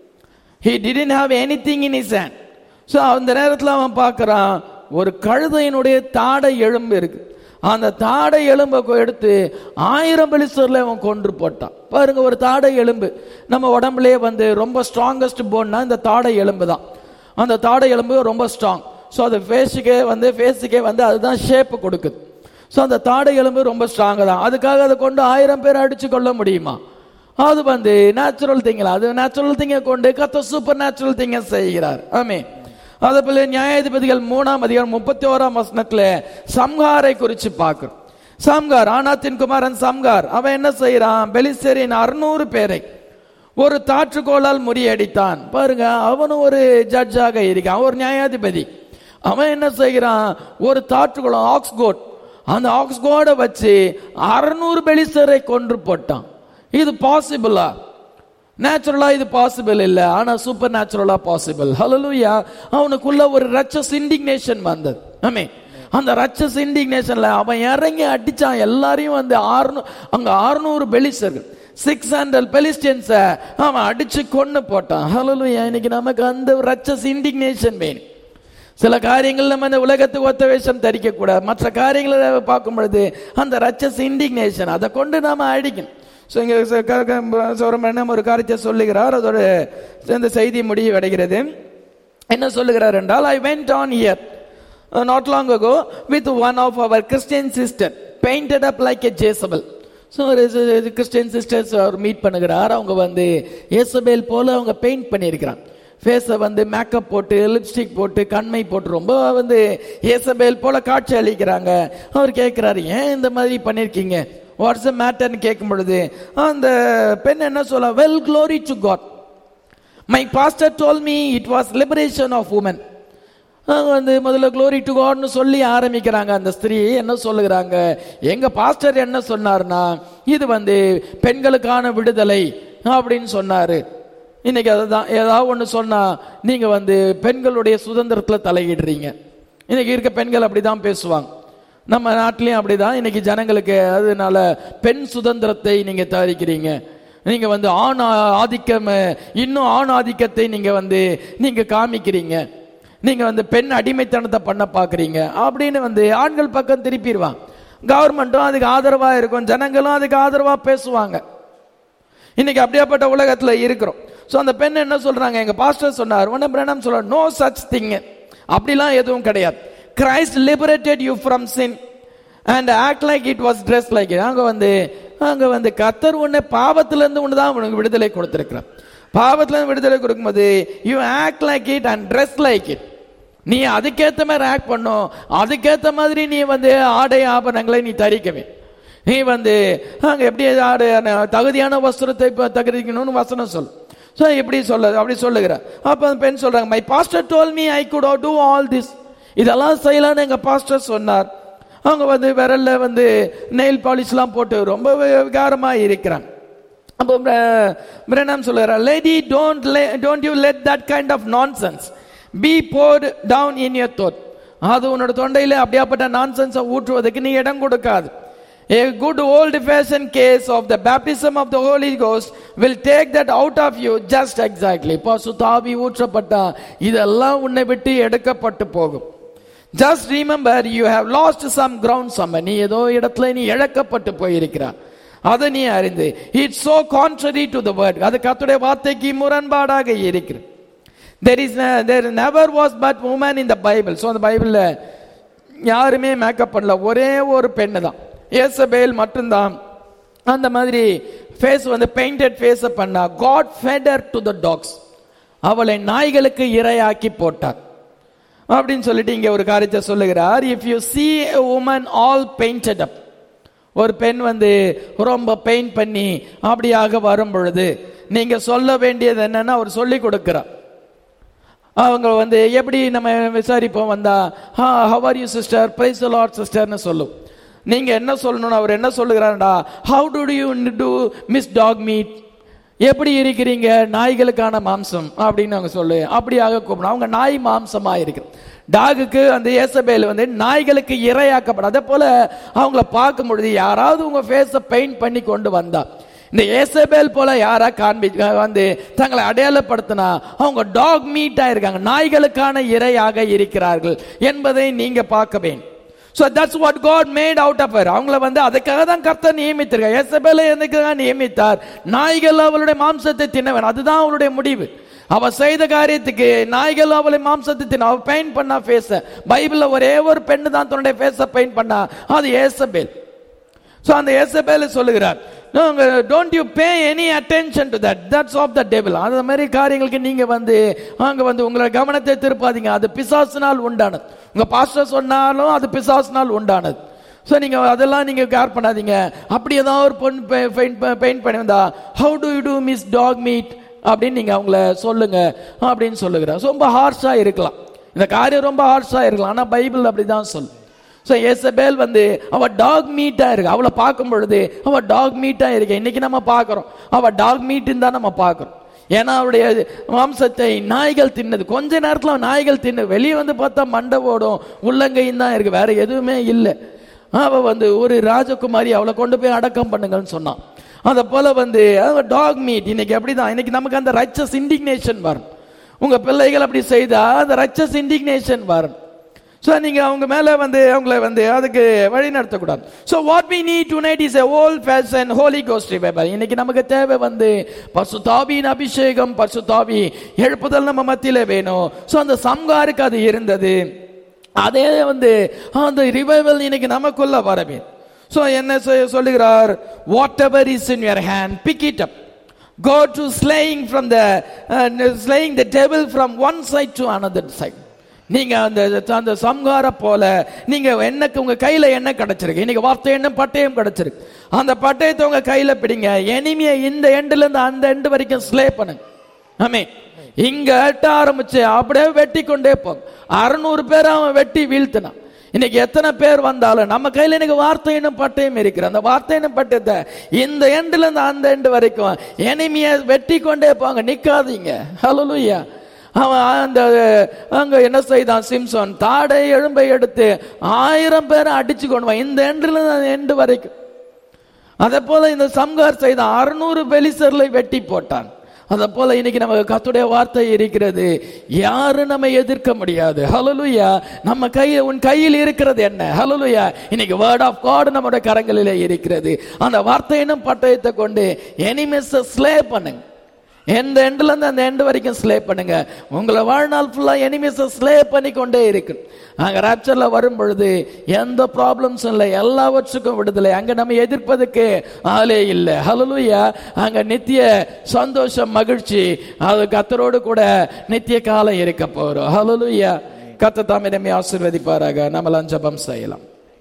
he didn't have anything in his hand so அந்த நேரத்தில் அவன் பார்க்கறான் ஒரு கழுதையினுடைய தாடை எலும்பு இருக்கு அந்த தாடை எலும்பை கொ- எடுத்து ஆயிரம் பெலிஸ்டர்ல அவன் கொன்று போட்டான் பாருங்க ஒரு தாடை எலும்பு நம்ம உடம்புலயே வந்து ரொம்ப ஸ்ட்ராங்கஸ்ட் போன்னா இந்த தாடை எலும்பு தான் அந்த தாடை எலும்பு ரொம்ப ஸ்ட்ராங் ஸோ அது ஃபேஸுக்கே வந்து ஃபேஸுக்கே வந்து அதுதான் ஷேப் கொடுக்குது ஸோ அந்த தாடை எலும்பு ரொம்ப ஸ்ட்ராங்கு தான் அதுக்காக அதை கொண்டு ஆயிரம் பேர் அடிச்சு கொள்ள முடியுமா அது வந்து நேச்சுரல் திங்கில் அது நேச்சுரல் திங்கை கொண்டு கத்த சூப்பர் நேச்சுரல் திங்கை செய்கிறார் ஆமே அதே போல நியாயாதிபதிகள் மூணாம் அதிகாரம் முப்பத்தி ஓராம் வசனத்துல சம்ஹாரை குறித்து பார்க்கிறோம் சம்கார் ஆனாத்தின் குமாரன் சம்கார் அவன் என்ன செய்யறான் பெலிஸ்தரின் அறுநூறு பேரை ஒரு தாற்றுக்கோளால் முறியடித்தான் பாருங்க அவனும் ஒரு ஜட்ஜாக இருக்கான் ஒரு நியாயாதிபதி அவன் என்ன செய்கிறான் ஒரு தாற்றுக்குளம் ஆக்ஸ்கோட் அந்த ஆக்ஸ்கோட வச்சு அறுநூறு பெலிஸ்தரை கொன்று போட்டான் இது பாசிபிளா நேச்சுரலா இது பாசிபிள் இல்ல ஆனா சூப்பர் நேச்சுரலா பாசிபிள் ஹalleluya அவனுக்குள்ள ஒரு ரச்சஸ் இண்டிக்னேஷன் வந்தது ஆமே அந்த ரச்சஸ் இண்டிக்னேஷன்ல அவன் இறங்கி அடிச்சான் எல்லாரையும் வந்து ஆறுநூ அங்க ஆறுநூறு பெலிஸ்டர்கள் சிக்ஸ் ஹண்ட்ரட் பெலிஸ்டியன்ஸ அவன் அடிச்சு கொன்னு போட்டான் ஹalleluya இன்னைக்கு நமக்கு அந்த ரச்சஸ் இண்டிக்னேஷன் வேணும் சில காரியங்கள் நம்ம இந்த உலகத்துக்கு ஒத்த வேஷம் தரிக்க கூடாது மற்ற காரியங்களை பார்க்கும் பொழுது அந்த ரச்சஸ் இண்டிக்னேஷன் அதை கொண்டு நாம அடிக்கணும் ஸோ இங்கே சௌரமண்ணம் ஒரு காரியத்தை சொல்லுகிறார் அதோட இந்த செய்தி முடிவடைகிறது என்ன சொல்லுகிறார் என்றால் I went on year not long ago with one of our Christian sister painted up like a Jezebel so ஒரு கிறிஸ்டியன் சிஸ்டர்ஸ் அவர் மீட் பண்ணுகிறார் அவங்க வந்து ஏசபேல் போல அவங்க பெயிண்ட் பண்ணியிருக்கிறாங்க ஃபேஸை வந்து மேக்கப் போட்டு லிப்ஸ்டிக் போட்டு கண்மை போட்டு ரொம்ப வந்து ஏசபேல் போல காட்சி அளிக்கிறாங்க அவர் கேட்குறாரு ஏன் இந்த மாதிரி பண்ணியிருக்கீங்க வாட்ஸ் மேட்டர்னு கேட்கும் பொழுது அந்த பெண் என்ன சொல்ல well glory to God my pastor told me it was liberation of women அவங்க வந்து முதல்ல க்ளோரி டு காட்னு சொல்லி ஆரம்பிக்கிறாங்க அந்த ஸ்திரீ என்ன சொல்லுகிறாங்க எங்க பாஸ்டர் என்ன சொன்னார்னா இது வந்து பெண்களுக்கான விடுதலை அப்படின்னு சொன்னாரு இன்னைக்கு அதுதான் ஏதாவது ஒன்று சொன்னா நீங்க வந்து பெண்களுடைய சுதந்திரத்துல தலையிடுறீங்க இன்னைக்கு இருக்க பெண்கள் அப்படிதான் பேசுவாங்க நம்ம நாட்டிலையும் அப்படிதான் இன்னைக்கு ஜனங்களுக்கு அதனால பெண் சுதந்திரத்தை நீங்க தயாரிக்கிறீங்க நீங்க வந்து ஆண் ஆ- ஆதிக்கம் இன்னும் ஆண் ஆதிக்கத்தை நீங்க வந்து நீங்க காமிக்கிறீங்க நீங்க வந்து பெண் அடிமைத்தனத்தை பண்ண பாக்குறீங்க அப்படின்னு வந்து ஆண்கள் பக்கம் திருப்பிடுவாங்க கவர்மெண்ட்டும் அதுக்கு ஆதரவா இருக்கும் ஜனங்களும் அதுக்கு ஆதரவா பேசுவாங்க இன்னைக்கு அப்படியாப்பட்ட உலகத்துல இருக்கிறோம் சோ அந்த பெண் என்ன சொல்றாங்க எங்க பாஸ்டர் சொன்னார் உடனே பிரணம் சொல்ற நோ சச் திங் அப்படிலாம் எதுவும் கிடையாது Christ liberated you from sin and act like it was dress like அங்க வந்து அங்க வந்து கத்தர் உன்னை பாவத்துல இருந்து ஒன்று தான் உனக்கு விடுதலை கொடுத்திருக்கிறார் பாவத்துல இருந்து விடுதலை கொடுக்கும்போது you act like it and dress like it நீ அதுக்கேத்த மாதிரி ஆக்ட் பண்ணும் அதுக்கேத்த மாதிரி நீ வந்து ஆடை ஆபரணங்களை நீ தரிக்கவே நீ வந்து அங்க எப்படி ஆடை தகுதியான வஸ்திரத்தை இப்ப தகுதிக்கணும்னு வசனம் சொல் ஸோ இப்படி சொல்ல அப்படி சொல்லுகிற அப்ப அந்த பெண் சொல்றாங்க my pastor told me I could do all this இதெல்லாம் செய்யலாம்னு எங்க பாஸ்டர் சொன்னார் அவங்க வந்து விரல்ல வந்து நெயில் பாலிஷ்லாம் போட்டு ரொம்ப விகாரமா இருக்கிறாங்க அப்போ பிரணாம் சொல்லுறார் lady don't don't you let that kind of nonsense be poured down in your தோட் அது உன்னோட தொண்டையில அப்படியாப்பட்ட நான்சென்ஸை ஊற்றுவதற்கு நீ இடம் கொடுக்காது A good old fashioned case of the baptism of the Holy Ghost will take that out of you just exactly. பசுத்தாவி ஊற்றப்பட்டா இதெல்லாம் உன்னை விட்டு எடுக்கப்பட்டு போகும் just remember you have lost some ground சம்ம நீ ஏதோ இடத்துல நீ இழக்கப்பட்டு போயிருக்கிறாய் அதை நீ அறிந்து it's so contrary to the word அது கத்துடைய வார்த்தைக்கு முரண்பாடாக இருக்கிறது there is there never was but woman in the Bible so அந்த பைபிளில் யாருமே மேக்கப் பண்ணல ஒரே ஒரு பெண்ணு தான் ஏசபேல் மட்டும்தான் அந்த மாதிரி ஃபேஸ் வந்து பெயிண்டட் ஃபேஸை பண்ணா God fed her to the dogs அவளை நாய்களுக்கு இரையாக்கி போட்டார் அப்படின்னு சொல்லிட்டு இங்க ஒரு காரியத்தை சொல்லுகிறார் if you see a woman all painted up ஒரு பெண் வந்து ரொம்ப பெயிண்ட் பண்ணி அப்படியாக வரும் பொழுது நீங்க சொல்ல வேண்டியது என்னன்னா அவர் சொல்லி கொடுக்கிறார் அவங்க வந்து எப்படி நம்ம விசாரிப்போம் வந்தா ஹா how are you sister praise Lord சிஸ்டர்னு சொல்லும் நீங்க என்ன சொல்லணும்னு அவர் என்ன சொல்லுகிறாருடா how do you do miss dog meat எப்படி இருக்கிறீங்க நாய்களுக்கான மாம்சம் அப்படின்னு அவங்க சொல்லு அப்படியாக கூப்பிடணும் அவங்க நாய் மாம்சமா இருக்கு டாகுக்கு அந்த ஏசபேல் வந்து நாய்களுக்கு இரையாக்கப்படும் அதே போல அவங்கள பார்க்கும் பொழுது யாராவது உங்க ஃபேஸை பெயிண்ட் பண்ணி கொண்டு வந்தா இந்த ஏசபேல் போல யாரா காண்பி வந்து தங்களை அடையாளப்படுத்தினா அவங்க டாக் மீட்டா இருக்காங்க நாய்களுக்கான இரையாக இருக்கிறார்கள் என்பதை நீங்க பார்க்க வேண்டும் so that's what God made out of her அவங்கள வந்து அதுக்காக தான் கர்த்தர் நியமித்திருக்கார் எசபேலை எதுக்காக நியமித்தார் நாய்கள் அவளுடைய மாம்சத்தை தின்ன வேணும் அதுதான் அவளுடைய முடிவு அவ செய்த காரியத்துக்கு நாய்கள் அவளை மாம்சத்தை தின்ன அவ பெயிண்ட் பண்ணா ஃபேஸ பைபிள்ல ஒரே ஒரு பெண்ணு தான் தன்னுடைய ஃபேஸ பெயிண்ட் பண்ணா அது ஏசபேல் ஸோ அந்த ஏசபேல சொல்லுகிறார் don't you pay any attention to that that's off the table அந்த மாதிரி காரியங்களுக்கு நீங்க வந்து அங்க வந்து உங்களை கவனத்தை திருப்பாதீங்க அது பிசாசினால் உண்டானது உங்க பாஸ்டர் சொன்னாலும் அது பிசாசினால் உண்டானது ஸோ நீங்க அதெல்லாம் நீங்க கேர் பண்ணாதீங்க அப்படி ஏதாவது ஒரு பொண்ணு பெயிண்ட் பண்ணி வந்தா how do you do miss dog meat அப்படின்னு நீங்க அவங்கள சொல்லுங்க அப்படின்னு சொல்லுகிறார் ரொம்ப ஹார்ஷா இருக்கலாம் இந்த காரியம் ரொம்ப ஹார்ஷா இருக்கலாம் ஆனா பைபிள் அப்படிதான் சொல்லு ஸோ ஏசபேல் வந்து அவ டாக் மீட்டா இருக்கு அவளை பார்க்கும் பொழுது அவ டாக் மீட்டா இருக்கு இன்னைக்கு நம்ம பார்க்கிறோம் அவ டாக் மீட்டுன்னு தான் நம்ம பார்க்கிறோம் ஏன்னா அவருடைய மாம்சத்தை நாய்கள் தின்னது கொஞ்ச நேரத்துல நாய்கள் தின்னு வெளியே வந்து பார்த்தா மண்டை ஓடும் உள்ளங்கையும் தான் இருக்கு வேற எதுவுமே இல்லை அவ வந்து ஒரு ராஜகுமாரி அவளை கொண்டு போய் அடக்கம் பண்ணுங்கன்னு சொன்னான் அதை போல வந்து டாக் மீட் இன்னைக்கு அப்படிதான் இன்னைக்கு நமக்கு அந்த ரச்சஸ் இண்டிக்னேஷன் வரும் உங்க பிள்ளைகள் அப்படி செய்தா அந்த ரச்சஸ் இண்டிக்னேஷன் வரும் ஸோ நீங்க அவங்க மேல வந்து அவங்கள வந்து அதுக்கு வழி நடத்தக்கூடாது so what we need tonight is a old fashion Holy Ghost revival இன்னைக்கு நமக்கு தேவை வந்து பசுதாபியின் அபிஷேகம் பசுதாபி எழுப்புதல் நம்ம மத்தியில வேணும் ஸோ அந்த சம்காருக்கு அது இருந்தது அதே வந்து அந்த ரிவைவல் இன்னைக்கு நமக்குள்ள வரவே ஸோ என்ன சொ- சொல்லுகிறார் whatever is in your hand pick it up go to slaying from the slaying the table from one side to another side நீங்க அந்த அந்த சம்ஹார போல நீங்க என்னக்கு உங்க கையில என்ன கிடைச்சிருக்கு இன்னைக்கு வார்த்தை எண்ணம் பட்டயம் கிடைச்சிருக்கு அந்த பட்டயத்தை உங்க கையில பிடிங்க எனிமையை இந்த எண்டுல இருந்து அந்த எண்டு வரைக்கும் ஸ்லே பண்ணுங்க ஆமே இங்க எட்ட ஆரம்பிச்சு அப்படியே வெட்டி கொண்டே போங்க அறுநூறு பேர் அவன் வெட்டி வீழ்த்தினான் இன்னைக்கு எத்தனை பேர் வந்தாலும் நம்ம கையில இன்னைக்கு வார்த்தை என்னும் பட்டயம் இருக்கிற அந்த வார்த்தை என்னும் பட்டயத்தை இந்த எண்டுல இருந்து அந்த எண்டு வரைக்கும் எனிமையை வெட்டி கொண்டே போங்க நிக்காதீங்க ஹalleluya அவன் அந்த அங்க என்ன செய்தான் சிம்சன் தாடை எலும்பை எடுத்து ஆயிரம் பேரை அடிச்சு கொண்டு வா இந்த எண்டுல இருந்து அந்த எண்டு வரைக்கும் அதே போல இந்த சம்கார் செய்தான் அறுநூறு பெலிசர்களை வெட்டி போட்டான் அதே போல இன்னைக்கு நம்ம கத்துடைய வார்த்தை இருக்கிறது யாரும் நம்ம எதிர்க்க முடியாது ஹalleluya நம்ம கையில் உன் கையில் இருக்கிறது என்ன ஹalleluya இன்னைக்கு வேர்ட் ஆஃப் காட் நம்முடைய கரங்களிலே இருக்கிறது அந்த வார்த்தையினும் பட்டயத்தை கொண்டு எனிமிஸை ஸ்லே பண்ணுங்க எந்த எண்ட்ல இருந்து அந்த எண்டு வரைக்கும் ஸ்லே பண்ணுங்க உங்களை வாழ்நாள் ஃபுல்லா எனிமிஸை ஸ்லே பண்ணி கொண்டே இருக்கு அங்க ராப்சர்ல வரும் பொழுது எந்த ப்ராப்ளம்ஸும் இல்லை எல்லாவற்றுக்கும் விடுதலை அங்க நம்ம எதிர்ப்பதுக்கு ஆளே இல்லை ஹalleluya அங்க நித்திய சந்தோஷம் மகிழ்ச்சி அது கத்தரோடு கூட நித்திய காலம் இருக்க போறோம் ஹalleluya கத்த தாமே நம்மை ஆசீர்வதிப்பாராக நம்மளாம் ஜெபம் செய்யலாம்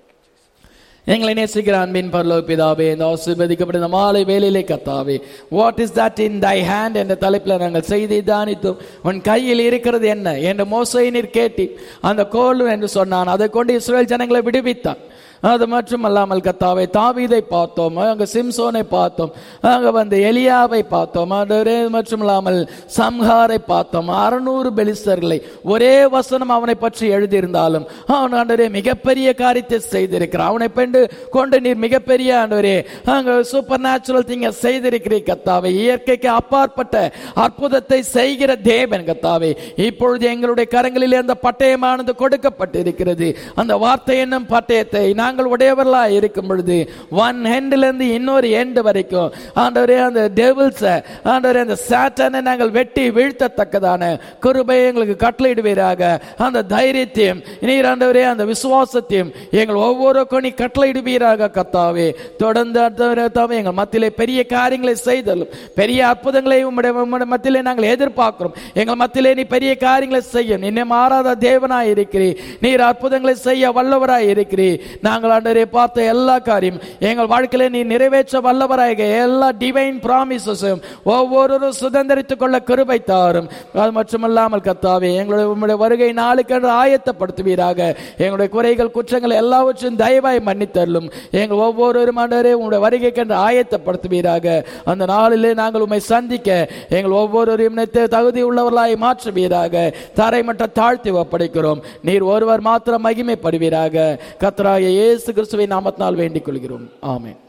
எங்களை நேசிக்கிற அன்பின் பரலோக பிதாவே இந்த ஆசீர்வதிக்கப்பட்ட இந்த மாலை வேலையிலே கத்தாவே what is that in thy hand என்ற தலைப்பில் நாங்கள் செய்தி தானித்தோம் உன் கையில் இருக்கிறது என்ன என்று மோசை நீர் கேட்டி அந்த கோல் என்று சொன்னான் அதை கொண்டு இஸ்ரேல் ஜனங்களை விடுவித்தான் அது மட்டும் அல்லாமல் கத்தாவை தாவீதை பார்த்தோம் அங்க சிம்சோனை பார்த்தோம் அங்க வந்து எலியாவை பார்த்தோம் ஆண்டவரே மற்றும் இல்லாமல் சம்ஹாரை பார்த்தோம் அறுநூறு பெலிஸ்தர்களை ஒரே வசனம் அவனை பற்றி எழுதியிருந்தாலும் அவன் ஆண்டவரே மிகப்பெரிய காரியத்தை செய்திருக்கிறான் அவனை பெண்டு கொண்டு நீர் மிகப்பெரிய ஆண்டவரே அங்க சூப்பர் நேச்சுரல் திங்க செய்திருக்கிறீர் கத்தாவை இயற்கைக்கு அப்பாற்பட்ட அற்புதத்தை செய்கிற தேவன் கத்தாவே இப்பொழுது எங்களுடைய கரங்களிலே அந்த பட்டயமானது கொடுக்கப்பட்டிருக்கிறது அந்த வார்த்தை என்னும் பட்டயத்தை நாங்கள் உடையவர்களா இருக்கும் பொழுது ஒன் ஹெண்ட்ல இருந்து இன்னொரு எண்ட் வரைக்கும் ஆண்டவரே அந்த டெவில்ஸ ஆண்டவரே அந்த சாட்டனை நாங்கள் வெட்டி வீழ்த்தத்தக்கதான கிருபை எங்களுக்கு கட்டளையிடுவீராக அந்த தைரியத்தையும் நீர் ஆண்டவரே அந்த விசுவாசத்தையும் எங்கள் ஒவ்வொருக்கும் நீ கட்டளையிடுவீராக கத்தாவே தொடர்ந்து ஆண்டவரே, தாவே எங்கள் மத்தியிலே பெரிய காரியங்களை செய்தலும் பெரிய அற்புதங்களை உம்முடைய உம்முடைய மத்தியிலே நாங்கள் எதிர்பார்க்கிறோம் எங்கள் மத்தியிலே நீ பெரிய காரியங்களை செய்யும் நின்னை மாறாத தேவனாய் இருக்கிறீர் நீர் அற்புதங்களை செய்ய வல்லவராய் இருக்கிறீர் நாங்கள் ஆண்டவரே பார்த்த எல்லா காரியம் எங்கள் வாழ்க்கையில நீ நிறைவேற்ற வல்லவராக எல்லா டிவைன் ப்ராமிசஸும் ஒவ்வொருவரும் சுதந்திரித்துக் கொள்ள கிருபை தாரும் அது மட்டுமல்லாமல் கத்தாவே எங்களுடைய உம்முடைய வருகை நாளுக்கென்று ஆயத்தப்படுத்துவீராக எங்களுடைய குறைகள் குற்றங்கள் எல்லாவற்றையும் தயவாய் மன்னித்தள்ளும் எங்கள் ஒவ்வொருவரும் ஆண்டவரே உங்களுடைய வருகைக்கென்று ஆயத்தப்படுத்துவீராக அந்த நாளிலே நாங்கள் உம்மை சந்திக்க எங்கள் ஒவ்வொருவரையும் நித்திய தகுதி உள்ளவர்களாய் மாற்றுவீராக தரை மட்டும் தாழ்த்தி ஒப்படைக்கிறோம் நீர் ஒருவர் மாத்திரம் மகிமைப்படுவீராக கத்தராய இயேசு கிறிஸ்துவை நாமத்தினால் வேண்டிக் கொள்கிறோம் ஆமென்